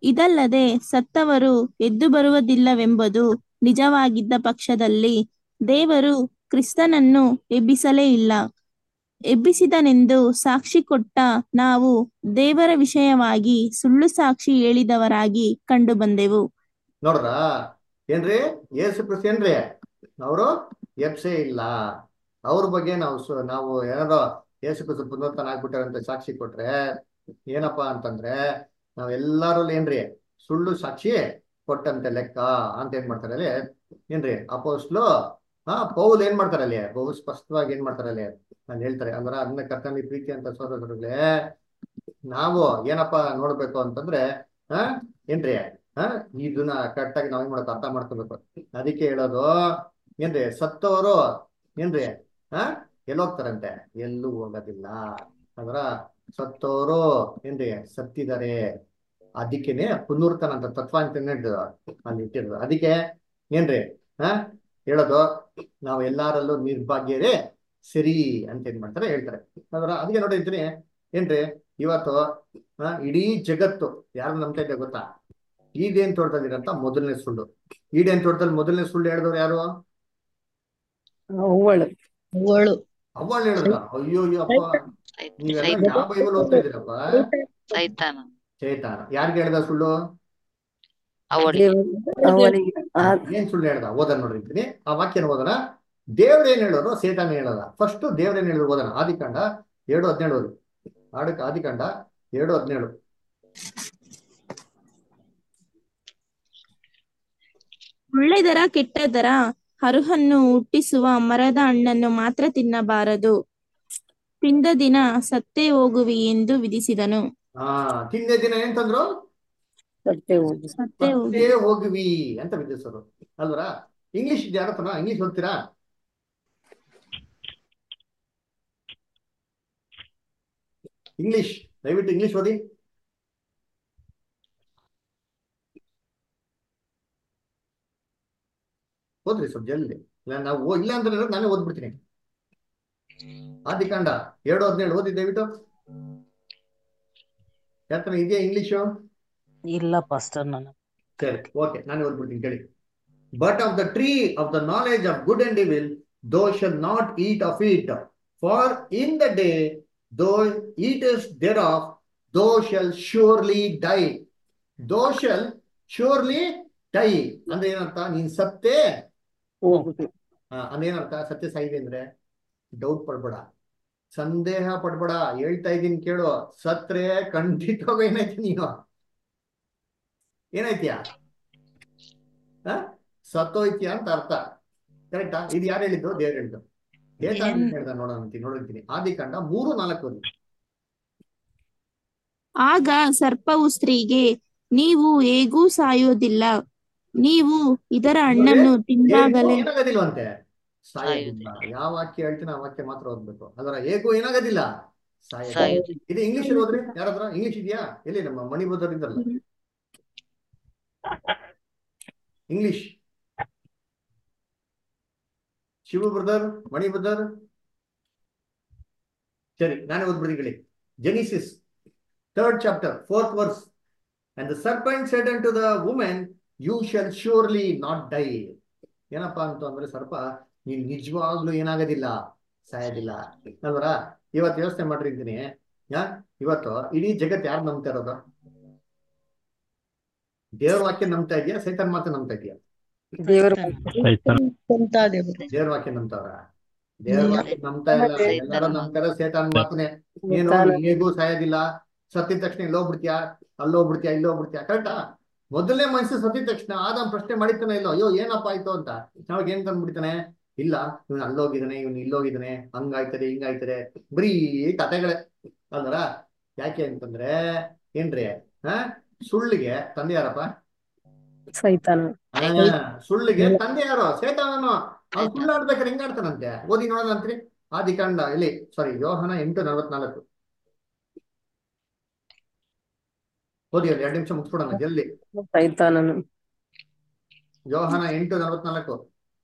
ಇದಲ್ಲದೆ ಸತ್ತವರು ಎದ್ದು ಬರುವುದಿಲ್ಲವೆಂಬುದು ನಿಜವಾಗಿದ್ದ ಪಕ್ಷದಲ್ಲಿ ದೇವರು ಕ್ರಿಸ್ತನನ್ನು ಎಬ್ಬಿಸಲೇ ಇಲ್ಲ ಎಬ್ಬಿಸಿದನೆಂದು ಸಾಕ್ಷಿ ಕೊಟ್ಟ ನಾವು ದೇವರ ವಿಷಯವಾಗಿ ಸುಳ್ಳು ಸಾಕ್ಷಿ ಹೇಳಿದವರಾಗಿ ಕಂಡು ಬಂದೆವು ನೋಡ್ರ ಏನ್ರಿ ಯೇಸು ಕ್ರಿಸ್ತ ಏನ್ರಿ ಅವರು ಎಪ್ಸೇ ಇಲ್ಲ ಅವ್ರ ಬಗ್ಗೆ ನಾವು ಸು- ನಾವು ಏನಾದ್ರು ಯೇಸು ಕ್ರಿಸ್ತ ಪುನರುತ್ಥಾನ ಆಗ್ಬಿಟ್ಟಾರೆ ಅಂತ ಸಾಕ್ಷಿ ಕೊಟ್ರೆ ಏನಪ್ಪಾ ಅಂತಂದ್ರೆ ನಾವ್ ಎಲ್ಲಾರಲ್ಲಿ ಏನ್ರಿ ಸುಳ್ಳು ಸಾಕ್ಷಿ ಕೊಟ್ಟಂತೆ ಲೆಕ್ಕ ಅಂತ ಏನ್ ಮಾಡ್ತಾರೆ ಅಲ್ಲಿ ಏನ್ರಿ ಅಪೋಸ್ಲು ಹಾ ಪೌಲ್ ಏನ್ ಮಾಡ್ತಾರೆ ಅಲ್ಲಿ ಬಹು ಸ್ಪಷ್ಟವಾಗಿ ಏನ್ ಮಾಡ್ತಾರೆ ಅಲ್ಲಿ ನಾನು ಹೇಳ್ತಾರೆ ಅಂದ್ರೆ ಅದನ್ನ ಕರ್ತನಲ್ಲಿ ಪ್ರೀತಿ ಅಂತ ಸೋದರಗಳೇ ನಾವು ಏನಪ್ಪಾ ನೋಡ್ಬೇಕು ಅಂತಂದ್ರೆ ಹಾ ಏನ್ರಿ ಹಾ ಇದನ್ನ ಕರೆಕ್ಟ್ ಆಗಿ ನಾವ್ ಏನ್ ಮಾಡೋದು ಅರ್ಥ ಮಾಡ್ಕೋಬೇಕು ಅದಕ್ಕೆ ಹೇಳೋದು ಏನ್ರಿ ಸತ್ತವರು ಏನ್ರಿ ಹಾ ಎಲ್ಲೋಗ್ತಾರಂತೆ ಎಲ್ಲೂ ಹೋಗೋದಿಲ್ಲ ಅಂದ್ರ ಸತ್ತವರು ಏನ್ರಿ ಸತ್ತಿದ್ದಾರೆ ಅದಕ್ಕೇನೆ ಪುನರ್ತನ ಅಂತ ತತ್ವ ಅಂತ ಹೇಳಿದ್ರು ಅಲ್ಲಿ ಇಟ್ಟಿರೋದು ಅದಕ್ಕೆ ಏನ್ರಿ ಹಾ ಹೇಳೋದು ನಾವು ಎಲ್ಲಾರಲ್ಲೂ ನಿರ್ಭಾಗ್ಯರೇ ಸರಿ ಅಂತ ಏನ್ ಮಾಡ್ತಾರೆ ಹೇಳ್ತಾರೆ ಅದರ ಅದಕ್ಕೆ ನೋಡಿರ್ತೀನಿ ಏನ್ರಿ ಇವತ್ತು ಆ, ಇಡೀ ಜಗತ್ತು ಯಾರು ನಂಬ್ತಾ ಇದೆ ಗೊತ್ತಾ ಈಡೇನ್ ತೋಟದಲ್ಲಿರಂತ ಮೊದಲನೇ ಸುಳ್ಳು ಈಡೇನ್ ತೋಟದಲ್ಲಿ ಮೊದಲನೇ ಸುಳ್ಳು ಹೇಳಿದವ್ರು ಯಾರು ಹೂವಳು ಅವಳು ಅವ್ವಳು ಹೇಳಿದ್ರ ಅಯ್ಯೋ ಅಯ್ಯೋ ಅಪ್ಪ ನೀವೆಲ್ಲ ಯಾವ ಬೈಬಲ್ ಓದ್ತಾ ಇದೀರಪ್ಪ ಸೈತಾನ ಚೇತಾನ ಯಾರಿಗೆ ಹೇಳ್ದ ಸುಳ್ಳು ಅವಳಿಗೆ ಅವಳಿಗೆ ಆ ಏನ್ ಸುಳ್ಳು ಹೇಳ್ದ ಓದನ್ ನೋಡಿರ್ತೀನಿ ಆ ವಾಕ್ಯನ ಓದನ ದೇವ್ರ ಏನ್ ಹೇಳೋದು ಸೇತಾನ ಹೇಳೋದ ಫಸ್ಟ್ ದೇವ್ರ ಏನ್ ಹೇಳಿದ್ರು ಓದನ ಆದಿಕಾಂಡ ಎರಡು ಹದಿನೇಳು ಓದಿ ಆಡಕ್ ಆದಿಕಾಂಡ ಎರಡು ಹದಿನೇಳು ಒಳ್ಳೆದರ ಕೆಟ್ಟದರ ಹರುಹನ್ನು ಹುಟ್ಟಿಸುವ ಮರದ ಹಣ್ಣನ್ನು ಮಾತ್ರ ತಿನ್ನಬಾರದು ತಿಂದ ದಿನ ಸತ್ತೇ ಹೋಗುವಿ ಎಂದು ವಿಧಿಸಿದನು ಹಾ ತಿಂದೆ ದಿನ ಏನ್ ತಂದ್ರು ಸತ್ತೇ ಹೋಗಿ ಸತ್ತೇ ಹೋಗಿ ಸತ್ತೇ ಹೋಗುವಿ ಅಂತ ವಿಧಿಸೋರು ಅಲ್ವರ ಇಂಗ್ಲಿಷ್ ಯಾರಪ್ಪನ ಇಂಗ್ಲಿಷ್ ಓದ್ತೀರಾ ಇಂಗ್ಲಿಷ್ ದಯವಿಟ್ಟು ಇಂಗ್ಲಿಷ್ ಓದಿ ಓದ್ರಿ ಸ್ವಲ್ಪ ಜಲ್ದಿ ಇಲ್ಲ ನಾವು ಓ- ಇಲ್ಲ ಅಂದ್ರೆ ನಾನೇ ಓದ್ಬಿಡ್ತೀನಿ ಆದಿಕಾಂಡ ಎರಡು ಹದಿನೇಳು ಓದಿ ದಯವಿಟ್ಟು ಯಾಕಂದ್ರೆ ಇದೆಯಾ ಇಂಗ್ಲಿಷು ಇಲ್ಲ ಪಾಸ್ಟರ್ ನಾನು ಸರಿ ಓಕೆ ನಾನೇ ಓದ್ಬಿಡ್ತೀನಿ ಕೇಳಿ but of the tree of the knowledge of good and evil thou shalt not eat of it for in the day thou eatest thereof thou shalt surely die thou shalt surely die ಅಂದ್ರೆ ಏನರ್ಥ ನೀನ್ ಸತ್ತೇ ಹೋಗುದು ಆ, ಅಂದ್ರೆ ಏನರ್ಥ ಸತ್ಯ ಸಾಯಿದೆ ಅಂದ್ರೆ ಡೌಟ್ ಪಡ್ಬೇಡ ಸಂದೇಹ ಪಡ್ಬೇಡ ಹೇಳ್ತಾ ಇದ್ದೀನಿ ಕೇಳು ಸತ್ರೆ ಖಂಡಿತವಾಗ ಏನಾಯ್ತು ನೀನು ಏನಾಯ್ತೀಯ ಆ? ಸತ್ತೋಯ್ತೀಯ ಅಂತ ಅರ್ಥ ಕರೆಕ್ಟಾ ಇದು ಯಾರು ಹೇಳಿದ್ದು ದೇವ್ರು ಹೇಳಿದ್ದು ಏತ ಏನ್- ಹೇಳ್ದ ನೋಡೋಣ ಅಂತೀನಿ ನೋಡಿರ್ತೀನಿ ಆದಿಕಾಂಡ ಮೂರು ನಾಲ್ಕು ಓದಿ. ಆಗ ಸರ್ಪವು ಸ್ತ್ರೀಗೆ ನೀವು ಹೇಗೂ ಸಾಯುವುದಿಲ್ಲ ನೀವು ಇದರ ಹಣ್ಣನ್ನು ತಿಂದಾಗಲೇ ಹೇಗೂ ಏನಾಗೋದಿಲ್ವಂತೆ ಸಾಯೋದಿಲ್ಲ ಯಾವ ವಾಕ್ಯ ಹೇಳ್ತೀನಿ ಆ ವಾಕ್ಯ ಮಾತ್ರ ಓದ್ಬೇಕು ಅದರ ಹೇಗೂ ಏನಾಗೋದಿಲ್ಲ ಸಾಯೋದಿಲ್ಲ ಸಾಯೋದಿಲ್ಲ. ಇದು ಇಂಗ್ಲಿಷ್ ಓದ್ರಿ ಯಾರಾದ್ರ ಇಂಗ್ಲಿಷ್ ಇದೆಯಾ ಎಲ್ಲಿ ನಮ್ಮ ಮಣಿಬೋಧರ್ ಇದ್ದಾರಲ್ಲ English Shiva brother Mani brother ಸರಿ ನಾನೇ ಓದ್ಬಿಡಿ ಹೇಳಿ Genesis third chapter fourth verse and the serpent said to the women you shall surely not die ಏನಪ್ಪಾ ಅಂತ ಅಂದ್ರೆ ಸರ್ಪ ನೀನ್ ನಿಜವಾಗ್ಲೂ ಏನಾಗೋದಿಲ್ಲ ಸಾಯೋದಿಲ್ಲ ಅಲ್ವರ ಇವತ್ತು ಯೋಚನೆ ಮಾಡಿರ್ತೀನಿ ಯಾ ಇವತ್ತು ಇಡೀ ಜಗತ್ ಯಾರು ನಂಬ್ತಾ ಇರೋದು ದೇವ್ರ ವಾಕ್ಯ ನಂಬ್ತಾ ಇದೆಯಾ ಸೈತಾನ್ ಮಾತ್ರ ನಂಬ್ತಾ ಇದೆಯಾ ದೇವರು ದೇವ್ರ ವಾಕ್ಯ ನಂಬ್ತಾವ್ರ ದೇವ್ರ ವಾಕ್ಯ ನಂಬ್ತಾ ಇಲ್ಲ ಸೈತಾನ್ ಎಲ್ಲಾರು ನಂಬ್ತಾರೆ ಸೇತಾನ್ ಮಾತನೆ ನೀನು ಹೇಗೂ ಸಾಯೋದಿಲ್ಲ ಸತ್ತಿದ ತಕ್ಷಣ ಇಲ್ಲಿ ಹೋಗ್ಬಿಡ್ತೀಯಾ ಅಲ್ಲಿ ಹೋಗ್ಬಿಡ್ತೀಯಾ ಇಲ್ಲಿ ಹೋಗ್ಬಿಡ್ತೀಯಾ ಕರೆಕ್ಟಾ ಮೊದಲನೇ ಮನುಷ್ಯ ಸತ್ತಿದ ತಕ್ಷಣ ಆದಮ್ ಪ್ರಶ್ನೆ ಮಾಡಿರ್ತಾನೆ ಇಲ್ಲೋ ಅಯ್ಯೋ ಏನಪ್ಪ ಆಯ್ತು ಅಂತ ಅವಾಗ ಏನ್ ತಂದ್ಬಿಡ್ತಾನೆ ಇಲ್ಲ ಇವನು ಅಲ್ಲೋಗಿದ್ದಾನೆ ಇವನು ಇಲ್ಲೋಗಿದ್ದಾನೆ ಹಂಗಾಯ್ತದೆ ಹಿಂಗಾಯ್ತದೆ ಬರೀ ಕತೆಗಳೇ ಅಲ್ವರ ಯಾಕೆ ಅಂತಂದ್ರೆ ಏನ್ರಿ ಹಾ ಸುಳ್ಳಿಗೆ ತಂದೆ ಯಾರಪ್ಪ ಸೈತಾನ ಆ, ಸುಳ್ಳಿಗೆ ತಂದೆ ಯಾರು ಸೇತಾನನು ಅವ್ನು ಸುಳ್ಳು ಆಡ್ಬೇಕಾದ್ರೆ ಹೆಂಗ್ ಆಡ್ತಾನಂತೆ ಓದಿ ನೋಡೋದಂತ್ರಿ ಆದಿಕಾಂಡ ಇಲ್ಲಿ ಸಾರಿ ಯೋಹನ ಎಂಟು ನಲವತ್ನಾಲ್ಕು ಓದಿ ಅಲ್ಲಿ ಎರಡು ನಿಮಿಷ ಮುಗಿಸ್ಬಿಡೋಣ ಜಲ್ದಿ ಸೈತಾನನು ಯೋಹನ ಎಂಟು ನಲವತ್ನಾಲ್ಕು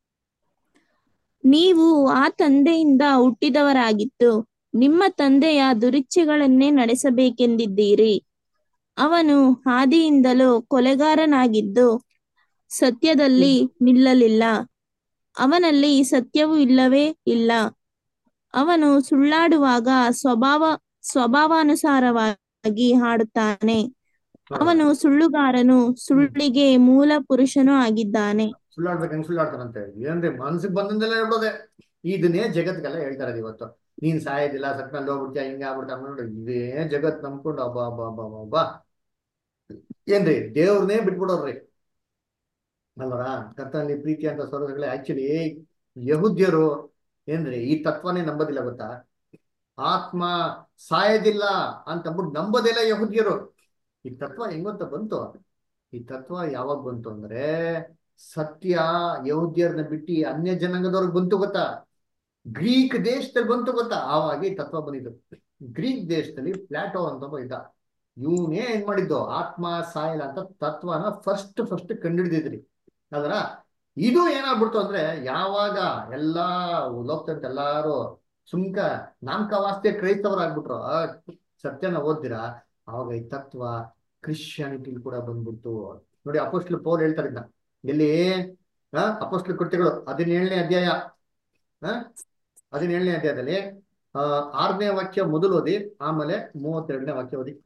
ನೀವು ಆ ತಂದೆಯಿಂದ ಹುಟ್ಟಿದವರಾಗಿದ್ದು ನಿಮ್ಮ ತಂದೆಯ ದುರಿಚ್ಛೆಗಳನ್ನೇ ನಡೆಸಬೇಕೆಂದಿದ್ದೀರಿ ಅವನು ಆದಿಯಿಂದಲೂ ಕೊಲೆಗಾರನಾಗಿದ್ದು ಸತ್ಯದಲ್ಲಿ ನಿಲ್ಲಲಿಲ್ಲ ಅವನಲ್ಲಿ ಸತ್ಯವೂ ಇಲ್ಲವೇ ಇಲ್ಲ ಅವನು ಸುಳ್ಳಾಡುವಾಗ ಸ್ವಭಾವ ಸ್ವಭಾವಾನುಸಾರವಾಗಿ ಹಾಡುತ್ತಾನೆ ಅವನು ಸುಳ್ಳುಗಾರನು ಸುಳ್ಳಿಗೆ ಮೂಲ ಪುರುಷನೂ ಆಗಿದ್ದಾನೆ ಸುಳ್ಳಾಡ್ಬೇಕು ಹೆಂಗ್ ಸುಳ್ಳಾಡ್ತಾರಂತೆ ಏನ್ರಿ ಮನ್ಸಿಗೆ ಬಂದಂದೆಲ್ಲ ಹೇಳ್ಬೋದೆ ಇದನ್ನೇ ಜಗತ್ಗೆಲ್ಲ ಹೇಳ್ತಾರೆ ಇವತ್ತು ನೀನ್ ಸಾಯೋದಿಲ್ಲ ಸತ್ನಲ್ಲಿ ಹೋಗ್ಬಿಡ್ತೀಯ ಹಿಂಗ ಆಗ್ಬಿಡ್ತಾ ನೋಡಿ ಇದೇ ಜಗತ್ ನಂಬ್ಕೊಂಡು ಅಬ್ಬಾ ಅಬ್ಬಾ ಅಬ್ಬಾ ಅಬ್ಬಾ ಅಬ್ಬಾ ಏನ್ರಿ ದೇವ್ರನ್ನೇ ಬಿಟ್ಬಿಡೋರ್ರಿ ಅಲ್ವರ ಕರ್ತನಲ್ಲಿ ಪ್ರೀತಿ ಅಂತ ಸ್ವರಗಳೇ ಆಕ್ಚುಲಿ ಯಹುದ್ಯರು ಏನ್ರಿ ಈ ತತ್ವನೇ ನಂಬೋದಿಲ್ಲ ಗೊತ್ತಾ ಆತ್ಮ ಸಾಯೋದಿಲ್ಲ ಅಂತಂದ್ಬಿಟ್ಟು ನಂಬೋದಿಲ್ಲ ಯಹುದ್ಯರು ಈ ತತ್ವ ಹೆಂಗಂತ ಬಂತು ಈ ತತ್ವ ಯಾವಾಗ ಬಂತು ಅಂದ್ರೆ ಸತ್ಯ ಯಹೂದ್ಯರನ್ನ ಬಿಟ್ಟು ಅನ್ಯ ಜನಾಂಗದವ್ರಿಗೆ ಬಂತು ಗೊತ್ತಾ ಗ್ರೀಕ್ ದೇಶದಲ್ಲಿ ಬಂತು ಗೊತ್ತಾ ಆವಾಗ ಈ ತತ್ವ ಬಂದಿದ್ದು ಗ್ರೀಕ್ ದೇಶದಲ್ಲಿ ಪ್ಲಾಟೋ ಅಂತ ಒಬ್ಬ ಇದ್ದ ಇವನೇ ಏನ್ ಮಾಡಿದ್ದು ಆತ್ಮ ಸಾಯಲ್ಲ ಅಂತ ತತ್ವನ ಫಸ್ಟ್ ಫಸ್ಟ್ ಕಂಡುಹಿಡಿದಿದ್ರಿ ಅದರ ಇದು ಏನಾಗ್ಬಿಡ್ತು ಅಂದ್ರೆ ಯಾವಾಗ ಎಲ್ಲಾ ಲೋಕದಂತ ಎಲ್ಲಾರು ಸುಮ್ಕ ನಾಮಕವಾಸ್ತೆ ಕ್ರೈಸ್ತವರಾಗ್ಬಿಟ್ರು ಆ ಸತ್ಯನ ಓದ್ದಿರಾ ಅವಾಗ ಈ ತತ್ವ ಕ್ರಿಶ್ಚಿಯಾನಿಟಿ ಕೂಡ ಬಂದ್ಬಿಡ್ತು ನೋಡಿ ಅಪೋಸ್ಟ್ಲ್ ಪೌಲ್ ಹೇಳ್ತಾರೆ ಇದನ್ನ ಎಲ್ಲಿ ಆ ಅಪೋಸ್ಟ್ಲ್ ಕೃತ್ಯಗಳು ಹದಿನೇಳನೇ ಅಧ್ಯಾಯ ಆ ಹದಿನೇಳನೇ ಅಧ್ಯಾಯದಲ್ಲಿ ಆ ಆರನೇ ವಾಕ್ಯ ಮೊದಲು ಓದಿ ಆಮೇಲೆ ಮೂವತ್ತೆರಡನೇ ವಾಕ್ಯ ಓದಿ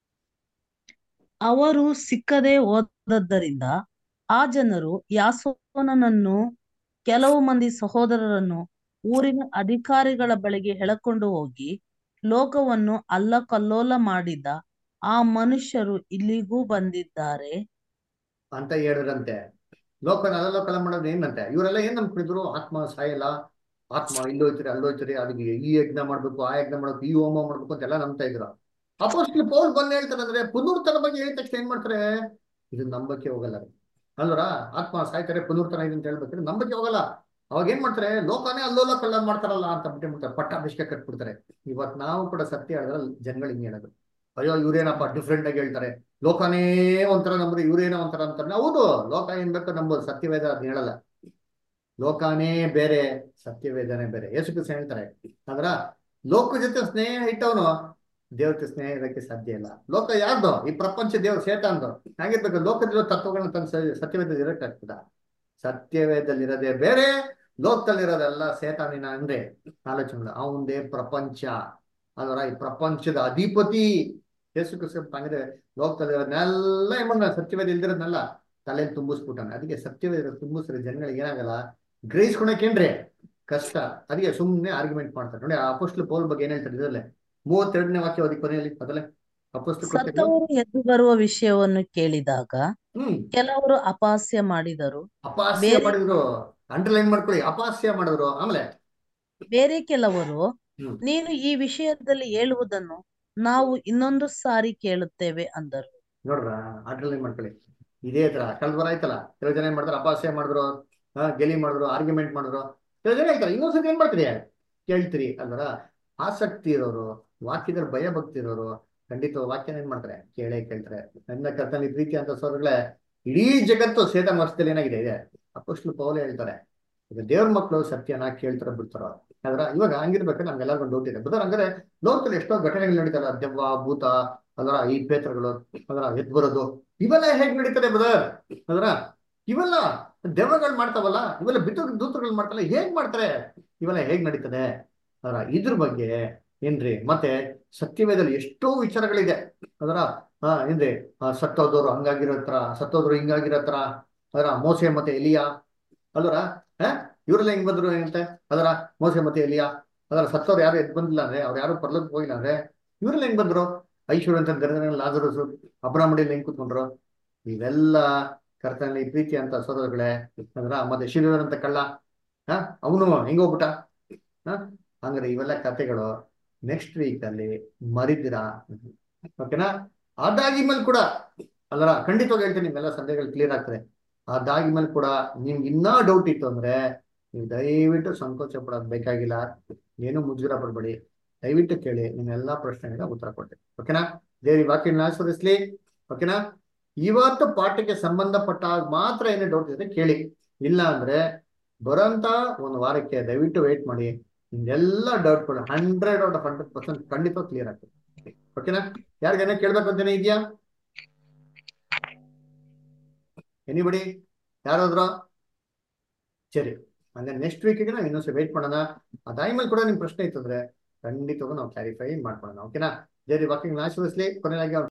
ಅವರು ಸಿಕ್ಕದೆ ಹೋದದ್ದರಿಂದ ಆ ಜನರು ಯಾಸೋನನನ್ನು ಕೆಲವು ಮಂದಿ ಸಹೋದರರನ್ನು ಊರಿನ ಅಧಿಕಾರಿಗಳ ಬಳಿಗೆ ಎಳಕೊಂಡು ಹೋಗಿ ಲೋಕವನ್ನು ಅಲ್ಲಕಲ್ಲೋಲ ಮಾಡಿದ್ದ ಆ ಮನುಷ್ಯರು ಇಲ್ಲಿಗೂ ಬಂದಿದ್ದಾರೆ ಅಂತ ಹೇಳಿದ್ರಂತೆ ಲೋಕನ ಅಲ್ಲೋಕಲ ಮಾಡೋದು ಏನಂತೆ ಇವರೆಲ್ಲ ಏನ್ ನಂಬ್ಕೊಂಡಿದ್ರು ಆತ್ಮ ಸಾಯಲ್ಲ ಆತ್ಮ ಇಲ್ಲೋಯ್ತರಿ ಅಲ್ಲೋಯ್ತರಿ ಅದಕ್ಕೆ ಈ ಯಜ್ಞ ಮಾಡ್ಬೇಕು ಆ ಯಜ್ಞ ಮಾಡ್ಬೇಕು ಈ ಹೋಮ ಮಾಡ್ಬೇಕು ಅಂತೆಲ್ಲ ನಂಬ್ತಾ ಇದ್ರು ಅಪೋಸ್ಟ್ಲ್ ಪೌಲ್ ಬಂದ್ ಹೇಳ್ತಾರೆ ಅಂದ್ರೆ ಪುನರ್ತನ ಬಗ್ಗೆ ಹೇಳಿದ ತಕ್ಷಣ ಏನ್ ಮಾಡ್ತಾರೆ ಇದು ನಂಬಕ್ಕೆ ಹೋಗಲ್ಲ ರೀ ಅಲ್ವರ ಆತ್ಮ ಸಾಯ್ತಾರೆ ಪುನರ್ತನ ಇದೆ ಅಂತ ಹೇಳ್ಬೇಕಾದ್ರೆ ನಂಬಕ್ಕೆ ಹೋಗಲ್ಲ ಅವಾಗ ಏನ್ ಮಾಡ್ತಾರೆ ಲೋಕನೇ ಅಲ್ಲೋಲ ಕಲ್ಲ ಮಾಡ್ತಾರಲ್ಲ ಅಂತ ಬಿಟ್ಬಿಡ್ತಾರೆ ಪಟ್ಟಾಭಿಷೇಕ ಕಟ್ಬಿಡ್ತಾರೆ ಇವತ್ ನಾವು ಕೂಡ ಸತ್ಯ ಹೇಳಿದ್ರೆ ಜನಗಳು ಹಿಂಗೆ ಹೇಳೋದು ಅಯ್ಯೋ ಇವ್ರೇನಪ್ಪ ಡಿಫ್ರೆಂಟ್ ಆಗಿ ಹೇಳ್ತಾರೆ ಲೋಕನೇ ಒಂಥರ ನಂಬುದು ಇವ್ರೇನೋ ಒಂಥರ ಅಂತಾರೆ ಹೌದು ಲೋಕ ಏನ್ ಬೇಕೋ ನಂಬೋದು ಸತ್ಯವೇದ ಅದ್ ಹೇಳಲ್ಲ ಲೋಕನೇ ಬೇರೆ ಸತ್ಯವೇದನೆ ಬೇರೆ ಯೇಸು ಕ್ರಿಸ್ತ ಹೇಳ್ತಾರೆ ಅಂದ್ರ ಲೋಕ ಜೊತೆ ಸ್ನೇಹ ಇಟ್ಟವನು ದೇವ್ರ ಜೊತೆ ಸ್ನೇಹ ಇರಕ್ಕೆ ಸಾಧ್ಯ ಇಲ್ಲ ಲೋಕ ಯಾರ್ದು ಈ ಪ್ರಪಂಚ ದೇವ್ರ ಸೇತಾನ್ದು ಹಾಗಿರ್ಬೇಕು ಲೋಕದಲ್ಲಿರೋ ತತ್ವಗಳನ್ನ ತನ್ನ ಸ- ಸತ್ಯವೇದ ಇರಕ್ಕೆ ಆಗ್ತದ ಸತ್ಯವೇದಲ್ಲಿರೋದೇ ಬೇರೆ ಲೋಕದಲ್ಲಿರೋದೆಲ್ಲ ಸೇತಾನಿನ ಅಂದ್ರೆ ಆಲೋಚನೆ ಅವಂದೇ ಪ್ರಪಂಚ ಅದರ ಈ ಪ್ರಪಂಚದ ಅಧಿಪತಿ ಯೇಸು ಕ್ರಿಸ್ತ ತಂಗಿದೆ ಲೋಕದಲ್ಲಿರೋದನ್ನೆಲ್ಲ ಏನ್ ಮಾಡ್ದ ಸತ್ಯವೇದ ಇಲ್ದಿರೋದ್ನೆಲ್ಲ ತಲೆಯಲ್ಲಿ ತುಂಬಿಸ್ಬಿಟ್ಟಾನೆ ಅದಕ್ಕೆ ಸತ್ಯವೇದ ತುಂಬಿಸ್ರೆ ಜನಗಳಿಗೆ ಏನಾಗಲ್ಲ ಗ್ರಹಿಸ್ಕೊಳಕೇನ್ರಿ ಕಷ್ಟ ಅದಕ್ಕೆ ಸುಮ್ಮನೆ ಆರ್ಗ್ಯುಮೆಂಟ್ ಮಾಡ್ತಾರೆ ನೋಡಿ ಆ ಅಪೋಸ್ಟ್ಲ್ ಪೌಲ್ ಬಗ್ಗೆ ಏನ್ ಹೇಳ್ತಾರೆ ಇದರಲ್ಲೇ ಮೂವತ್ತೆರಡನೇ ವಾಕ್ಯ ಓದಿ ಕೊನೆಯಲ್ಲಿ ಅದಲ್ಲೇ ಅಪೋಸ್ಟ್ಲ್ ಕೃತ್ಯಗಳು ಸತ್ತವರು ಎದ್ದು ಬರುವ ವಿಷಯವನ್ನು ಕೇಳಿದಾಗ ಹ್ಮ್ ಕೆಲವರು ಅಪಹಾಸ್ಯ ಮಾಡಿದರು ಅಪಹಾಸ್ಯ ಬೇರೆ ಮಾಡಿದ್ರು ಅಂಡರ್ಲೈನ್ ಮಾಡ್ಕೊಳ್ಳಿ ಅಪಹಾಸ್ಯ ಮಾಡಿದ್ರು ಆಮೇಲೆ ಬೇರೆ ಕೆಲವರು ಹ್ಮ್ ನೀನು ಈ ವಿಷಯದಲ್ಲಿ ಹೇಳುವುದನ್ನು ನಾವು ಇನ್ನೊಂದು ಸಾರಿ ಕೇಳುತ್ತೇವೆ ಅಂದರು ನೋಡ್ರ ಅಂಡರ್ಲೈನ್ ಮಾಡ್ಕೊಳ್ಳಿ ಇದೇ ತರ ಕಳೆದ ವಾರ ಆಯ್ತಲ್ಲ ಕೆಲವು ಜನ ಏನ್ ಮಾಡ್ತಾರೆ ಅಪಹಾಸ್ಯ ಮಾಡಿದ್ರು ಆ, ಗೆಲಿ ಮಾಡಿದ್ರು ಆರ್ಗ್ಯುಮೆಂಟ್ ಮಾಡಿದ್ರು ಕೆಲವು ಜನ ಹೇಳ್ತಾರೆ ಇನ್ನೊಂದ್ಸತಿ ಏನ್ ಮಾಡ್ತೀರಿ ಕೇಳ್ತೀರಿ ಅಲ್ವರ ಆಸಕ್ತಿ ಇರೋರು ವಾಕ್ಯದಲ್ಲಿ ಭಯ ಭಕ್ತಿ ಇರೋರು ಖಂಡಿತ ವಾಕ್ಯನ ಏನ್ ಮಾಡ್ತಾರೆ ಕೇಳೇ ಕೇಳ್ತಾರೆ ನನ್ನ ಕರ್ತನಲ್ಲಿ ಪ್ರೀತಿ ಅಂತ ಸೋದರಗಳೇ ಇಡೀ ಜಗತ್ತು ಸೇತನ ವರ್ಷದಲ್ಲಿ ಏನಾಗಿದೆ ಇದೆ ಅಪೋಸ್ಟ್ಲು ಪೌಲೆ ಹೇಳ್ತಾರೆ ಈಗ ದೇವ್ರ ಮಕ್ಕಳು ಸತ್ಯನ ಕೇಳ್ತಾರ ಬಿಡ್ತಾರ ಅದ್ರ ಇವಾಗ ಹಂಗಿರ್ಬೇಕಾದ್ರೆ ನಮ್ಗೆಲ್ಲರಿಗೂ ಡೌಟ್ ಇದೆ ಬದರ್ ಹಂಗಾರೆ ಲೋಕದಲ್ಲಿ ಎಷ್ಟೋ ಘಟನೆಗಳು ನಡೀತಾರ ದೆವ್ವ ಭೂತ ಅದರ ಈ ಪೇತ್ರಗಳು ಅದರ ಎದ್ ಬರೋದು ಇವೆಲ್ಲ ಹೇಗ್ ನಡೀತದೆ ಬದರ್ ಅದರ ಇವೆಲ್ಲ ದೆವ್ವಗಳು ಮಾಡ್ತಾವಲ್ಲ ಇವೆಲ್ಲ ಬಿತ್ತು ದೂತಗಳು ಮಾಡ್ತಾರಲ್ಲ ಹೇಗ್ ಮಾಡ್ತಾರೆ ಇವೆಲ್ಲ ಹೇಗ್ ನಡೀತದೆ ಅದರ ಇದ್ರ ಬಗ್ಗೆ ಏನ್ರಿ ಮತ್ತೆ ಸತ್ಯವೇದಲ್ಲಿ ಎಷ್ಟೋ ವಿಚಾರಗಳಿದೆ ಅದರ ಹಾ ಏನ್ರಿ ಆ, ಸತ್ತೋದವ್ರು ಹಂಗಾಗಿರೋ ತರ ಸತ್ತೋದ್ರು ಹಿಂಗಾಗಿರೋ ತರ ಅದರ ಮೋಸೆ ಮತ್ತೆ ಎಲಿಯಾ ಅಲ್ವರ ಹ ಇವರೆಲ್ಲ ಹೆಂಗ್ ಬಂದ್ರು ಏನಂತೆ ಅದರ ಮೋಸೆ ಮತ್ತೆ ಎಲಿಯಾ ಅದರ ಸತ್ತವ್ರು ಯಾರು ಎದ್ ಬಂದಿಲ್ಲ ಅಂದ್ರೆ ಅವ್ರು ಯಾರು ಪರ್ಲಕ್ ಹೋಗಿಲ್ಲ ಅಂದ್ರೆ ಇವರೆಲ್ಲ ಹೆಂಗ್ ಬಂದ್ರು ಐಶ್ವರ್ಯ ಅಂತ ಗರ್ದನ ಲಾಜರಸು ಅಬ್ರಾಮಡಿಯಲ್ಲಿ ಹೆಂಗ್ ಕೂತ್ಕೊಂಡ್ರು ಇವೆಲ್ಲ ಕರ್ತನಲ್ಲಿ ಪ್ರೀತಿ ಅಂತ ಸೋದರಗಳೇ ಅಂದ್ರ ಮತ್ತೆ ಶಿಲುವರ್ ಅಂತ ಕಳ್ಳ ಹ ಅವನು ಹೆಂಗ್ ಹೋಗ್ಬಿಟ್ಟ ಹ ಹಂಗಾರೆ ಇವೆಲ್ಲ ಕತೆಗಳು ನೆಕ್ಸ್ಟ್ ವೀಕ್ ಅಲ್ಲಿ ಮರಿದಿರಾ ಓಕೆನಾ ಅದಾಗಿದ್ಮೇಲೆ ಕೂಡ ಅಲ್ಲರ ಖಂಡಿತವಾಗಿ ಹೇಳ್ತೀನಿ ನಿಮ್ಮೆಲ್ಲ ಸಂದೇಹಗಳು ಕ್ಲಿಯರ್ ಆಗ್ತದೆ ಅದಾಗಿದ್ಮೇಲೆ ಕೂಡ ನಿಮ್ಗೆ ಇನ್ನೂ ಡೌಟ್ ಇತ್ತು ಅಂದ್ರೆ ನೀವು ದಯವಿಟ್ಟು ಸಂಕೋಚ ಪಡೋದು ಬೇಕಾಗಿಲ್ಲ ಏನು ಮುಜುಗರ ಪಡ್ಬೇಡಿ ದಯವಿಟ್ಟು ಕೇಳಿ ನಿಮ್ಮೆಲ್ಲ ಪ್ರಶ್ನೆಗಳಿಗೆ ಉತ್ತರ ಕೊಡ್ತೀನಿ ಓಕೆನಾ ದೇವ್ರಿ ವಾಕ್ಯನ ಆಸ್ವಾದಿಸ್ಲಿ ಓಕೆನಾ ಇವತ್ತು ಪಾಠಕ್ಕೆ ಸಂಬಂಧಪಟ್ಟಾಗ ಮಾತ್ರ ಏನೇ ಡೌಟ್ ಇದ್ರೆ ಕೇಳಿ ಇಲ್ಲ ಅಂದ್ರೆ ಬರೋಂತ ಒಂದು ವಾರಕ್ಕೆ ದಯವಿಟ್ಟು ವೇಟ್ ಮಾಡಿ ನಿಮ್ದೆಲ್ಲ ಡೌಟ್ಗಳು hundred out of hundred percent ಖಂಡಿತ ಕ್ಲಿಯರ್ ಆಗ್ತದೆ ಓಕೆನಾ ಯಾರಿಗೇನೋ ಕೇಳ್ಬೇಕು ಅಂತಾನೆ ಇದೆಯಾ ಎನಿಬಡಿ ಯಾರಾದ್ರು ಸರಿ ಅಂದ್ರೆ ನೆಕ್ಸ್ಟ್ ವೀಕಿಗೆ ನಾವು ಇನ್ನೊಂದ್ಸಲ ವೇಟ್ ಮಾಡೋಣ ಆ ಟೈಮಲ್ಲಿ ಕೂಡ ನಿಮ್ ಪ್ರಶ್ನೆ ಇತ್ತಂದ್ರೆ ಖಂಡಿತವಾಗೂ ನಾವು ಕ್ಲಾರಿಫೈ ಮಾಡ್ಕೊಳ್ಳೋಣ ಓಕೆನಾ ದೇವ್ರಿ ವಾಕಿಂಗ್ ಆಶೀರ್ವದಿಸ್ಲಿ ಕೊನೆಯಾಗಿ ಅವ್ರ